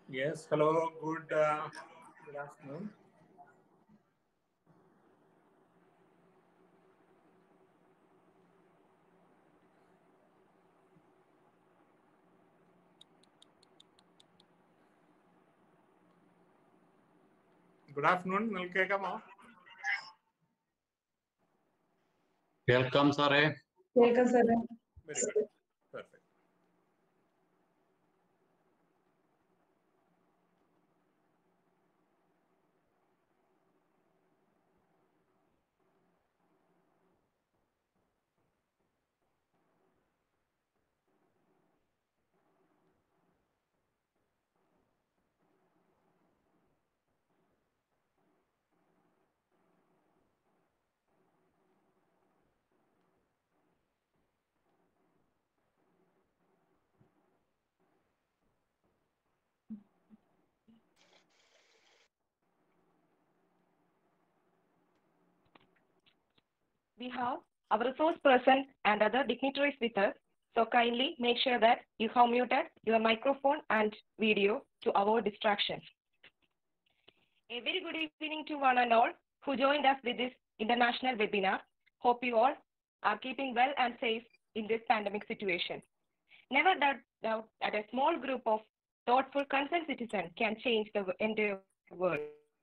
Yes, hello, good, uh, good afternoon. Good afternoon നിങ്ങൾക്ക് കേൾക്കാമോ കേൾക്കാം സാറേ കേൾക്കാം സാറേ very good perfect We have our resource person and other dignitaries with us. So kindly make sure that you have muted your microphone and video to avoid distractions. A very good evening to one and all who joined us with this international webinar. Hope you all are keeping well and safe in this pandemic situation. Never doubt, doubt that a small group of thoughtful, concerned citizens can change the entire world.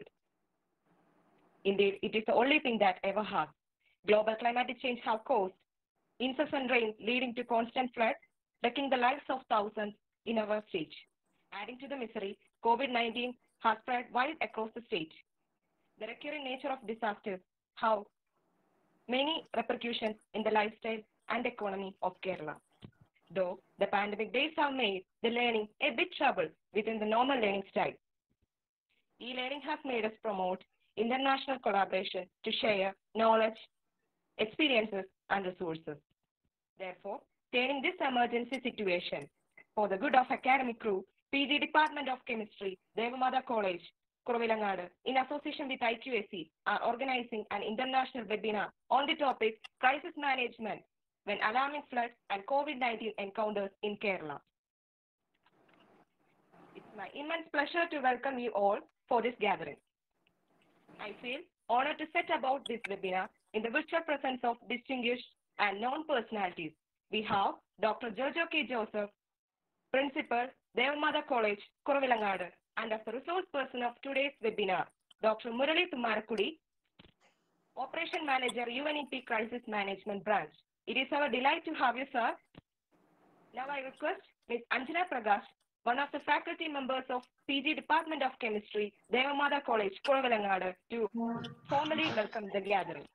Indeed, it is the only thing that ever has. Global climatic change have caused incessant rains leading to constant floods, wrecking the lives of thousands in our state. Adding to the misery, COVID-19 has spread wide across the state. The recurring nature of disasters have many repercussions in the lifestyle and economy of Kerala. Though the pandemic days have made the learning a bit trouble within the normal learning style. E-learning has made us promote international collaboration to share knowledge, experiences, and resources. Therefore, turning this emergency situation for the good of academic crew, PG Department of Chemistry, Devamada College, Kurovilangadu, in association with IQAC, are organizing an international webinar on the topic crisis management when alarming floods and COVID-19 encounters in Kerala. It's my immense pleasure to welcome you all for this gathering. I feel honored to set about this webinar in the virtual presence of distinguished and known personalities. We have Dr. Jojo K. Joseph, Principal, Devamada College, Kurovilangadu, and as the resource person of today's webinar, Dr. Murali Tumarakudi, Operation Manager, UNEP Crisis Management Branch. It is our delight to have you, sir. Now I request Ms. Anjana Prakash, one of the faculty members of PG Department of Chemistry, Devamada College, Kurovilangadu, to formally welcome the gathering.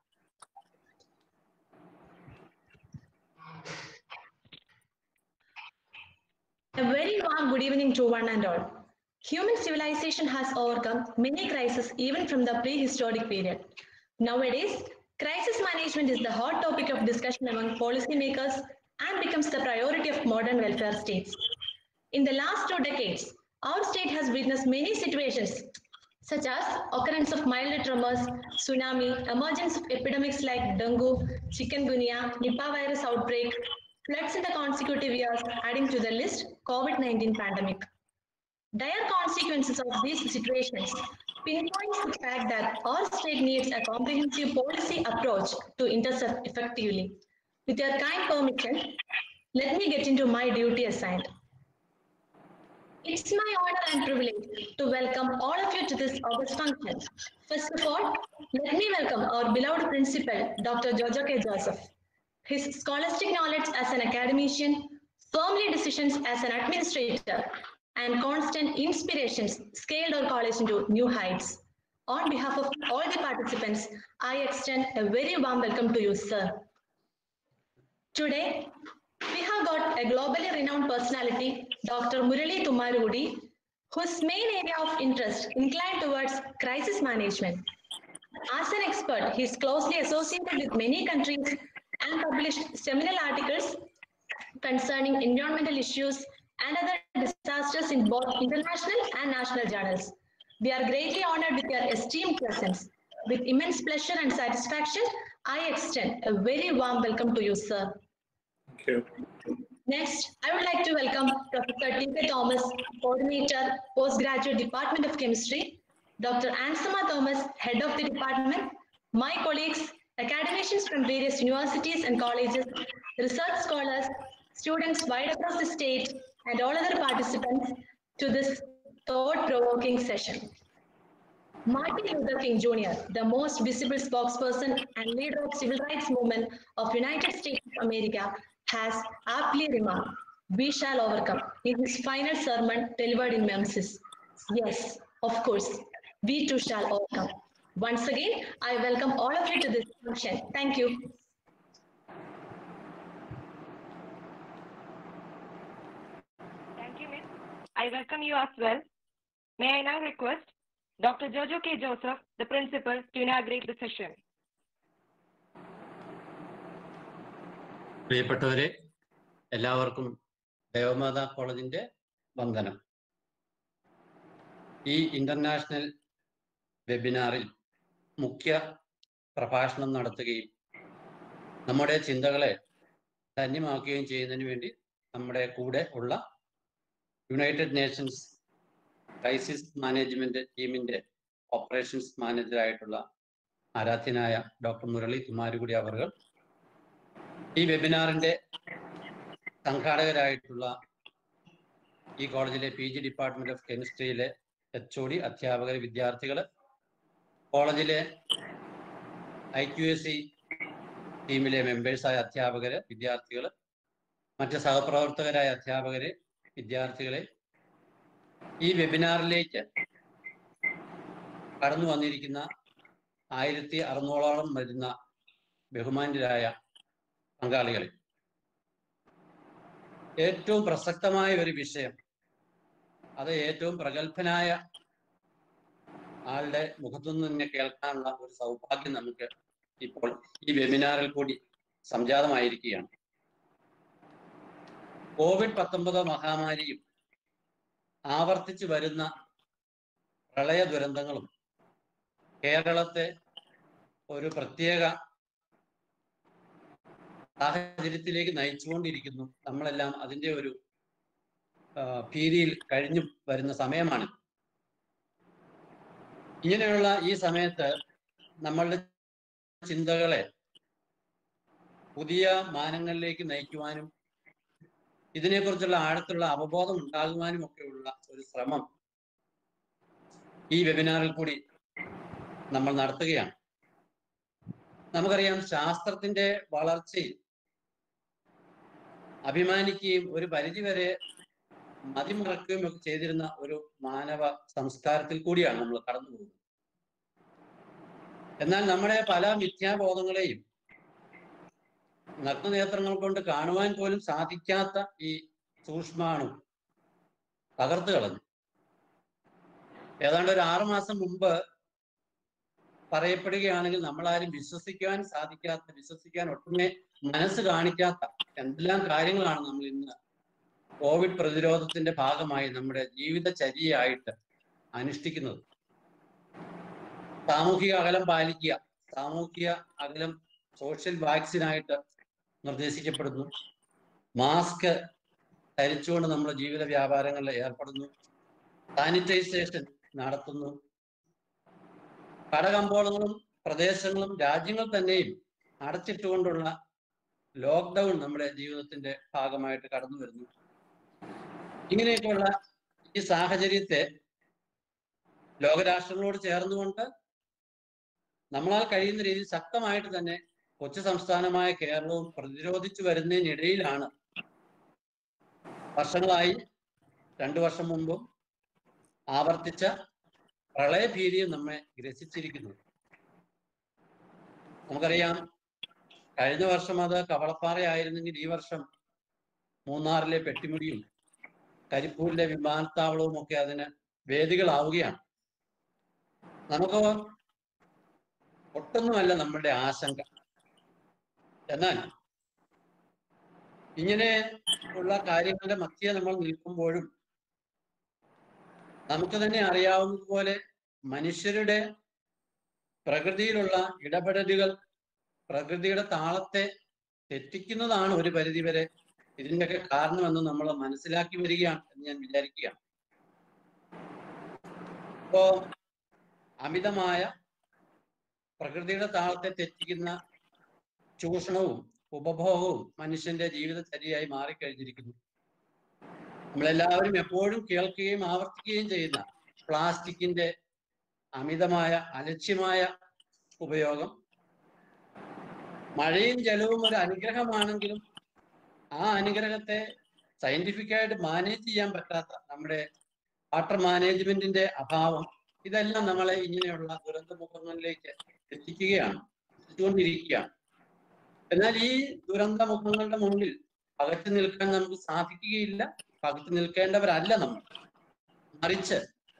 A very warm good evening to one and all. Human civilization has overcome many crises even from the prehistoric period. Nowadays, crisis management is the hot topic of discussion among policymakers and becomes the priority of modern welfare states. In the last two decades, our state has witnessed many situations such as occurrence of mild tremors, tsunami, emergence of epidemics like dengue, chikungunya, Nipah virus outbreak, floods in the consecutive years, adding to the list, COVID-19 pandemic. Dire consequences of these situations pinpoints the fact that our state needs a comprehensive policy approach to intercept effectively. With your kind permission, let me get into my duty assigned. It's my honor and privilege to welcome all of you to this August function. First of all, let me welcome our beloved principal, Dr. Jojo K. Joseph. His scholastic knowledge as an academician, firmly decisions as an administrator, and constant inspirations scaled our college into new heights. On behalf of all the participants, I extend a very warm welcome to you, sir. Today, we have got a globally renowned personality, Dr. Murali Tumarudi, whose main area of interest inclined towards crisis management. As an expert, he is closely associated with many countries and published seminal articles concerning environmental issues and other disasters in both international and national journals. We are greatly honored with your esteemed presence. With immense pleasure and satisfaction, I extend a very warm welcome to you, sir. Thank you. Next, I would like to welcome Professor T.K. Thomas, Coordinator, Postgraduate Department of Chemistry, Dr. Ansama Thomas, Head of the Department, my colleagues, academicians from various universities and colleges, research scholars, students wide across the state, and all other participants to this thought-provoking session. Martin Luther King Jr., the most visible spokesperson and leader of civil rights movement of United States of America, has aptly remarked, "We shall overcome." In his final sermon delivered in Memphis. Yes, of course, we too shall overcome. Once again, I welcome all of you to this function. Thank you. Thank you, Miss. I welcome you as well. May I now request Dr. Jojo K. Joseph, the principal, to inaugurate the session. പ്രിയപ്പെട്ടവരെ എല്ലാവർക്കും ദേവമാതാ കോളേജിന്റെ വന്ദനം ഈ international വെബിനാറിൽ മുഖ്യ പ്രഭാഷണം നടത്തുകയും നമ്മുടെ ചിന്തകളെ ധന്യമാക്കുകയും ചെയ്യുന്നതിന് വേണ്ടി നമ്മുടെ കൂടെ ഉള്ള യുണൈറ്റഡ് നേഷൻസ് ക്രൈസിസ് മാനേജ്മെന്റ് ടീമിന്റെ ഓപ്പറേഷൻസ് മാനേജറായിട്ടുള്ള ആരാധ്യനായ ഡോക്ടർ മുരളി കുമാരുകുടി അവർ ഈ വെബിനാറിന്റെ സംഘാടകരായിട്ടുള്ള ഈ കോളേജിലെ പി ജി ഡിപ്പാർട്ട്മെന്റ് ഓഫ് കെമിസ്ട്രിയിലെ എച്ച് ഒ ഡി അധ്യാപകർ വിദ്യാർത്ഥികൾ കോളേജിലെ ഐ ക്യു എസ് സി ടീമിലെ മെമ്പേഴ്സായ അധ്യാപകര് വിദ്യാർത്ഥികൾ മറ്റ് സഹപ്രവർത്തകരായ അധ്യാപകരെ വിദ്യാർത്ഥികളെ ഈ വെബിനാറിലേക്ക് കടന്നു വന്നിരിക്കുന്ന ആയിരത്തി അറുന്നൂറോളം വരുന്ന ബഹുമാന്യരായ പങ്കാളികളെ ഏറ്റവും പ്രസക്തമായ ഒരു വിഷയം അത് ഏറ്റവും പ്രഗത്ഭനായ ആളുടെ മുഖത്തുനിന്ന് തന്നെ കേൾക്കാനുള്ള ഒരു സൗഭാഗ്യം നമുക്ക് ഇപ്പോൾ ഈ വെബിനാറിൽ കൂടി സംജാതമായിരിക്കുകയാണ് കോവിഡ് പത്തൊമ്പത് മഹാമാരിയും ആവർത്തിച്ചു വരുന്ന പ്രളയ ദുരന്തങ്ങളും കേരളത്തെ ഒരു പ്രത്യേക സാഹചര്യത്തിലേക്ക് നയിച്ചുകൊണ്ടിരിക്കുന്നു നമ്മളെല്ലാം അതിന്റെ ഒരു ആ, ഭീതിയിൽ കഴിഞ്ഞു വരുന്ന സമയമാണ് ഇങ്ങനെയുള്ള ഈ സമയത്ത് നമ്മളുടെ ചിന്തകളെ പുതിയ മാനങ്ങളിലേക്ക് നയിക്കുവാനും ഇതിനെക്കുറിച്ചുള്ള ആഴത്തുള്ള അവബോധം ഉണ്ടാകുവാനും ഒക്കെയുള്ള ഒരു ശ്രമം ഈ വെബിനാറിൽ കൂടി നമ്മൾ നടത്തുകയാണ് നമുക്കറിയാം ശാസ്ത്രത്തിന്റെ വളർച്ചയിൽ അഭിമാനിക്കുകയും ഒരു പരിധിവരെ മതിമറക്കുകയും ഒക്കെ ചെയ്തിരുന്ന ഒരു മാനവ സംസ്കാരത്തിൽ കൂടിയാണ് നമ്മൾ കടന്നു പോകുന്നത് എന്നാൽ നമ്മുടെ പല മിഥ്യാബോധങ്ങളെയും നഗ്നനേത്രങ്ങൾ കൊണ്ട് കാണുവാൻ പോലും സാധിക്കാത്ത ഈ സൂക്ഷ്മാണു തകർത്ത് കളഞ്ഞു ഏതാണ്ട് ഒരു ആറുമാസം മുമ്പ് പറയപ്പെടുകയാണെങ്കിൽ നമ്മളാരും വിശ്വസിക്കുവാൻ സാധിക്കാത്ത വിശ്വസിക്കാൻ ഒട്ടുമേ മനസ്സ് കാണിക്കാത്ത എന്തെല്ലാം കാര്യങ്ങളാണ് നമ്മൾ ഇന്ന് കോവിഡ് പ്രതിരോധത്തിന്റെ ഭാഗമായി നമ്മുടെ ജീവിതചര്യയായിട്ട് അനുഷ്ഠിക്കുന്നത് സാമൂഹിക അകലം പാലിക്കുക സാമൂഹിക അകലം സോഷ്യൽ വാക്സിനായിട്ട് നിർദ്ദേശിക്കപ്പെടുന്നു മാസ്ക് ധരിച്ചുകൊണ്ട് നമ്മുടെ ജീവിത വ്യാപാരങ്ങളിൽ ഏർപ്പെടുന്നു സാനിറ്റൈസേഷൻ നടത്തുന്നു കടകമ്പോളങ്ങളും പ്രദേശങ്ങളും രാജ്യങ്ങൾ തന്നെയും അടച്ചിട്ടുകൊണ്ടുള്ള ലോക്ക്ഡൗൺ നമ്മുടെ ജീവിതത്തിന്റെ ഭാഗമായിട്ട് കടന്നു വരുന്നു ഇങ്ങനെയൊക്കെയുള്ള ഈ സാഹചര്യത്തെ ലോകരാഷ്ട്രങ്ങളോട് ചേർന്നുകൊണ്ട് നമ്മളാൽ കഴിയുന്ന രീതിയിൽ ശക്തമായിട്ട് തന്നെ കൊച്ചു സംസ്ഥാനമായ കേരളവും പ്രതിരോധിച്ചു വരുന്നതിനിടയിലാണ് വർഷങ്ങളായി രണ്ടു വർഷം മുമ്പും ആവർത്തിച്ച പ്രളയഭീതിയും നമ്മെ ഗ്രസിച്ചിരിക്കുന്നു നമുക്കറിയാം കഴിഞ്ഞ വർഷം അത് കവളപ്പാറയായിരുന്നെങ്കിൽ ഈ വർഷം മൂന്നാറിലെ പെട്ടിമുടിയും കരിപ്പൂരിലെ വിമാനത്താവളവും ഒക്കെ അതിന് വേദികളാവുകയാണ് നമുക്ക് ഒട്ടൊന്നുമല്ല നമ്മളുടെ ആശങ്ക എന്നാൽ ഇങ്ങനെ ഉള്ള കാര്യങ്ങളുടെ മധ്യ നമ്മൾ നിൽക്കുമ്പോഴും നമുക്ക് തന്നെ അറിയാവുന്നതുപോലെ മനുഷ്യരുടെ പ്രകൃതിയിലുള്ള ഇടപെടലുകൾ പ്രകൃതിയുടെ താളത്തെ തെറ്റിക്കുന്നതാണ് ഒരു പരിധിവരെ ഇതിന്റെയൊക്കെ കാരണമെന്ന് നമ്മൾ മനസ്സിലാക്കി വരികയാണ് എന്ന് ഞാൻ വിചാരിക്കുകയാണ് ഇപ്പോ അമിതമായ പ്രകൃതിയുടെ താളത്തെ തെറ്റിക്കുന്ന ചൂഷണവും ഉപഭോഗവും മനുഷ്യന്റെ ജീവിതചര്യയായി മാറിക്കഴിഞ്ഞിരിക്കുന്നു നമ്മളെല്ലാവരും എപ്പോഴും കേൾക്കുകയും ആവർത്തിക്കുകയും ചെയ്യുന്ന പ്ലാസ്റ്റിക്കിന്റെ അമിതമായ അലക്ഷ്യമായ ഉപയോഗം മഴയും ജലവും ഒരു അനുഗ്രഹമാണെങ്കിലും ആ അനുഗ്രഹത്തെ സയന്റിഫിക്കായിട്ട് മാനേജ് ചെയ്യാൻ പറ്റാത്ത നമ്മുടെ വാട്ടർ മാനേജ്മെന്റിന്റെ അഭാവം ഇതെല്ലാം നമ്മളെ ഇങ്ങനെയുള്ള ദുരന്തമുഖങ്ങളിലേക്ക് എത്തിക്കുകയാണ് എത്തിച്ചുകൊണ്ടിരിക്കുകയാണ് എന്നാൽ ഈ ദുരന്തമുഖങ്ങളുടെ മുന്നിൽ പകച്ചു നിൽക്കാൻ നമുക്ക് സാധിക്കുകയില്ല പകച്ചു നിൽക്കേണ്ടവരല്ല നമ്മൾ മറിച്ച്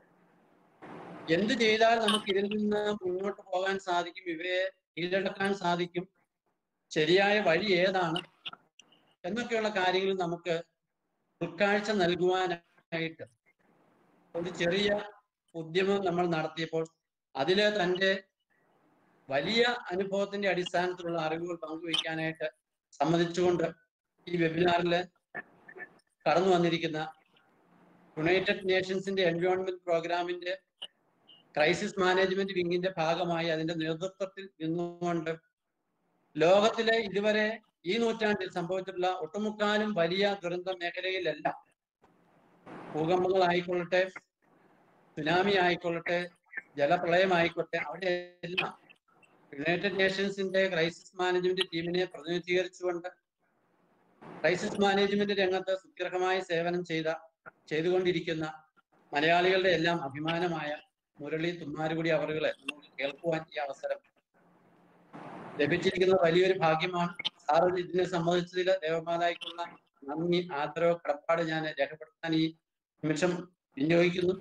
എന്ത് ചെയ്താൽ നമുക്ക് ഇതിൽ നിന്ന് മുന്നോട്ട് പോകാൻ സാധിക്കും ഇവയെ കീഴടക്കാൻ സാധിക്കും ശരിയായ വഴി ഏതാണ് എന്നൊക്കെയുള്ള കാര്യങ്ങൾ നമുക്ക് ഉൾക്കാഴ്ച നൽകുവാനായിട്ട് ഒരു ചെറിയ ഉദ്യമം നമ്മൾ നടത്തിയപ്പോൾ അതില് തൻ്റെ വലിയ അനുഭവത്തിന്റെ അടിസ്ഥാനത്തിലുള്ള അറിവുകൾ പങ്കുവയ്ക്കാനായിട്ട് സമ്മതിച്ചുകൊണ്ട് ഈ വെബിനാറിൽ കടന്നു വന്നിരിക്കുന്ന യുണൈറ്റഡ് നേഷൻസിന്റെ എൻവയോൺമെന്റ് പ്രോഗ്രാമിന്റെ ക്രൈസിസ് മാനേജ്മെന്റ് വിങ്ങിന്റെ ഭാഗമായി അതിന്റെ നേതൃത്വത്തിൽ നിന്നുകൊണ്ട് ലോകത്തിലെ ഇതുവരെ ഈ നൂറ്റാണ്ടിൽ സംഭവിച്ചിട്ടുള്ള ഒട്ടുമുക്കാലും വലിയ ദുരന്ത മേഖലയിലെല്ലാം ഭൂകമ്പങ്ങൾ ആയിക്കൊള്ളട്ടെ സുനാമി ആയിക്കൊള്ളട്ടെ ജലപ്രളയം ആയിക്കോട്ടെ അവിടെ എല്ലാം യുണൈറ്റഡ് നേഷൻസിന്റെ ക്രൈസിസ് മാനേജ്മെന്റ് ടീമിനെ പ്രതിനിധീകരിച്ചുകൊണ്ട് ക്രൈസിസ് മാനേജ്മെന്റ് രംഗത്ത് സുദീർഘമായ സേവനം ചെയ്ത ചെയ്തുകൊണ്ടിരിക്കുന്ന മലയാളികളുടെ എല്ലാം അഭിമാനമായ മുരളി തുമ്മാരുകുടി അവറുകളെ നമുക്ക് കേൾക്കുവാൻ ഈ അവസരം ലഭിച്ചിരിക്കുന്നത് വലിയൊരു ഭാഗ്യമാണ് സാർ ഇതിനെ സംബന്ധിച്ചതിൽ ദേവമാതായ്ക്കുള്ള നന്ദി ആദരവ് കടപ്പാട് ഞാൻ രേഖപ്പെടുത്താൻ ഈ നിമിഷം വിനിയോഗിക്കുന്നു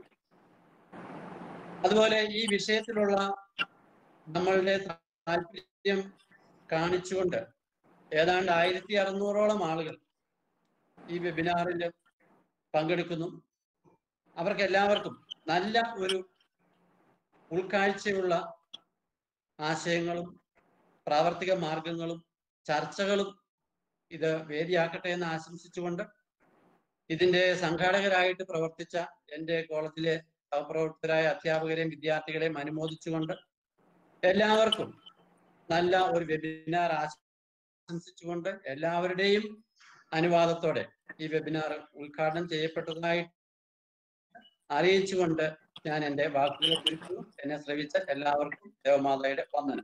അതുപോലെ ഈ വിഷയത്തിലുള്ള നമ്മളുടെ താല്പര്യം കാണിച്ചുകൊണ്ട് ഏതാണ്ട് ആയിരത്തി അറുന്നൂറോളം ആളുകൾ ഈ വെബിനാറിൽ പങ്കെടുക്കുന്നു അവർക്ക് എല്ലാവർക്കും നല്ല ഒരു ഉൾക്കാഴ്ചയുള്ള ആശയങ്ങളും പ്രാവർത്തിക മാർഗങ്ങളും ചർച്ചകളും ഇത് വേദിയാക്കട്ടെ എന്ന് ആശംസിച്ചുകൊണ്ട് ഇതിന്റെ സംഘാടകരായിട്ട് പ്രവർത്തിച്ച എൻ്റെ കോളേജിലെ സഹപ്രവർത്തകരായ അധ്യാപകരെയും വിദ്യാർത്ഥികളെയും അനുമോദിച്ചുകൊണ്ട് എല്ലാവർക്കും നല്ല ഒരു വെബിനാർ ആശംസിച്ചുകൊണ്ട് എല്ലാവരുടെയും അനുവാദത്തോടെ ഈ വെബിനാർ ഉദ്ഘാടനം ചെയ്യപ്പെട്ടതായി അറിയിച്ചുകൊണ്ട് ഞാൻ എൻ്റെ വാക്കുകൾ ചുരുക്കുന്നു എന്നെ ശ്രവിച്ച എല്ലാവർക്കും ദേവമാതയുടെ വന്ദനം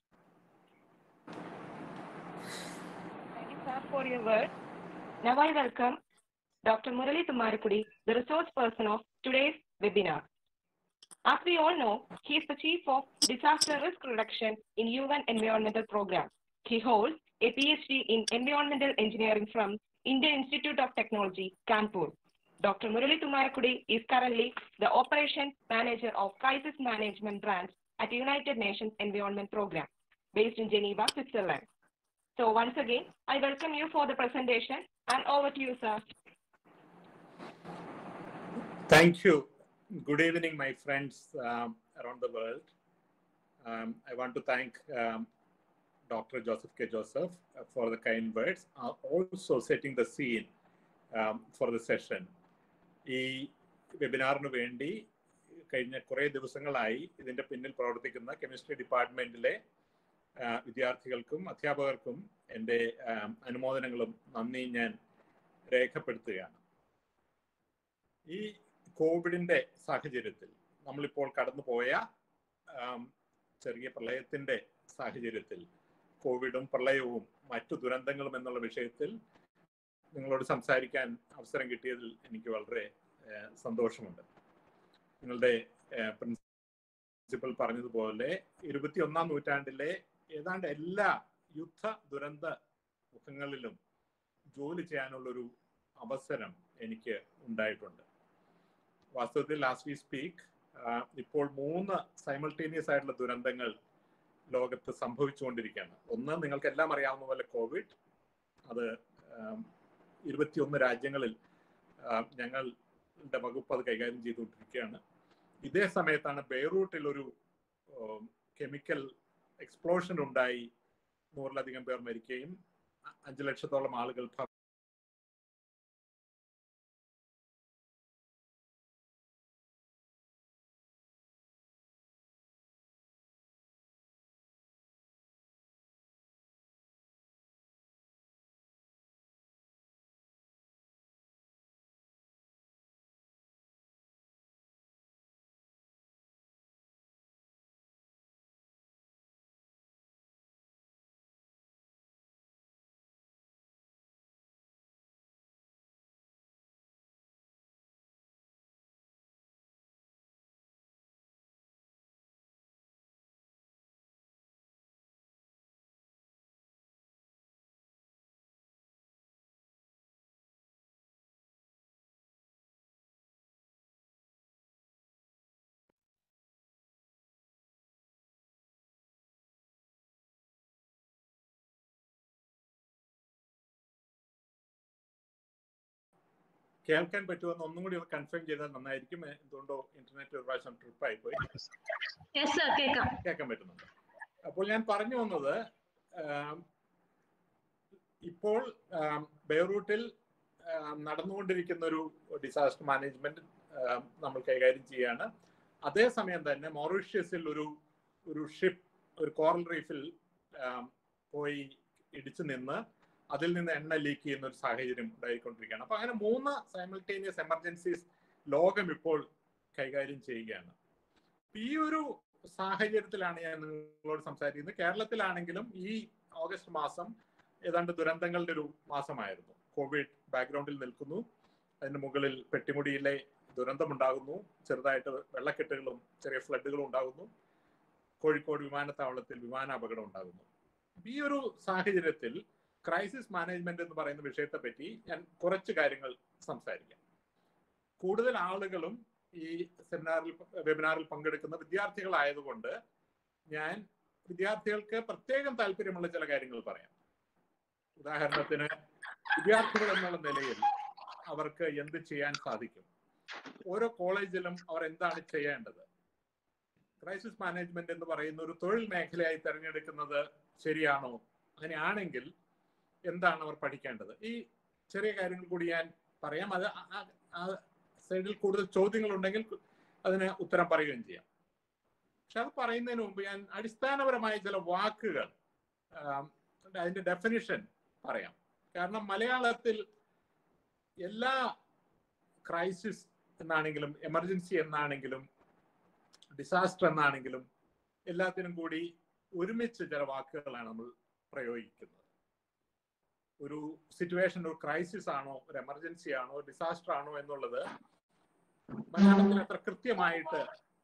Thank you, sir, for your words. Now I welcome Dr. Murali Tumaripudi, the resource person of today's webinar. As we all know, he is the Chief of Disaster Risk Reduction in UN Environmental Program. He holds a PhD in Environmental Engineering from Indian Institute of Technology, Kanpur. Dr. Murali Tumaripudi is currently the Operations Manager of Crisis Management Branch at United Nations Environment Program, based in Geneva, Switzerland. So once again, I welcome you for the presentation and over to you, sir. Thank you. Good evening, my friends um, around the world. Um, I want to thank um, Dr. Joseph K. Joseph uh, for the kind words, uh, also setting the scene um, for the session. ഈ വെബിനാറിന് വേണ്ടി കഴിഞ്ഞ കുറേ ദിവസങ്ങളായി ഇതിന്റെ പിന്നിൽ പ്രവർത്തിക്കുന്ന chemistry ഡിപ്പാർട്ട്മെന്റിലെ ആ, വിദ്യാർത്ഥികൾക്കും അധ്യാപകർക്കും എൻ്റെ ആം, അനുമോദനങ്ങളും നന്ദി ഞാൻ രേഖപ്പെടുത്തുകയാണ് ഈ കോവിഡിന്റെ സാഹചര്യത്തിൽ നമ്മളിപ്പോൾ കടന്നുപോയ ആം, ചെറിയ പ്രളയത്തിന്റെ സാഹചര്യത്തിൽ കോവിഡും പ്രളയവും മറ്റു ദുരന്തങ്ങളും എന്നുള്ള വിഷയത്തിൽ നിങ്ങളോട് സംസാരിക്കാൻ അവസരം കിട്ടിയതിൽ എനിക്ക് വളരെ ഏഹ്, സന്തോഷമുണ്ട് നിങ്ങളുടെ ഏഹ്, പ്രിൻസിപ്പൽ പറഞ്ഞതുപോലെ ഇരുപത്തിയൊന്നാം നൂറ്റാണ്ടിലെ ഏതാണ്ട് എല്ലാ യുദ്ധ ദുരന്ത മുഖങ്ങളിലും ജോലി ചെയ്യാനുള്ളൊരു അവസരം എനിക്ക് ഉണ്ടായിട്ടുണ്ട് വാസ്തവത്തിൽ ലാസ്റ്റ് വി സ്പീക്ക് ഇപ്പോൾ മൂന്ന് സൈമൾട്ടേനിയസ് ആയിട്ടുള്ള ദുരന്തങ്ങൾ ലോകത്ത് സംഭവിച്ചുകൊണ്ടിരിക്കുകയാണ് ഒന്ന് നിങ്ങൾക്ക് എല്ലാം അറിയാവുന്ന പോലെ കോവിഡ് അത് ആം, ഇരുപത്തിയൊന്ന് രാജ്യങ്ങളിൽ ആം, ഞങ്ങളുടെ വകുപ്പ് അത് കൈകാര്യം ചെയ്തുകൊണ്ടിരിക്കുകയാണ് ഇതേ സമയത്താണ് ബെയ്റൂട്ടിൽ ഒരു കെമിക്കൽ എക്സ്പ്ലോഷൻ ഉണ്ടായി നൂറിലധികം പേർ മരിക്കുകയും അ- അഞ്ച് ലക്ഷത്തോളം ആളുകൾ കേൾക്കാൻ പറ്റുമെന്ന് ഒന്നും കൂടി ഒന്ന് കൺഫേം ചെയ്താൽ നന്നായിരിക്കും എന്തുകൊണ്ടോ ഇന്റർനെറ്റ് ഒരു പ്രാവശ്യം ട്രിപ്പ് ആയിപ്പോയി യെസ് സർ കേൾക്കാം കേൾക്കാൻ പറ്റുന്നുണ്ട് അപ്പോൾ ഞാൻ പറഞ്ഞു വന്നത് ആം, ഇപ്പോൾ ആം, ബെയ്റൂട്ടിൽ ആം, നടന്നുകൊണ്ടിരിക്കുന്ന ഒരു ഡിസാസ്റ്റർ മാനേജ്മെന്റ് ആം, നമ്മൾ കൈകാര്യം ചെയ്യാണ് അതേസമയം തന്നെ മൊറീഷ്യസിൽ ഒരു ഒരു ഷിപ്പ് ഒരു കോറൽ റീഫിൽ ആം, പോയി ഇടിച്ചു നിന്ന് അതിൽ നിന്ന് എണ്ണ ലീക്ക് ചെയ്യുന്ന ഒരു സാഹചര്യം ഉണ്ടായിക്കൊണ്ടിരിക്കുകയാണ് അപ്പൊ അങ്ങനെ മൂന്ന് സൈമൾട്ടേനിയസ് എമർജൻസീസ് ലോകം ഇപ്പോൾ കൈകാര്യം ചെയ്യുകയാണ് അപ്പൊ ഈ ഒരു സാഹചര്യത്തിലാണ് ഞാൻ നിങ്ങളോട് സംസാരിക്കുന്നത് കേരളത്തിലാണെങ്കിലും ഈ ഓഗസ്റ്റ് മാസം ഏതാണ്ട് ദുരന്തങ്ങളുടെ ഒരു മാസമായിരുന്നു കോവിഡ് ബാക്ക്ഗ്രൗണ്ടിൽ നിൽക്കുന്നു അതിന് മുകളിൽ പെട്ടിമുടിയിലെ ദുരന്തമുണ്ടാകുന്നു ചെറുതായിട്ട് വെള്ളക്കെട്ടുകളും ചെറിയ ഫ്ലഡുകളും ഉണ്ടാകുന്നു കോഴിക്കോട് വിമാനത്താവളത്തിൽ വിമാന അപകടം ഉണ്ടാകുന്നു ഈ ഒരു സാഹചര്യത്തിൽ ക്രൈസിസ് മാനേജ്മെന്റ് എന്ന് പറയുന്ന വിഷയത്തെ പറ്റി ഞാൻ കുറച്ച് കാര്യങ്ങൾ സംസാരിക്കാം കൂടുതൽ ആളുകളും ഈ സെമിനാറിൽ വെബിനാറിൽ പങ്കെടുക്കുന്ന വിദ്യാർത്ഥികളായതുകൊണ്ട് ഞാൻ വിദ്യാർത്ഥികൾക്ക് പ്രത്യേകം താല്പര്യമുള്ള ചില കാര്യങ്ങൾ പറയാം ഉദാഹരണത്തിന് വിദ്യാർത്ഥികൾ എന്നുള്ള നിലയിൽ അവർക്ക് എന്ത് ചെയ്യാൻ സാധിക്കും ഓരോ കോളേജിലും അവർ എന്താണ് ചെയ്യേണ്ടത് ക്രൈസിസ് മാനേജ്മെന്റ് എന്ന് പറയുന്ന ഒരു തൊഴിൽ മേഖലയായി തിരഞ്ഞെടുക്കുന്നത് ശരിയാണോ അങ്ങനെയാണെങ്കിൽ എന്താണ് അവർ പഠിക്കേണ്ടത് ഈ ചെറിയ കാര്യങ്ങൾ കൂടി ഞാൻ പറയാം അത് ആ- ആ- ആ സൈഡിൽ കൂടുതൽ ചോദ്യങ്ങൾ ഉണ്ടെങ്കിൽ അതിന് ഉത്തരം പറയുകയും ചെയ്യാം പക്ഷെ അത് പറയുന്നതിന് മുമ്പ് ഞാൻ അടിസ്ഥാനപരമായ ചില വാക്കുകൾ ആം, അതിന്റെ ഡെഫിനിഷൻ പറയാം കാരണം മലയാളത്തിൽ എല്ലാ ക്രൈസിസ് എന്നാണെങ്കിലും എമർജൻസി എന്നാണെങ്കിലും ഡിസാസ്റ്റർ എന്നാണെങ്കിലും എല്ലാത്തിനും കൂടി ഒരുമിച്ച് ചില വാക്കുകളാണ് നമ്മൾ പ്രയോഗിക്കുന്നത് ഒരു സിറ്റുവേഷൻ ഒരു ക്രൈസിസ് ആണോ ഒരു എമർജൻസി ആണോ ഡിസാസ്റ്റർ ആണോ എന്നുള്ളത് മലയാളത്തിൽ അത്ര കൃത്യമായിട്ട്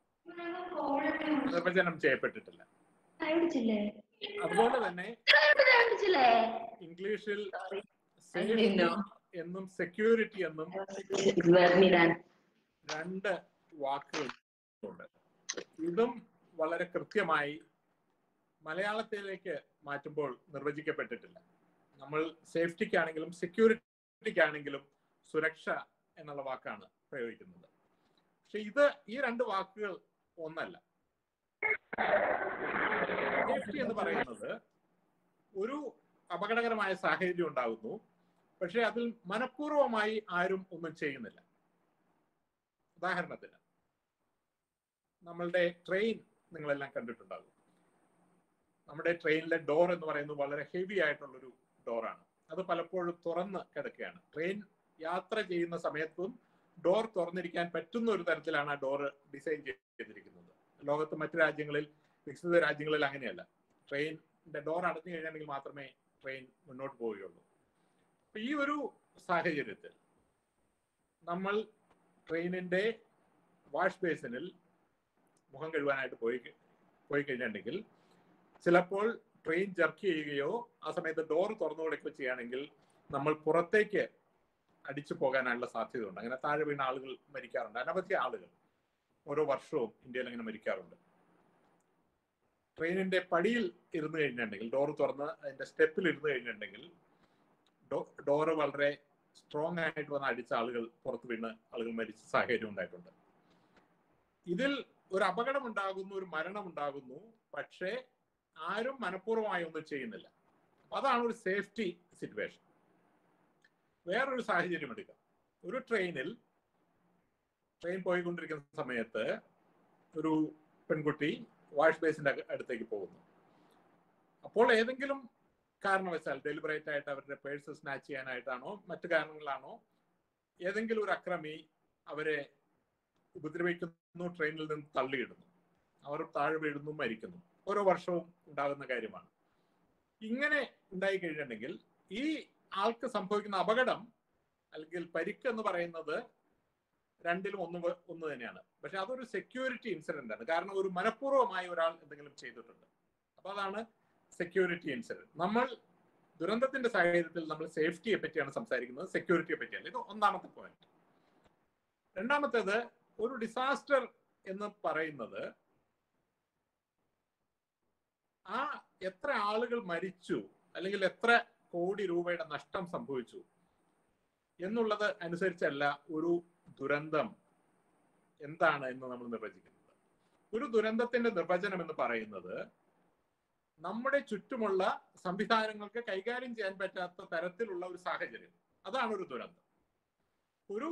നിർവചനം ചെയ്യപ്പെട്ടിട്ടില്ല അതുപോലെ തന്നെ ഇംഗ്ലീഷിൽ സേഫ്റ്റി എന്നും സെക്യൂരിറ്റി എന്നും രണ്ട് വാക്കുകളുണ്ട് ഇതും വളരെ കൃത്യമായി മലയാളത്തിലേക്ക് മാറ്റുമ്പോൾ നിർവചിക്കപ്പെട്ടിട്ടില്ല നമ്മൾ സേഫ്റ്റിക്കാണെങ്കിലും സെക്യൂരിറ്റിക്കാണെങ്കിലും സുരക്ഷ എന്നുള്ള വാക്കാണ് പ്രയോഗിക്കുന്നത് പക്ഷെ ഇത് ഈ രണ്ട് വാക്കുകൾ ഒന്നല്ല സേഫ്റ്റി എന്ന് പറയുന്നത് ഒരു അപകടകരമായ സാഹചര്യം ഉണ്ടാകുന്നു പക്ഷെ അതിൽ മനഃപൂർവമായി ആരും ഒന്നും ചെയ്യുന്നില്ല ഉദാഹരണത്തിന് നമ്മളുടെ ട്രെയിൻ നിങ്ങളെല്ലാം കണ്ടിട്ടുണ്ടാകും നമ്മുടെ ട്രെയിനിലെ ഡോർ എന്ന് പറയുന്നത് വളരെ ഹെവി ആയിട്ടുള്ളൊരു ഡോറാണ് അത് പലപ്പോഴും തുറന്ന് കിടക്കുകയാണ് ട്രെയിൻ യാത്ര ചെയ്യുന്ന സമയത്തും ഡോർ തുറന്നിരിക്കാൻ പറ്റുന്ന ഒരു തരത്തിലാണ് ആ ഡോർ ഡിസൈൻ ചെയ്തിരിക്കുന്നത് ലോകത്ത് മറ്റു രാജ്യങ്ങളിൽ വികസിത രാജ്യങ്ങളിൽ അങ്ങനെയല്ല ട്രെയിനിന്റെ ഡോർ അടഞ്ഞു കഴിഞ്ഞാണെങ്കിൽ മാത്രമേ ട്രെയിൻ മുന്നോട്ട് പോവുകയുള്ളൂ അപ്പൊ ഈ ഒരു സാഹചര്യത്തിൽ നമ്മൾ ട്രെയിനിന്റെ വാഷ് ബേസിനിൽ മുഖം കഴുകാനായിട്ട് പോയി പോയി കഴിഞ്ഞിട്ടുണ്ടെങ്കിൽ ചിലപ്പോൾ ട്രെയിൻ ജർക്ക് ചെയ്യുകയോ ആ സമയത്ത് ഡോർ തുറന്നു കൊടുക്കുകയോ ചെയ്യുകയാണെങ്കിൽ നമ്മൾ പുറത്തേക്ക് അടിച്ചു പോകാനുള്ള സാധ്യതയുണ്ട് അങ്ങനെ താഴെ വീണ ആളുകൾ മരിക്കാറുണ്ട് അനവധി ആളുകൾ ഓരോ വർഷവും ഇന്ത്യയിൽ അങ്ങനെ മരിക്കാറുണ്ട് ട്രെയിനിന്റെ പടിയിൽ ഇരുന്ന് കഴിഞ്ഞിട്ടുണ്ടെങ്കിൽ ഡോർ തുറന്ന് അതിന്റെ സ്റ്റെപ്പിൽ ഇരുന്ന് കഴിഞ്ഞിട്ടുണ്ടെങ്കിൽ ഡോറ് വളരെ സ്ട്രോങ് ആയിട്ട് വന്ന് അടിച്ച ആളുകൾ പുറത്ത് വീണ് ആളുകൾ മരിച്ച സാഹചര്യം ഉണ്ടായിട്ടുണ്ട് ഇതിൽ ഒരു അപകടം ഉണ്ടാകുന്നു ഒരു മരണം ഉണ്ടാകുന്നു പക്ഷേ ആരും മനഃപൂർവ്വമായി ഒന്നും ചെയ്യുന്നില്ല അപ്പൊ അതാണ് ഒരു സേഫ്റ്റി സിറ്റുവേഷൻ വേറൊരു സാഹചര്യം എടുക്കാം ഒരു ട്രെയിനിൽ ട്രെയിൻ പോയിക്കൊണ്ടിരിക്കുന്ന സമയത്ത് ഒരു പെൺകുട്ടി വാഷ് ബേസിന്റെ അടുത്തേക്ക് പോകുന്നു അപ്പോൾ ഏതെങ്കിലും കാരണവശാൽ ഡെലിബറേറ്റ് ആയിട്ട് അവരുടെ പേഴ്സ് സ്നാച്ച് ചെയ്യാനായിട്ടാണോ മറ്റു കാരണങ്ങളാണോ ഏതെങ്കിലും ഒരു അക്രമി അവരെ ഉപദ്രവിക്കുന്നു ട്രെയിനിൽ നിന്ന് തള്ളിയിടുന്നു അവർ താഴെ വീഴുന്നു മരിക്കുന്നു ഓരോ വർഷവും ഉണ്ടാകുന്ന കാര്യമാണ് ഇങ്ങനെ ഉണ്ടായി കഴിഞ്ഞിട്ടുണ്ടെങ്കിൽ ഈ ആൾക്ക് സംഭവിക്കുന്ന അപകടം അല്ലെങ്കിൽ പരിക്ക് എന്ന് പറയുന്നത് രണ്ടിലും ഒന്ന് ഒന്ന് തന്നെയാണ് പക്ഷെ അതൊരു സെക്യൂരിറ്റി ഇൻസിഡന്റ് ആണ് കാരണം ഒരു മനഃപൂർവ്വമായി ഒരാൾ എന്തെങ്കിലും ചെയ്തിട്ടുണ്ട് അപ്പൊ അതാണ് സെക്യൂരിറ്റി ഇൻസിഡന്റ് നമ്മൾ ദുരന്തത്തിന്റെ സാഹചര്യത്തിൽ നമ്മൾ സേഫ്റ്റിയെ പറ്റിയാണ് സംസാരിക്കുന്നത് സെക്യൂരിറ്റിയെ പറ്റിയല്ല ഇത് ഒന്നാമത്തെ പോയിന്റ് രണ്ടാമത്തേത് ഒരു ഡിസാസ്റ്റർ എന്ന് പറയുന്നത് ആ എത്ര ആളുകൾ മരിച്ചു അല്ലെങ്കിൽ എത്ര കോടി രൂപയുടെ നഷ്ടം സംഭവിച്ചു എന്നുള്ളത് അനുസരിച്ചല്ല ഒരു ദുരന്തം എന്താണ് എന്ന് നമ്മൾ നിർവചിക്കുന്നത് ഒരു ദുരന്തത്തിന്റെ നിർവചനം എന്ന് പറയുന്നത് നമ്മുടെ ചുറ്റുമുള്ള സംവിധാനങ്ങൾക്ക് കൈകാര്യം ചെയ്യാൻ പറ്റാത്ത തരത്തിലുള്ള ഒരു സാഹചര്യം അതാണ് ഒരു ദുരന്തം ഒരു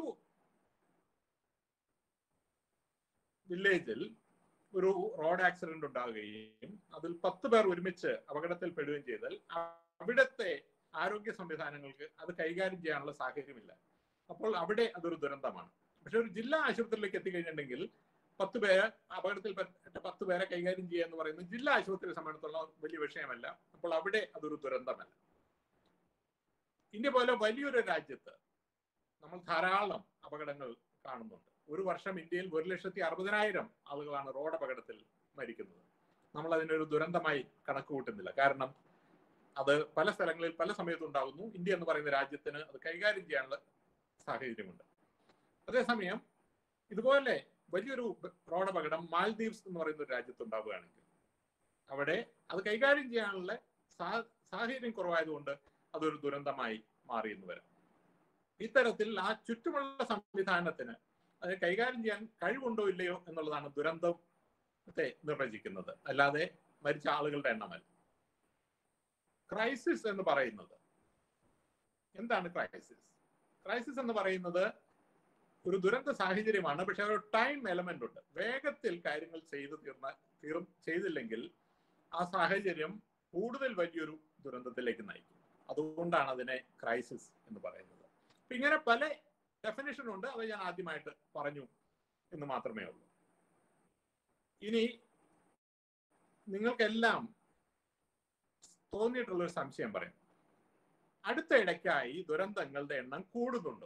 വില്ലേജിൽ ഒരു റോഡ് ആക്സിഡന്റ് ഉണ്ടാവുകയും അതിൽ പത്ത് പേർ ഒരുമിച്ച് അപകടത്തിൽ പെടുകയും ചെയ്താൽ അവിടുത്തെ ആരോഗ്യ സംവിധാനങ്ങൾക്ക് അത് കൈകാര്യം ചെയ്യാനുള്ള സാഹചര്യമില്ല അപ്പോൾ അവിടെ അതൊരു ദുരന്തമാണ് പക്ഷെ ഒരു ജില്ലാ ആശുപത്രിയിലേക്ക് എത്തിക്കഴിഞ്ഞിട്ടുണ്ടെങ്കിൽ പത്ത് പേര് അപകടത്തിൽ പെട്ട പത്ത് പേരെ കൈകാര്യം ചെയ്യുക എന്ന് പറയുന്നത് ജില്ലാ ആശുപത്രിയെ സംബന്ധിച്ചുള്ള വലിയ വിഷയമല്ല അപ്പോൾ അവിടെ അതൊരു ദുരന്തമല്ല ഇന്ത്യ പോലെ വലിയൊരു രാജ്യത്ത് നമ്മൾ ധാരാളം അപകടങ്ങൾ കാണുന്നുണ്ട് ഒരു വർഷം ഇന്ത്യയിൽ ഒരു ലക്ഷത്തി അറുപതിനായിരം ആളുകളാണ് റോഡ് അപകടത്തിൽ മരിക്കുന്നത് നമ്മൾ അതിനൊരു ദുരന്തമായി കണക്ക് കൂട്ടുന്നില്ല കാരണം അത് പല സ്ഥലങ്ങളിൽ പല സമയത്തും ഉണ്ടാകുന്നു ഇന്ത്യ എന്ന് പറയുന്ന രാജ്യത്തിന് അത് കൈകാര്യം ചെയ്യാനുള്ള സാഹചര്യമുണ്ട് അതേസമയം ഇതുപോലെ വലിയൊരു റോഡ് അപകടം മാൽദീവ്സ് എന്ന് പറയുന്ന ഒരു രാജ്യത്ത് ഉണ്ടാവുകയാണെങ്കിൽ അവിടെ അത് കൈകാര്യം ചെയ്യാനുള്ള സാഹചര്യം കുറവായതുകൊണ്ട് അതൊരു ദുരന്തമായി മാറി എന്ന് വരാം ഇത്തരത്തിൽ ആ ചുറ്റുമുള്ള സംവിധാനത്തിന് അത് കൈകാര്യം ചെയ്യാൻ കഴിവുണ്ടോ ഇല്ലയോ എന്നുള്ളതാണ് ദുരന്തത്തെ നിർവചിക്കുന്നത് അല്ലാതെ മരിച്ച ആളുകളുടെ എണ്ണമല്ല ക്രൈസിസ് എന്ന് പറയുന്നത് എന്താണ് ക്രൈസിസ് ക്രൈസിസ് എന്ന് പറയുന്നത് ഒരു ദുരന്ത സാഹചര്യമാണ് പക്ഷെ ഒരു ടൈം എലമെന്റ് ഉണ്ട് വേഗത്തിൽ കാര്യങ്ങൾ ചെയ്തു തീർന്ന തീർ ചെയ്തില്ലെങ്കിൽ ആ സാഹചര്യം കൂടുതൽ വലിയൊരു ദുരന്തത്തിലേക്ക് നയിക്കും അതുകൊണ്ടാണ് അതിനെ ക്രൈസിസ് എന്ന് പറയുന്നത് അപ്പൊ ഇങ്ങനെ പല ഡെഫിനേഷൻ ഉണ്ട് അത് ഞാൻ ആദ്യമായിട്ട് പറഞ്ഞു എന്ന് മാത്രമേ ഉള്ളൂ ഇനി നിങ്ങൾക്കെല്ലാം തോന്നിയിട്ടുള്ള ഒരു സംശയം പറയാം അടുത്ത ഇടയ്ക്കായി ദുരന്തങ്ങളുടെ എണ്ണം കൂടുന്നുണ്ടോ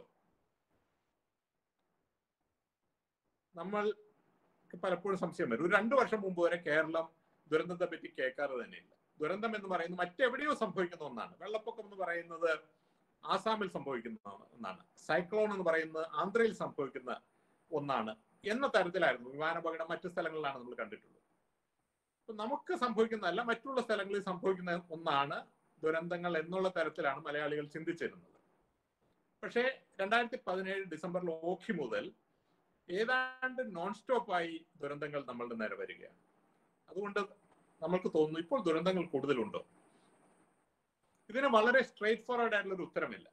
നമ്മൾ പലപ്പോഴും സംശയം വരും ഒരു രണ്ടു വർഷം മുമ്പ് വരെ കേരളം ദുരന്തത്തെ പറ്റി കേൾക്കാറ് തന്നെയില്ല ദുരന്തം എന്ന് പറയുന്നത് മറ്റെവിടെയോ സംഭവിക്കുന്ന ഒന്നാണ് വെള്ളപ്പൊക്കം എന്ന് പറയുന്നത് ആസാമിൽ സംഭവിക്കുന്ന ഒന്നാണ് സൈക്ലോൺ എന്ന് പറയുന്നത് ആന്ധ്രയിൽ സംഭവിക്കുന്ന ഒന്നാണ് എന്ന തരത്തിലായിരുന്നു വിമാനാപകടം മറ്റു സ്ഥലങ്ങളിലാണ് നമ്മൾ കണ്ടിട്ടുള്ളത് അപ്പൊ നമുക്ക് സംഭവിക്കുന്നതല്ല മറ്റുള്ള സ്ഥലങ്ങളിൽ സംഭവിക്കുന്ന ഒന്നാണ് ദുരന്തങ്ങൾ എന്നുള്ള തരത്തിലാണ് മലയാളികൾ ചിന്തിച്ചിരുന്നത് പക്ഷേ രണ്ടായിരത്തി പതിനേഴ് ഡിസംബറിൽ ഓഖി മുതൽ ഏതാണ്ട് നോൺ സ്റ്റോപ്പായി ദുരന്തങ്ങൾ നമ്മളുടെ നേരെ വരികയാണ് അതുകൊണ്ട് നമ്മൾക്ക് തോന്നുന്നു ഇപ്പോൾ ദുരന്തങ്ങൾ കൂടുതലുണ്ടോ ഇതിന് വളരെ സ്ട്രേറ്റ് ഫോർവേഡ് ആയിട്ടുള്ള ഒരു ഉത്തരമില്ല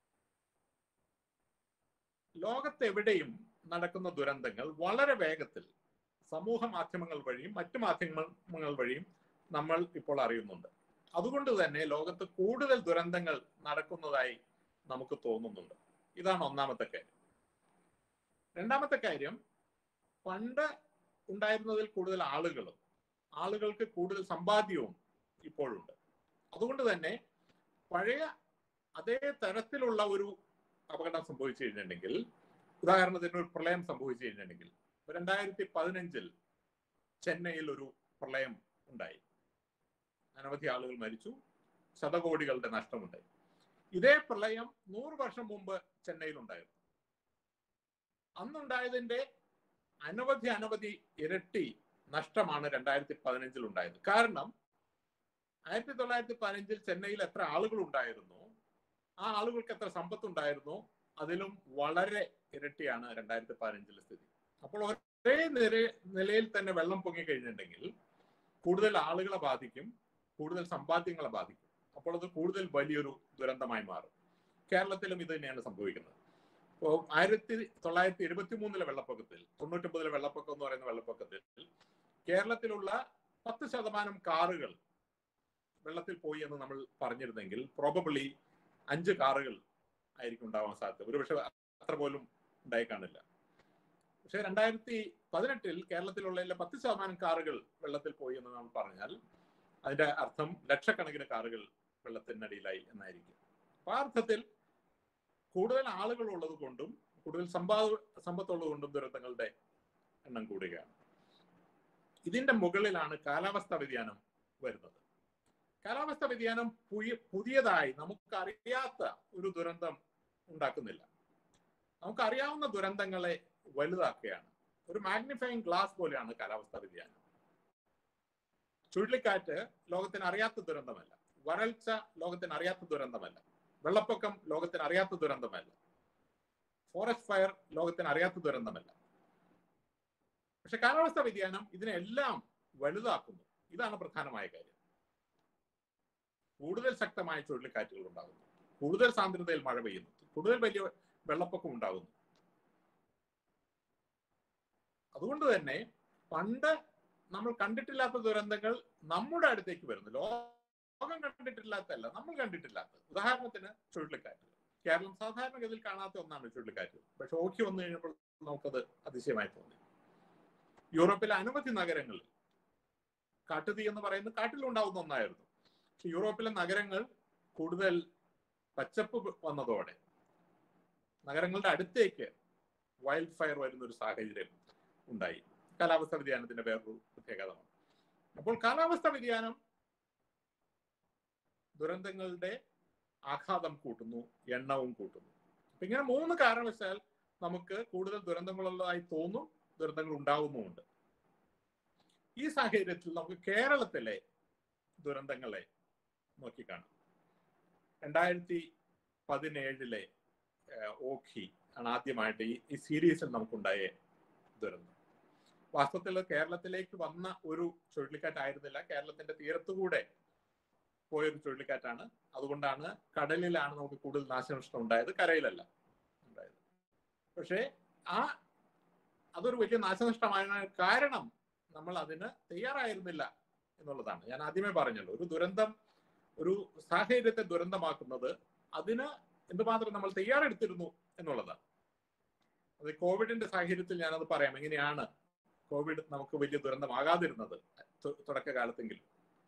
ലോകത്തെവിടെയും നടക്കുന്ന ദുരന്തങ്ങൾ വളരെ വേഗത്തിൽ സമൂഹ മാധ്യമങ്ങൾ വഴിയും മറ്റു മാധ്യമങ്ങൾ വഴിയും നമ്മൾ ഇപ്പോൾ അറിയുന്നുണ്ട് അതുകൊണ്ട് തന്നെ ലോകത്ത് കൂടുതൽ ദുരന്തങ്ങൾ നടക്കുന്നതായി നമുക്ക് തോന്നുന്നുണ്ട് ഇതാണ് ഒന്നാമത്തെ കാര്യം രണ്ടാമത്തെ കാര്യം പണ്ട് ഉണ്ടായിരുന്നതിൽ കൂടുതൽ ആളുകളും ആളുകൾക്ക് കൂടുതൽ സമ്പാദ്യവും ഇപ്പോഴുണ്ട് അതുകൊണ്ട് തന്നെ പഴയ അതേ തരത്തിലുള്ള ഒരു അപകടം സംഭവിച്ചു കഴിഞ്ഞിട്ടുണ്ടെങ്കിൽ ഉദാഹരണത്തിന് ഒരു പ്രളയം സംഭവിച്ചു കഴിഞ്ഞിട്ടുണ്ടെങ്കിൽ രണ്ടായിരത്തി പതിനഞ്ചിൽ ചെന്നൈയിൽ ഒരു പ്രളയം ഉണ്ടായി അനവധി ആളുകൾ മരിച്ചു ശതകോടികളുടെ നഷ്ടമുണ്ടായി ഇതേ പ്രളയം നൂറ് വർഷം മുമ്പ് ചെന്നൈയിൽ ഉണ്ടായിരുന്നു അന്നുണ്ടായതിന്റെ അനവധി അനവധി ഇരട്ടി നഷ്ടമാണ് രണ്ടായിരത്തി പതിനഞ്ചിൽ ഉണ്ടായത് കാരണം ആയിരത്തി തൊള്ളായിരത്തി പതിനഞ്ചിൽ ചെന്നൈയിൽ എത്ര ആളുകൾ ഉണ്ടായിരുന്നു ആ ആളുകൾക്ക് എത്ര സമ്പത്ത് ഉണ്ടായിരുന്നു അതിലും വളരെ ഇരട്ടിയാണ് രണ്ടായിരത്തി പതിനഞ്ചിലെ സ്ഥിതി അപ്പോൾ ഒരേ നിര നിലയിൽ തന്നെ വെള്ളം പൊങ്ങി കഴിഞ്ഞിട്ടുണ്ടെങ്കിൽ കൂടുതൽ ആളുകളെ ബാധിക്കും കൂടുതൽ സമ്പാദ്യങ്ങളെ ബാധിക്കും അപ്പോൾ അത് കൂടുതൽ വലിയൊരു ദുരന്തമായി മാറും കേരളത്തിലും ഇത് തന്നെയാണ് സംഭവിക്കുന്നത് ഇപ്പോൾ ആയിരത്തി തൊള്ളായിരത്തി എഴുപത്തി മൂന്നിലെ വെള്ളപ്പൊക്കത്തിൽ തൊണ്ണൂറ്റൊമ്പതിലെ വെള്ളപ്പൊക്കം എന്ന് പറയുന്ന വെള്ളപ്പൊക്കത്തിൽ കേരളത്തിലുള്ള പത്ത് ശതമാനം കാറുകൾ വെള്ളത്തിൽ പോയി എന്ന് നമ്മൾ പറഞ്ഞിരുന്നെങ്കിൽ പ്രോബബിളി അഞ്ച് കാറുകൾ ആയിരിക്കും ഉണ്ടാവാൻ സാധ്യത ഒരുപക്ഷെ അത്ര പോലും ഉണ്ടായി കാണില്ല പക്ഷെ രണ്ടായിരത്തി പതിനെട്ടിൽ കേരളത്തിലുള്ള പത്ത് ശതമാനം കാറുകൾ വെള്ളത്തിൽ പോയി എന്ന് നമ്മൾ പറഞ്ഞാൽ അതിന്റെ അർത്ഥം ലക്ഷക്കണക്കിന് കാറുകൾ വെള്ളത്തിനടിയിലായി എന്നായിരിക്കും അപ്പൊ ആ അർത്ഥത്തിൽ കൂടുതൽ ആളുകൾ ഉള്ളത് കൊണ്ടും കൂടുതൽ സമ്പാദ സമ്പത്തുള്ളത് കൊണ്ടും ദുരന്തങ്ങളുടെ എണ്ണം കൂടുകയാണ് ഇതിന്റെ മുകളിലാണ് കാലാവസ്ഥാ വ്യതിയാനം വരുന്നത് കാലാവസ്ഥാ വ്യതിയാനം പുതിയ പുതിയതായി നമുക്കറിയാത്ത ഒരു ദുരന്തം ഉണ്ടാക്കുന്നില്ല നമുക്കറിയാവുന്ന ദുരന്തങ്ങളെ വലുതാക്കുകയാണ് ഒരു മാഗ്നിഫൈങ് ഗ്ലാസ് പോലെയാണ് കാലാവസ്ഥാ വ്യതിയാനം ചുഴലിക്കാറ്റ് ലോകത്തിന് അറിയാത്ത ദുരന്തമല്ല വരൾച്ച ലോകത്തിന് അറിയാത്ത ദുരന്തമല്ല വെള്ളപ്പൊക്കം ലോകത്തിന് അറിയാത്ത ദുരന്തമല്ല ഫോറസ്റ്റ് ഫയർ ലോകത്തിന് അറിയാത്ത ദുരന്തമല്ല പക്ഷെ കാലാവസ്ഥാ വ്യതിയാനം ഇതിനെല്ലാം വലുതാക്കുന്നു ഇതാണ് പ്രധാനമായ കാര്യം കൂടുതൽ ശക്തമായ ചുഴലിക്കാറ്റുകൾ ഉണ്ടാകുന്നു കൂടുതൽ സാന്ദ്രതയിൽ മഴ പെയ്യുന്നു കൂടുതൽ വലിയ വെള്ളപ്പൊക്കം ഉണ്ടാകുന്നു അതുകൊണ്ട് തന്നെ പണ്ട് നമ്മൾ കണ്ടിട്ടില്ലാത്ത ദുരന്തങ്ങൾ നമ്മുടെ അടുത്തേക്ക് വരുന്നു ലോകം കണ്ടിട്ടില്ലാത്തല്ല നമ്മൾ കണ്ടിട്ടില്ലാത്ത ഉദാഹരണത്തിന് ചുഴലിക്കാറ്റ് കേരളം സാധാരണഗതിയിൽ കാണാത്ത ഒന്നാണ് ചുഴലിക്കാറ്റ് പക്ഷെ ഓഖി വന്നു കഴിഞ്ഞപ്പോൾ നമുക്കത് അതിശയമായി തോന്നി യൂറോപ്പിലെ അനവധി നഗരങ്ങളിൽ കാട്ടുതീ എന്ന് പറയുന്നത് കാട്ടിലുണ്ടാവുന്ന ഒന്നായിരുന്നു പക്ഷെ യൂറോപ്പിലെ നഗരങ്ങൾ കൂടുതൽ പച്ചപ്പ് വന്നതോടെ നഗരങ്ങളുടെ അടുത്തേക്ക് വൈൽഡ് ഫയർ വരുന്ന ഒരു സാഹചര്യം ഉണ്ടായി കാലാവസ്ഥാ വ്യതിയാനത്തിന്റെ വേറൊരു പ്രത്യേകതമാണ് അപ്പോൾ കാലാവസ്ഥാ വ്യതിയാനം ദുരന്തങ്ങളുടെ ആഘാതം കൂട്ടുന്നു എണ്ണവും കൂട്ടുന്നു അപ്പൊ ഇങ്ങനെ മൂന്ന് കാരണവശാൽ നമുക്ക് കൂടുതൽ ദുരന്തങ്ങളുള്ളതായി തോന്നും ദുരന്തങ്ങൾ ഉണ്ടാവുന്നുമുണ്ട് ഈ സാഹചര്യത്തിൽ നമുക്ക് കേരളത്തിലെ ദുരന്തങ്ങളെ നോക്കിക്കാണാം രണ്ടായിരത്തി പതിനേഴിലെ ഓഖി ആണ് ആദ്യമായിട്ട് ഈ ഈ സീരീസിൽ നമുക്കുണ്ടായ ദുരന്തം വാസ്തവത്തിൽ കേരളത്തിലേക്ക് വന്ന ഒരു ചുഴലിക്കാറ്റായിരുന്നില്ല കേരളത്തിന്റെ തീരത്തുകൂടെ പോയൊരു ചുഴലിക്കാറ്റാണ് അതുകൊണ്ടാണ് കടലിലാണ് നമുക്ക് കൂടുതൽ നാശനഷ്ടം ഉണ്ടായത് കരയിലല്ല ഉണ്ടായത് പക്ഷേ ആ അതൊരു വലിയ നാശനഷ്ടമായ കാരണം നമ്മൾ അതിന് തയ്യാറായിരുന്നില്ല എന്നുള്ളതാണ് ഞാൻ ആദ്യമേ പറഞ്ഞല്ലോ ഒരു ദുരന്തം ഒരു സാഹചര്യത്തെ ദുരന്തമാക്കുന്നത് അതിന് എന്തുമാത്രം നമ്മൾ തയ്യാറെടുത്തിരുന്നു എന്നുള്ളതാണ് അത് കോവിഡിന്റെ സാഹചര്യത്തിൽ ഞാനത് പറയാം എങ്ങനെയാണ് കോവിഡ് നമുക്ക് വലിയ ദുരന്തമാകാതിരുന്നത് തുടക്കകാലത്തെങ്കിലും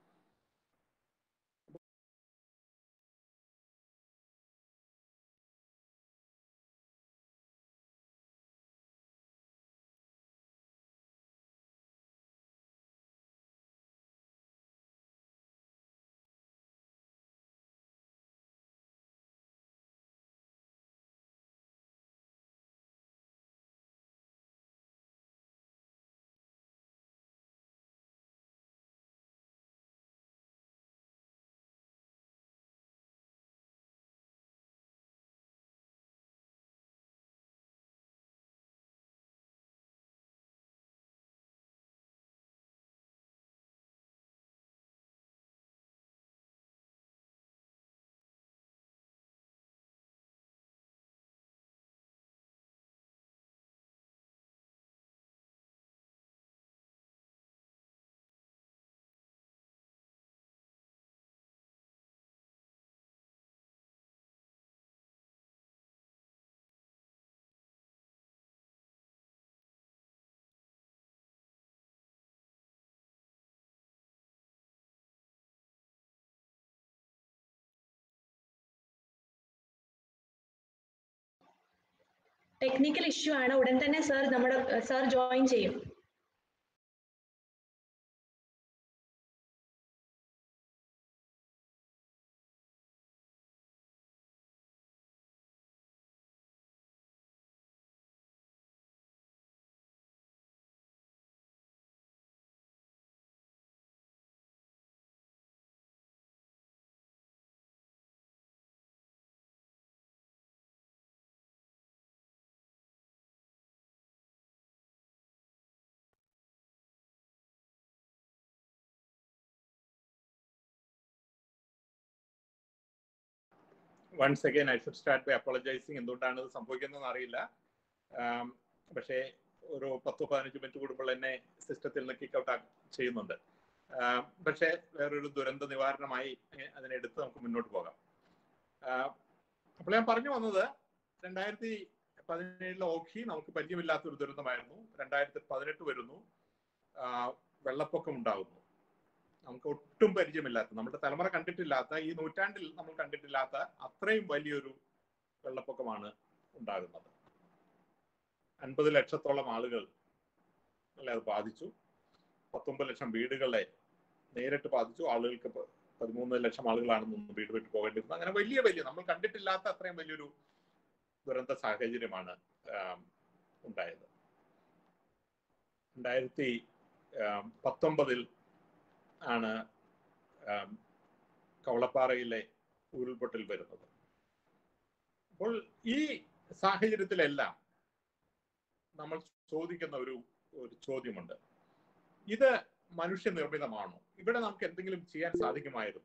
ടെക്നിക്കൽ ഇഷ്യൂ ആണ് ഉടൻ തന്നെ സർ നമ്മുടെ സർ ജോയിൻ ചെയ്യും once again I should start by apologising എന്തുകൊണ്ടാണ് ഇത് സംഭവിക്കുന്നതെന്ന് അറിയില്ല പക്ഷേ ഒരു പത്തോ പതിനഞ്ച് മിനിറ്റ് കൂടുമ്പോൾ എന്നെ സിസ്റ്റത്തിൽ നിന്ന് കിക്ക് ഔട്ട് ചെയ്യുന്നുണ്ട് പക്ഷേ വേറൊരു ദുരന്ത നിവാരണമായി അതിനെ എടുത്ത് നമുക്ക് മുന്നോട്ട് പോകാം അപ്പോൾ ഞാൻ പറഞ്ഞു വന്നത് രണ്ടായിരത്തി പതിനേഴിലെ ഓഖി നമുക്ക് പരിചയമില്ലാത്ത ഒരു ദുരന്തമായിരുന്നു രണ്ടായിരത്തി പതിനെട്ട് വരുന്നു വെള്ളപ്പൊക്കം ഉണ്ടാകുന്നു നമുക്ക് ഒട്ടും പരിചയമില്ലാത്ത നമ്മുടെ തലമുറ കണ്ടിട്ടില്ലാത്ത ഈ നൂറ്റാണ്ടിൽ നമ്മൾ കണ്ടിട്ടില്ലാത്ത അത്രയും വലിയൊരു വെള്ളപ്പൊക്കമാണ് ഉണ്ടാകുന്നത് അൻപത് ലക്ഷത്തോളം ആളുകൾ അല്ലെ അത് ബാധിച്ചു പത്തൊമ്പത് ലക്ഷം വീടുകളെ നേരിട്ട് ബാധിച്ചു ആളുകൾക്ക് പതിമൂന്ന് ലക്ഷം ആളുകളാണ് വീട് വിട്ട് പോകേണ്ടിരുന്നത് അങ്ങനെ വലിയ വലിയ നമ്മൾ കണ്ടിട്ടില്ലാത്ത അത്രയും വലിയൊരു ദുരന്ത സാഹചര്യമാണ് ഉണ്ടായത് രണ്ടായിരത്തി പത്തൊമ്പതിൽ ആണ് കവളപ്പാറയിലെ ഉരുൾപൊട്ടൽ വരുന്നത് അപ്പോൾ ഈ സാഹചര്യത്തിലെല്ലാം നമ്മൾ ചോദിക്കുന്ന ഒരു ഒരു ചോദ്യമുണ്ട് ഇത് മനുഷ്യനിർമ്മിതമാണോ ഇവിടെ നമുക്ക് എന്തെങ്കിലും ചെയ്യാൻ സാധിക്കുമായിരുന്നു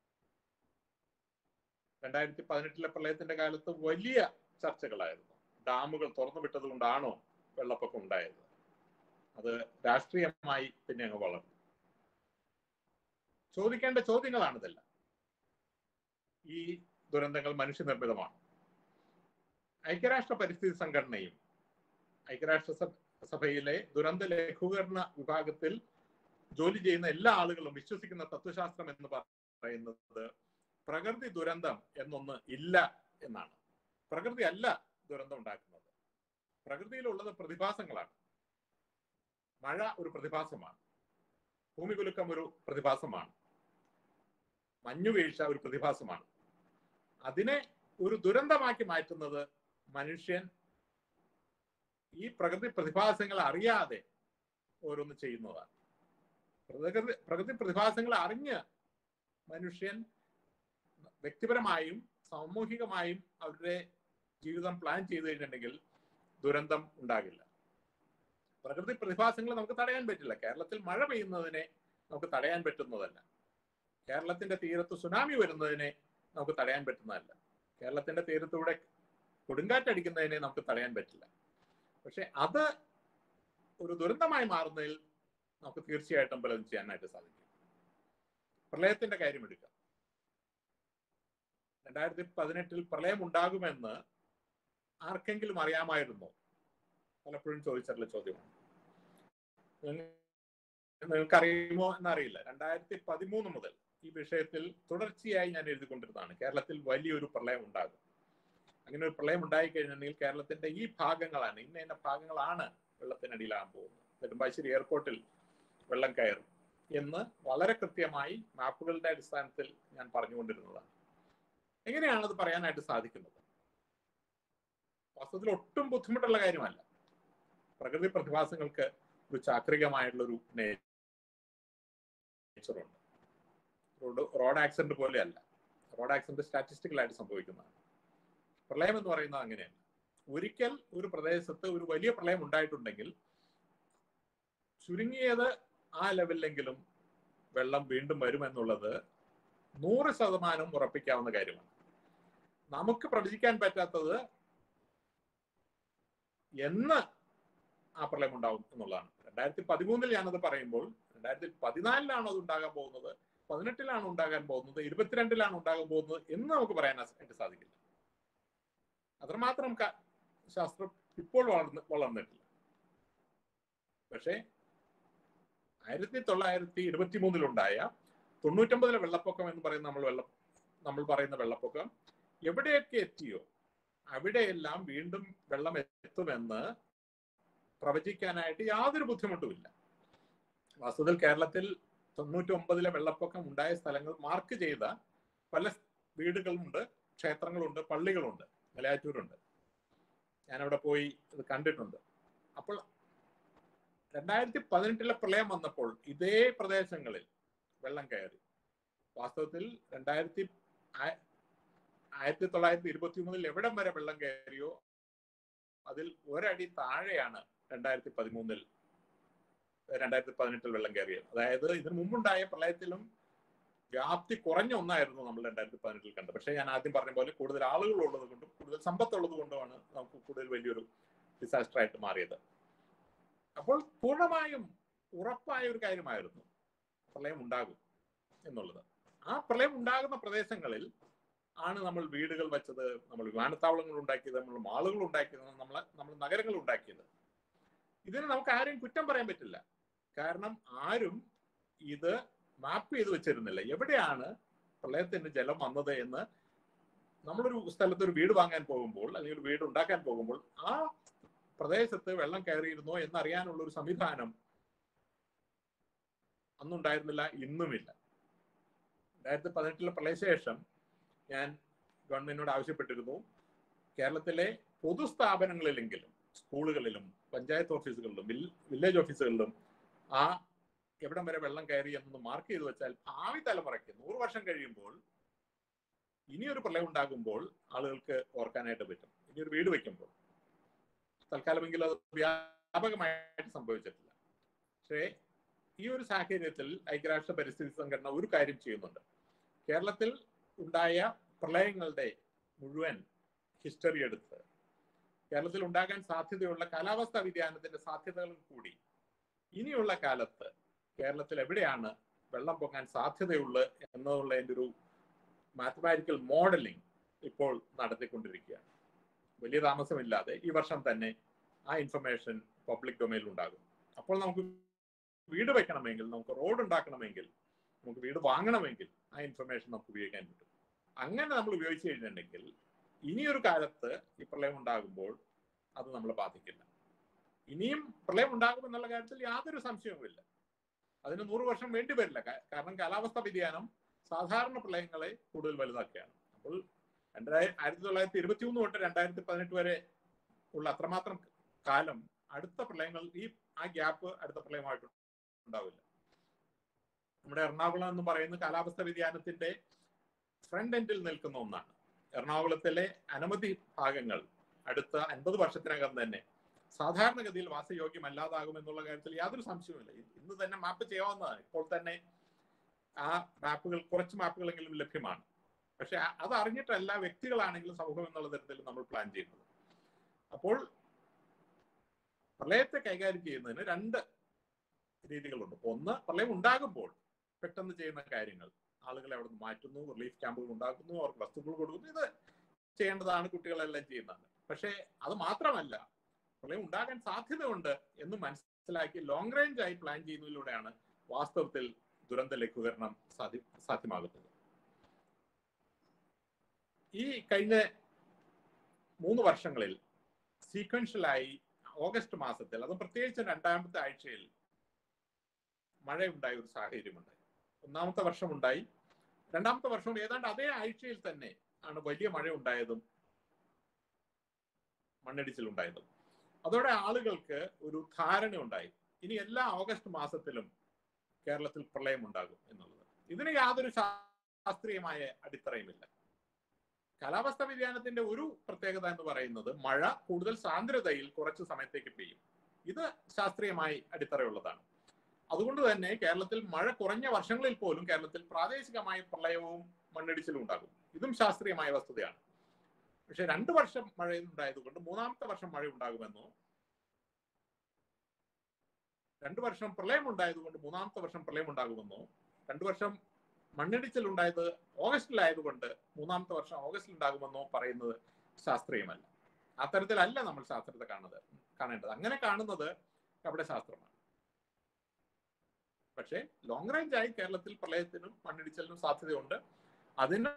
രണ്ടായിരത്തി പതിനെട്ടിലെ പ്രളയത്തിന്റെ കാലത്ത് വലിയ ചർച്ചകളായിരുന്നു ഡാമുകൾ തുറന്നു വിട്ടത് കൊണ്ടാണോ വെള്ളപ്പൊക്കം ഉണ്ടായത് അത് രാഷ്ട്രീയമായി പിന്നെ അങ്ങ് വളർന്നു ചോദിക്കേണ്ട ചോദ്യങ്ങളാണിതെല്ലാം ഈ ദുരന്തങ്ങൾ മനുഷ്യനിർമ്മിതമാണ് ഐക്യരാഷ്ട്ര പരിസ്ഥിതി സംഘടനയും ഐക്യരാഷ്ട്ര സഭയിലെ ദുരന്ത ലഘൂകരണ വിഭാഗത്തിൽ ജോലി ചെയ്യുന്ന എല്ലാ ആളുകളും വിശ്വസിക്കുന്ന തത്വശാസ്ത്രം എന്ന് പറയുന്നത് പ്രകൃതി ദുരന്തം എന്നൊന്ന് ഇല്ല എന്നാണ് പ്രകൃതി അല്ല ദുരന്തം ഉണ്ടാക്കുന്നത് പ്രകൃതിയിലുള്ളത് പ്രതിഭാസങ്ങളാണ് മഴ ഒരു പ്രതിഭാസമാണ് ഭൂമികുലുക്കം ഒരു പ്രതിഭാസമാണ് മഞ്ഞുവീഴ്ച ഒരു പ്രതിഭാസമാണ് അതിനെ ഒരു ദുരന്തമാക്കി മാറ്റുന്നത് മനുഷ്യൻ ഈ പ്രകൃതി പ്രതിഭാസങ്ങൾ അറിയാതെ ഓരോന്ന് ചെയ്യുന്നതാണ് പ്രകൃതി പ്രകൃതി പ്രതിഭാസങ്ങൾ അറിഞ്ഞ് മനുഷ്യൻ വ്യക്തിപരമായും സാമൂഹികമായും അവരുടെ ജീവിതം പ്ലാൻ ചെയ്തു കഴിഞ്ഞിട്ടുണ്ടെങ്കിൽ ദുരന്തം ഉണ്ടാകില്ല പ്രകൃതി പ്രതിഭാസങ്ങൾ നമുക്ക് തടയാൻ പറ്റില്ല കേരളത്തിൽ മഴ പെയ്യുന്നതിനെ നമുക്ക് തടയാൻ പറ്റുന്നതല്ല കേരളത്തിന്റെ തീരത്ത് സുനാമി വരുന്നതിനെ നമുക്ക് തടയാൻ പറ്റുന്നതല്ല കേരളത്തിന്റെ തീരത്തൂടെ കൊടുങ്കാറ്റടിക്കുന്നതിനെ നമുക്ക് തടയാൻ പറ്റില്ല പക്ഷെ അത് ഒരു ദുരന്തമായി മാറുന്നതിൽ നമുക്ക് തീർച്ചയായിട്ടും പലതും ചെയ്യാനായിട്ട് സാധിക്കും പ്രളയത്തിന്റെ കാര്യം എടുക്കാം രണ്ടായിരത്തി പതിനെട്ടിൽ പ്രളയം ഉണ്ടാകുമെന്ന് ആർക്കെങ്കിലും അറിയാമായിരുന്നോ പലപ്പോഴും ചോദിച്ചിട്ടുള്ള ചോദ്യമാണ് നിങ്ങൾക്ക് അറിയുമോ എന്നറിയില്ല രണ്ടായിരത്തി പതിമൂന്ന് മുതൽ ഈ വിഷയത്തിൽ തുടർച്ചയായി ഞാൻ എഴുതിക്കൊണ്ടിരുന്നതാണ് കേരളത്തിൽ വലിയൊരു പ്രളയം ഉണ്ടാകും അങ്ങനെ ഒരു പ്രളയം ഉണ്ടായി കഴിഞ്ഞിട്ടുണ്ടെങ്കിൽ കേരളത്തിന്റെ ഈ ഭാഗങ്ങളാണ് ഇന്ന ഇന്ന ഭാഗങ്ങളാണ് വെള്ളത്തിനടിയിലാകാൻ പോകുന്നത് നെടുമ്പാശ്ശേരി എയർപോർട്ടിൽ വെള്ളം കയറും എന്ന് വളരെ കൃത്യമായി മാപ്പുകളുടെ അടിസ്ഥാനത്തിൽ ഞാൻ പറഞ്ഞുകൊണ്ടിരുന്നതാണ് എങ്ങനെയാണ് അത് പറയാനായിട്ട് സാധിക്കുന്നത് വാസ്തവത്തിൽ ഒട്ടും ബുദ്ധിമുട്ടുള്ള കാര്യമല്ല പ്രകൃതി പ്രതിഭാസങ്ങൾക്ക് ഒരു ചാക്രികമായിട്ടുള്ള ഒരു നേച്ചറുണ്ട് റോഡ് റോഡ് ആക്സിഡന്റ് പോലെയല്ല റോഡ് ആക്സിഡന്റ് സ്റ്റാറ്റിസ്റ്റിക്കലായിട്ട് സംഭവിക്കുന്നതാണ് പ്രളയം എന്ന് പറയുന്നത് അങ്ങനെയല്ല ഒരിക്കൽ ഒരു പ്രദേശത്ത് ഒരു വലിയ പ്രളയം ഉണ്ടായിട്ടുണ്ടെങ്കിൽ ചുരുങ്ങിയത് ആ ലെവലിലെങ്കിലും വെള്ളം വീണ്ടും വരുമെന്നുള്ളത് നൂറ് ശതമാനം ഉറപ്പിക്കാവുന്ന കാര്യമാണ് നമുക്ക് പ്രവചിക്കാൻ പറ്റാത്തത് എന്ന് ആ പ്രളയം ഉണ്ടാവും എന്നുള്ളതാണ് രണ്ടായിരത്തി പതിമൂന്നിൽ ഞാനത് പറയുമ്പോൾ രണ്ടായിരത്തി പതിനാലിലാണ് അത് ഉണ്ടാകാൻ പോകുന്നത് പതിനെട്ടിലാണ് ഉണ്ടാകാൻ പോകുന്നത് ഇരുപത്തിരണ്ടിലാണ് ഉണ്ടാകാൻ പോകുന്നത് എന്ന് നമുക്ക് പറയാനായിട്ട് സാധിക്കില്ല അത്രമാത്രം ശാസ്ത്രം ഇപ്പോൾ വളർന്ന് വളർന്നിട്ടില്ല പക്ഷേ ആയിരത്തി തൊള്ളായിരത്തി ഇരുപത്തി മൂന്നിലുണ്ടായ തൊണ്ണൂറ്റൊമ്പതിലെ വെള്ളപ്പൊക്കം എന്ന് പറയുന്ന നമ്മൾ വെള്ളം നമ്മൾ പറയുന്ന വെള്ളപ്പൊക്കം എവിടെയൊക്കെ എത്തിയോ അവിടെയെല്ലാം വീണ്ടും വെള്ളം എത്തുമെന്ന് പ്രവചിക്കാനായിട്ട് യാതൊരു ബുദ്ധിമുട്ടുമില്ല വാസ്തവത്തിൽ കേരളത്തിൽ തൊണ്ണൂറ്റി ഒമ്പതിലെ വെള്ളപ്പൊക്കം ഉണ്ടായ സ്ഥലങ്ങൾ മാർക്ക് ചെയ്ത പല വീടുകളുണ്ട് ക്ഷേത്രങ്ങളുണ്ട് പള്ളികളുണ്ട് മലയാറ്റൂരുണ്ട് ഞാനവിടെ പോയി ഇത് കണ്ടിട്ടുണ്ട് അപ്പോൾ രണ്ടായിരത്തി പതിനെട്ടിലെ പ്രളയം വന്നപ്പോൾ ഇതേ പ്രദേശങ്ങളിൽ വെള്ളം കയറി വാസ്തവത്തിൽ രണ്ടായിരത്തി ആയിരത്തി തൊള്ളായിരത്തി ഇരുപത്തി മൂന്നിൽ എവിടം വരെ വെള്ളം കയറിയോ അതിൽ ഒരടി താഴെയാണ് രണ്ടായിരത്തി പതിമൂന്നിൽ രണ്ടായിരത്തി പതിനെട്ടിൽ വെള്ളം കയറിയത് അതായത് ഇതിനു മുമ്പുണ്ടായ പ്രളയത്തിലും വ്യാപ്തി കുറഞ്ഞ ഒന്നായിരുന്നു നമ്മൾ രണ്ടായിരത്തി പതിനെട്ടിൽ കണ്ടത് പക്ഷേ ഞാൻ ആദ്യം പറഞ്ഞ പോലെ കൂടുതൽ ആളുകൾ ഉള്ളത് കൊണ്ടും കൂടുതൽ സമ്പത്ത് ഉള്ളത് കൊണ്ടുമാണ് നമുക്ക് കൂടുതൽ വലിയൊരു ഡിസാസ്റ്റർ ആയിട്ട് മാറിയത് അപ്പോൾ പൂർണ്ണമായും ഉറപ്പായ ഒരു കാര്യമായിരുന്നു പ്രളയം ഉണ്ടാകും എന്നുള്ളത് ആ പ്രളയം ഉണ്ടാകുന്ന പ്രദേശങ്ങളിൽ ആണ് നമ്മൾ വീടുകൾ വെച്ചത് നമ്മൾ വിമാനത്താവളങ്ങൾ ഉണ്ടാക്കിയത് നമ്മൾ മാളുകൾ ഉണ്ടാക്കിയത് നമ്മൾ നമ്മൾ നഗരങ്ങൾ ഉണ്ടാക്കിയത് ഇതിന് നമുക്ക് ആരെയും കുറ്റം പറയാൻ പറ്റില്ല കാരണം ആരും ഇത് മാപ്പ് ചെയ്ത് വെച്ചിരുന്നില്ല എവിടെയാണ് പ്രളയത്തിന്റെ ജലം വന്നത് എന്ന് നമ്മളൊരു സ്ഥലത്ത് ഒരു വീട് വാങ്ങാൻ പോകുമ്പോൾ അല്ലെങ്കിൽ ഒരു വീട് ഉണ്ടാക്കാൻ പോകുമ്പോൾ ആ പ്രദേശത്ത് വെള്ളം കയറിയിരുന്നോ എന്നറിയാനുള്ള ഒരു സംവിധാനം അന്നുണ്ടായിരുന്നില്ല ഇന്നുമില്ല രണ്ടായിരത്തി പതിനെട്ടിലെ പ്രളയശേഷം ഞാൻ ഗവൺമെന്റിനോട് ആവശ്യപ്പെട്ടിരുന്നു കേരളത്തിലെ പൊതുസ്ഥാപനങ്ങളിലെങ്കിലും സ്കൂളുകളിലും പഞ്ചായത്ത് ഓഫീസുകളിലും വില്ലേജ് ഓഫീസുകളിലും ആ എവിടം വരെ വെള്ളം കയറി എന്നൊന്ന് മാർക്ക് ചെയ്ത് വെച്ചാൽ ഭാവി തലമുറയ്ക്ക് നൂറ് വർഷം കഴിയുമ്പോൾ ഇനിയൊരു പ്രളയം ഉണ്ടാകുമ്പോൾ ആളുകൾക്ക് ഓർക്കാനായിട്ട് പറ്റും ഇനി ഒരു വീട് വെക്കുമ്പോൾ തൽക്കാലമെങ്കിലും അത് വ്യാപകമായിട്ട് സംഭവിച്ചിട്ടില്ല പക്ഷേ ഈ ഒരു സാഹചര്യത്തിൽ ഐക്യരാഷ്ട്ര പരിസ്ഥിതി സംഘടന ഒരു കാര്യം ചെയ്യുന്നുണ്ട് കേരളത്തിൽ ഉണ്ടായ പ്രളയങ്ങളുടെ മുഴുവൻ ഹിസ്റ്ററി എടുത്ത് കേരളത്തിൽ ഉണ്ടാകാൻ സാധ്യതയുള്ള കാലാവസ്ഥാ വ്യതിയാനത്തിന്റെ സാധ്യതകൾ കൂടി ഇനിയുള്ള കാലത്ത് കേരളത്തിൽ എവിടെയാണ് വെള്ളം പൊങ്ങാൻ സാധ്യതയുള്ളത് എന്നതുള്ളതിൻ്റെ ഒരു മാത്തമാറ്റിക്കൽ മോഡലിംഗ് ഇപ്പോൾ നടത്തിക്കൊണ്ടിരിക്കുകയാണ് വലിയ താമസമില്ലാതെ ഈ വർഷം തന്നെ ആ ഇൻഫർമേഷൻ പബ്ലിക് ഡൊമൈനിൽ ഉണ്ടാകും അപ്പോൾ നമുക്ക് വീട് വെക്കണമെങ്കിൽ നമുക്ക് റോഡ് ഉണ്ടാക്കണമെങ്കിൽ നമുക്ക് വീട് വാങ്ങണമെങ്കിൽ ആ ഇൻഫർമേഷൻ നമുക്ക് ഉപയോഗിക്കാൻ പറ്റും അങ്ങനെ നമ്മൾ ഉപയോഗിച്ച് കഴിഞ്ഞിട്ടുണ്ടെങ്കിൽ ഇനിയൊരു കാലത്ത് ഈ പ്രളയം ഉണ്ടാകുമ്പോൾ അത് നമ്മളെ ബാധിക്കില്ല ഇനിയും പ്രളയം ഉണ്ടാകുമെന്നുള്ള കാര്യത്തിൽ യാതൊരു സംശയവുമില്ല അതിന് നൂറ് വർഷം വേണ്ടി വരില്ല കാ- കാരണം കാലാവസ്ഥാ വ്യതിയാനം സാധാരണ പ്രളയങ്ങളെ കൂടുതൽ വലുതാക്കുകയാണ് അപ്പോൾ രണ്ടായിരത്തി ആയിരത്തി തൊള്ളായിരത്തി ഇരുപത്തി മൂന്ന് തൊട്ട് രണ്ടായിരത്തി പതിനെട്ട് വരെ ഉള്ള അത്രമാത്രം കാലം അടുത്ത പ്രളയങ്ങൾ ഈ ആ ഗ്യാപ്പ് അടുത്ത പ്രളയമായിട്ട് ഉണ്ടാവില്ല നമ്മുടെ എറണാകുളം എന്ന് പറയുന്ന കാലാവസ്ഥാ വ്യതിയാനത്തിന്റെ ഫ്രണ്ട് എൻഡിൽ നിൽക്കുന്ന ഒന്നാണ് എറണാകുളത്തിലെ അനവധി ഭാഗങ്ങൾ അടുത്ത അൻപത് വർഷത്തിനകം തന്നെ സാധാരണഗതിയിൽ വാസയോഗ്യമല്ലാതാകും എന്നുള്ള കാര്യത്തിൽ യാതൊരു സംശയവുമില്ല ഇ- ഇന്ന് തന്നെ മാപ്പ് ചെയ്യാവുന്നതാണ് ഇപ്പോൾ തന്നെ ആ മാപ്പുകൾ കുറച്ച് മാപ്പുകളെങ്കിലും ലഭ്യമാണ് പക്ഷെ അ- അത് അറിഞ്ഞിട്ടല്ല വ്യക്തികളാണെങ്കിലും സമൂഹം എന്നുള്ള തരത്തിൽ നമ്മൾ പ്ലാൻ ചെയ്യുന്നത് അപ്പോൾ പ്രളയത്തെ കൈകാര്യം ചെയ്യുന്നതിന് രണ്ട് രീതികളുണ്ട് ഒന്ന് പ്രളയം ഉണ്ടാകുമ്പോൾ പെട്ടെന്ന് ചെയ്യുന്ന കാര്യങ്ങൾ ആളുകളെ അവിടെ നിന്ന് മാറ്റുന്നു റിലീഫ് ക്യാമ്പുകൾ ഉണ്ടാക്കുന്നു അവർക്ക് വസ്തുക്കൾ കൊടുക്കുന്നു ഇത് ചെയ്യേണ്ടതാണ് കുട്ടികളെല്ലാം ചെയ്യുന്നതാണ് പക്ഷേ അത് മാത്രമല്ല പ്രളയം ഉണ്ടാകാൻ സാധ്യതയുണ്ട് എന്ന് മനസ്സിലാക്കി ലോങ് റേഞ്ച് ആയി പ്ലാൻ ചെയ്യുന്നതിലൂടെയാണ് വാസ്തവത്തിൽ ദുരന്ത ലഘൂകരണം സാധ്യ സാധ്യമാകുന്നത് ഈ കഴിഞ്ഞ മൂന്ന് വർഷങ്ങളിൽ സീക്വൻഷ്യലായി ഓഗസ്റ്റ് മാസത്തിൽ അതും പ്രത്യേകിച്ച് രണ്ടാമത്തെ ആഴ്ചയിൽ മഴയുണ്ടായ ഒരു സാഹചര്യമുണ്ടായി ഒന്നാമത്തെ വർഷം ഉണ്ടായി രണ്ടാമത്തെ വർഷവും ഏതാണ്ട് അതേ ആഴ്ചയിൽ തന്നെ ആണ് വലിയ മഴ ഉണ്ടായതും മണ്ണിടിച്ചിലുണ്ടായതും അതോടെ ആളുകൾക്ക് ഒരു ധാരണ ഉണ്ടായി ഇനി എല്ലാ ഓഗസ്റ്റ് മാസത്തിലും കേരളത്തിൽ പ്രളയം ഉണ്ടാകും എന്നുള്ളത് ഇതിന് യാതൊരു ശാസ്ത്രീയമായ അടിത്തറയുമില്ല കാലാവസ്ഥാ വ്യതിയാനത്തിന്റെ ഒരു പ്രത്യേകത എന്ന് പറയുന്നത് മഴ കൂടുതൽ സാന്ദ്രതയിൽ കുറച്ച് സമയത്തേക്ക് പെയ്യും ഇത് ശാസ്ത്രീയമായി അടിത്തറയുള്ളതാണ് അതുകൊണ്ട് തന്നെ കേരളത്തിൽ മഴ കുറഞ്ഞ വർഷങ്ങളിൽ പോലും കേരളത്തിൽ പ്രാദേശികമായ പ്രളയവും മണ്ണിടിച്ചിലും ഉണ്ടാകും ഇതും ശാസ്ത്രീയമായ വസ്തുതയാണ് പക്ഷെ രണ്ടു വർഷം മഴ ഉണ്ടായതുകൊണ്ട് മൂന്നാമത്തെ വർഷം മഴ ഉണ്ടാകുമെന്നോ രണ്ടു വർഷം പ്രളയം ഉണ്ടായതുകൊണ്ട് മൂന്നാമത്തെ വർഷം പ്രളയം ഉണ്ടാകുമെന്നോ രണ്ടു വർഷം മണ്ണിടിച്ചിൽ ഉണ്ടായത് ഓഗസ്റ്റിലായതുകൊണ്ട് മൂന്നാമത്തെ വർഷം ഓഗസ്റ്റിൽ ഉണ്ടാകുമെന്നോ പറയുന്നത് ശാസ്ത്രീയമല്ല അത്തരത്തിലല്ല നമ്മൾ ശാസ്ത്രത്തെ കാണുന്നത് കാണേണ്ടത് അങ്ങനെ കാണുന്നത് അവിടെ ശാസ്ത്രമാണ് പക്ഷേ ലോങ് റേഞ്ച് ആയി കേരളത്തിൽ പ്രളയത്തിനും മണ്ണിടിച്ചിലിനും സാധ്യതയുണ്ട് അതിന്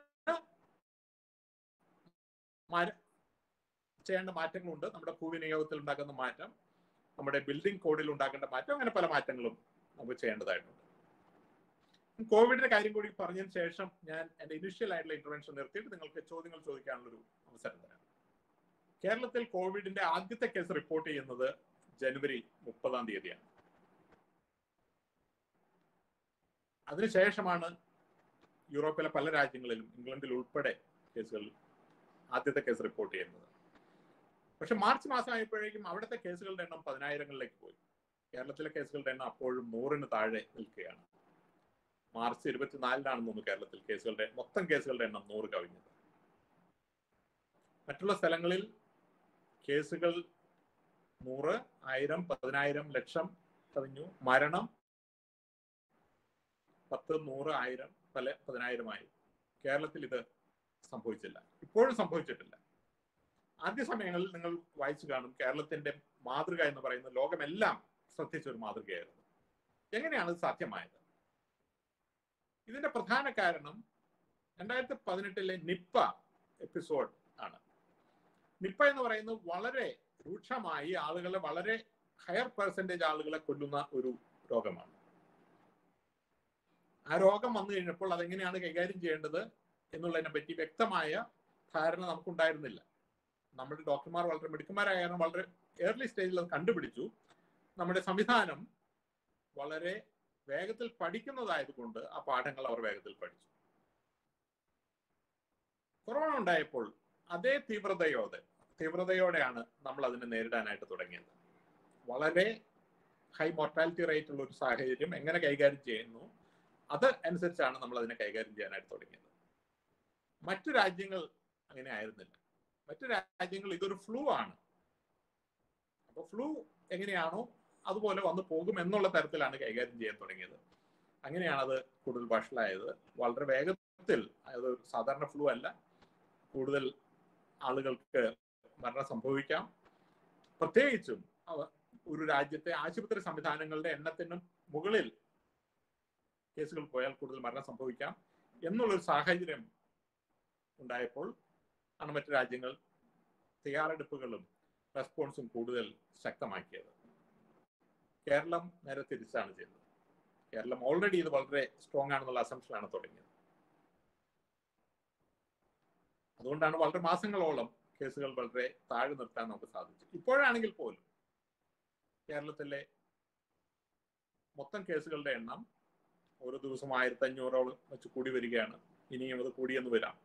മാ- ചെയ്യേണ്ട മാറ്റങ്ങളുണ്ട് നമ്മുടെ ഭൂവിനിയോഗത്തിൽ ഉണ്ടാക്കുന്ന മാറ്റം നമ്മുടെ ബിൽഡിംഗ് കോഡിൽ ഉണ്ടാക്കേണ്ട മാറ്റം അങ്ങനെ പല മാറ്റങ്ങളും നമുക്ക് ചെയ്യേണ്ടതായിട്ടുണ്ട് കോവിഡിന്റെ കാര്യം കൂടി പറഞ്ഞതിന് ശേഷം ഞാൻ എന്റെ ഇനിഷ്യൽ ആയിട്ടുള്ള ഇന്റർവെൻഷൻ നിർത്തിയിട്ട് നിങ്ങൾക്ക് ചോദ്യങ്ങൾ ചോദിക്കാനുള്ളൊരു അവസരം തരാം കേരളത്തിൽ കോവിഡിന്റെ ആദ്യത്തെ കേസ് റിപ്പോർട്ട് ചെയ്യുന്നത് ജനുവരി മുപ്പതാം തീയതിയാണ് അതിനുശേഷമാണ് യൂറോപ്പിലെ പല രാജ്യങ്ങളിലും ഇംഗ്ലണ്ടിൽ ഉൾപ്പെടെ കേസുകൾ ആദ്യത്തെ കേസ് റിപ്പോർട്ട് ചെയ്യുന്നത് പക്ഷെ മാർച്ച് മാസമായപ്പോഴേക്കും അവിടുത്തെ കേസുകളുടെ എണ്ണം പതിനായിരങ്ങളിലേക്ക് പോയി കേരളത്തിലെ കേസുകളുടെ എണ്ണം അപ്പോഴും നൂറിന് താഴെ നിൽക്കുകയാണ് മാർച്ച് ഇരുപത്തിനാലിനാണെന്ന് തോന്നുന്നു കേരളത്തിൽ കേസുകളുടെ മൊത്തം കേസുകളുടെ എണ്ണം നൂറ് കവിഞ്ഞത് മറ്റുള്ള സ്ഥലങ്ങളിൽ കേസുകൾ നൂറ് ആയിരം പതിനായിരം ലക്ഷം കവിഞ്ഞു മരണം പത്ത് നൂറ് ആയിരം പല പതിനായിരമായി കേരളത്തിൽ ഇത് സംഭവിച്ചില്ല ഇപ്പോഴും സംഭവിച്ചിട്ടില്ല ആദ്യ സമയങ്ങളിൽ നിങ്ങൾ വായിച്ചു കാണും കേരളത്തിന്റെ മാതൃക എന്ന് പറയുന്നത് ലോകമെല്ലാം ശ്രദ്ധിച്ച ഒരു മാതൃകയായിരുന്നു എങ്ങനെയാണ് ഇത് സാധ്യമായത് ഇതിന്റെ പ്രധാന കാരണം രണ്ടായിരത്തി പതിനെട്ടിലെ നിപ്പ എപ്പിസോഡ് ആണ് നിപ്പ എന്ന് പറയുന്നത് വളരെ രൂക്ഷമായി ആളുകളെ വളരെ ഹയർ പെർസെൻറ്റേജ് ആളുകളെ കൊല്ലുന്ന ഒരു രോഗമാണ് ആ രോഗം വന്നു കഴിഞ്ഞപ്പോൾ അതെങ്ങനെയാണ് കൈകാര്യം ചെയ്യേണ്ടത് എന്നുള്ളതിനെ പറ്റി വ്യക്തമായ ധാരണ നമുക്കുണ്ടായിരുന്നില്ല നമ്മുടെ ഡോക്ടർമാർ വളരെ മിടുക്കന്മാരായ കാരണം വളരെ ഏർലി സ്റ്റേജിൽ അത് കണ്ടുപിടിച്ചു നമ്മുടെ സംവിധാനം വളരെ വേഗത്തിൽ പഠിക്കുന്നതായതുകൊണ്ട് ആ പാഠങ്ങൾ അവർ വേഗത്തിൽ പഠിച്ചു കൊറോണ ഉണ്ടായപ്പോൾ അതേ തീവ്രതയോടെ തീവ്രതയോടെയാണ് നമ്മൾ അതിനെ നേരിടാനായിട്ട് തുടങ്ങിയത് വളരെ ഹൈ മോർട്ടാലിറ്റി റേറ്റ് ഉള്ള ഒരു സാഹചര്യം എങ്ങനെ കൈകാര്യം ചെയ്യുന്നു അത് അനുസരിച്ചാണ് നമ്മൾ അതിനെ കൈകാര്യം ചെയ്യാനായിട്ട് തുടങ്ങിയത് മറ്റു രാജ്യങ്ങൾ അങ്ങനെ ആയിരുന്നില്ല മറ്റു രാജ്യങ്ങൾ ഇതൊരു ഫ്ലൂ ആണ് അപ്പൊ ഫ്ലൂ എങ്ങനെയാണോ അതുപോലെ വന്നു പോകും എന്നുള്ള തരത്തിലാണ് കൈകാര്യം ചെയ്യാൻ തുടങ്ങിയത് അങ്ങനെയാണ് അത് കൂടുതൽ വഷളായത് വളരെ വേഗത്തിൽ അത് സാധാരണ ഫ്ലൂ അല്ല കൂടുതൽ ആളുകൾക്ക് മരണം സംഭവിക്കാം പ്രത്യേകിച്ചും അവ ഒരു രാജ്യത്തെ ആശുപത്രി സംവിധാനങ്ങളുടെ എണ്ണത്തിനും മുകളിൽ കേസുകൾ പോയാൽ കൂടുതൽ മരണം സംഭവിക്കാം എന്നുള്ളൊരു സാഹചര്യം ഉണ്ടായപ്പോൾ ആണ് മറ്റു രാജ്യങ്ങൾ തയ്യാറെടുപ്പുകളും റെസ്പോൺസും കൂടുതൽ ശക്തമാക്കിയത് കേരളം നേരെ തിരിച്ചാണ് ചെയ്തത് കേരളം ഓൾറെഡി ഇത് വളരെ സ്ട്രോങ് ആണെന്നുള്ള അസംഷനാണ് തുടങ്ങിയത് അതുകൊണ്ടാണ് വളരെ മാസങ്ങളോളം കേസുകൾ വളരെ താഴെ നിർത്താൻ നമുക്ക് സാധിച്ചു ഇപ്പോഴാണെങ്കിൽ പോലും കേരളത്തിലെ മൊത്തം കേസുകളുടെ എണ്ണം ഓരോ ദിവസം ആയിരത്തി അഞ്ഞൂറോളം വെച്ച് കൂടി വരികയാണ് ഇനിയും അത് കൂടിയെന്ന് വരാം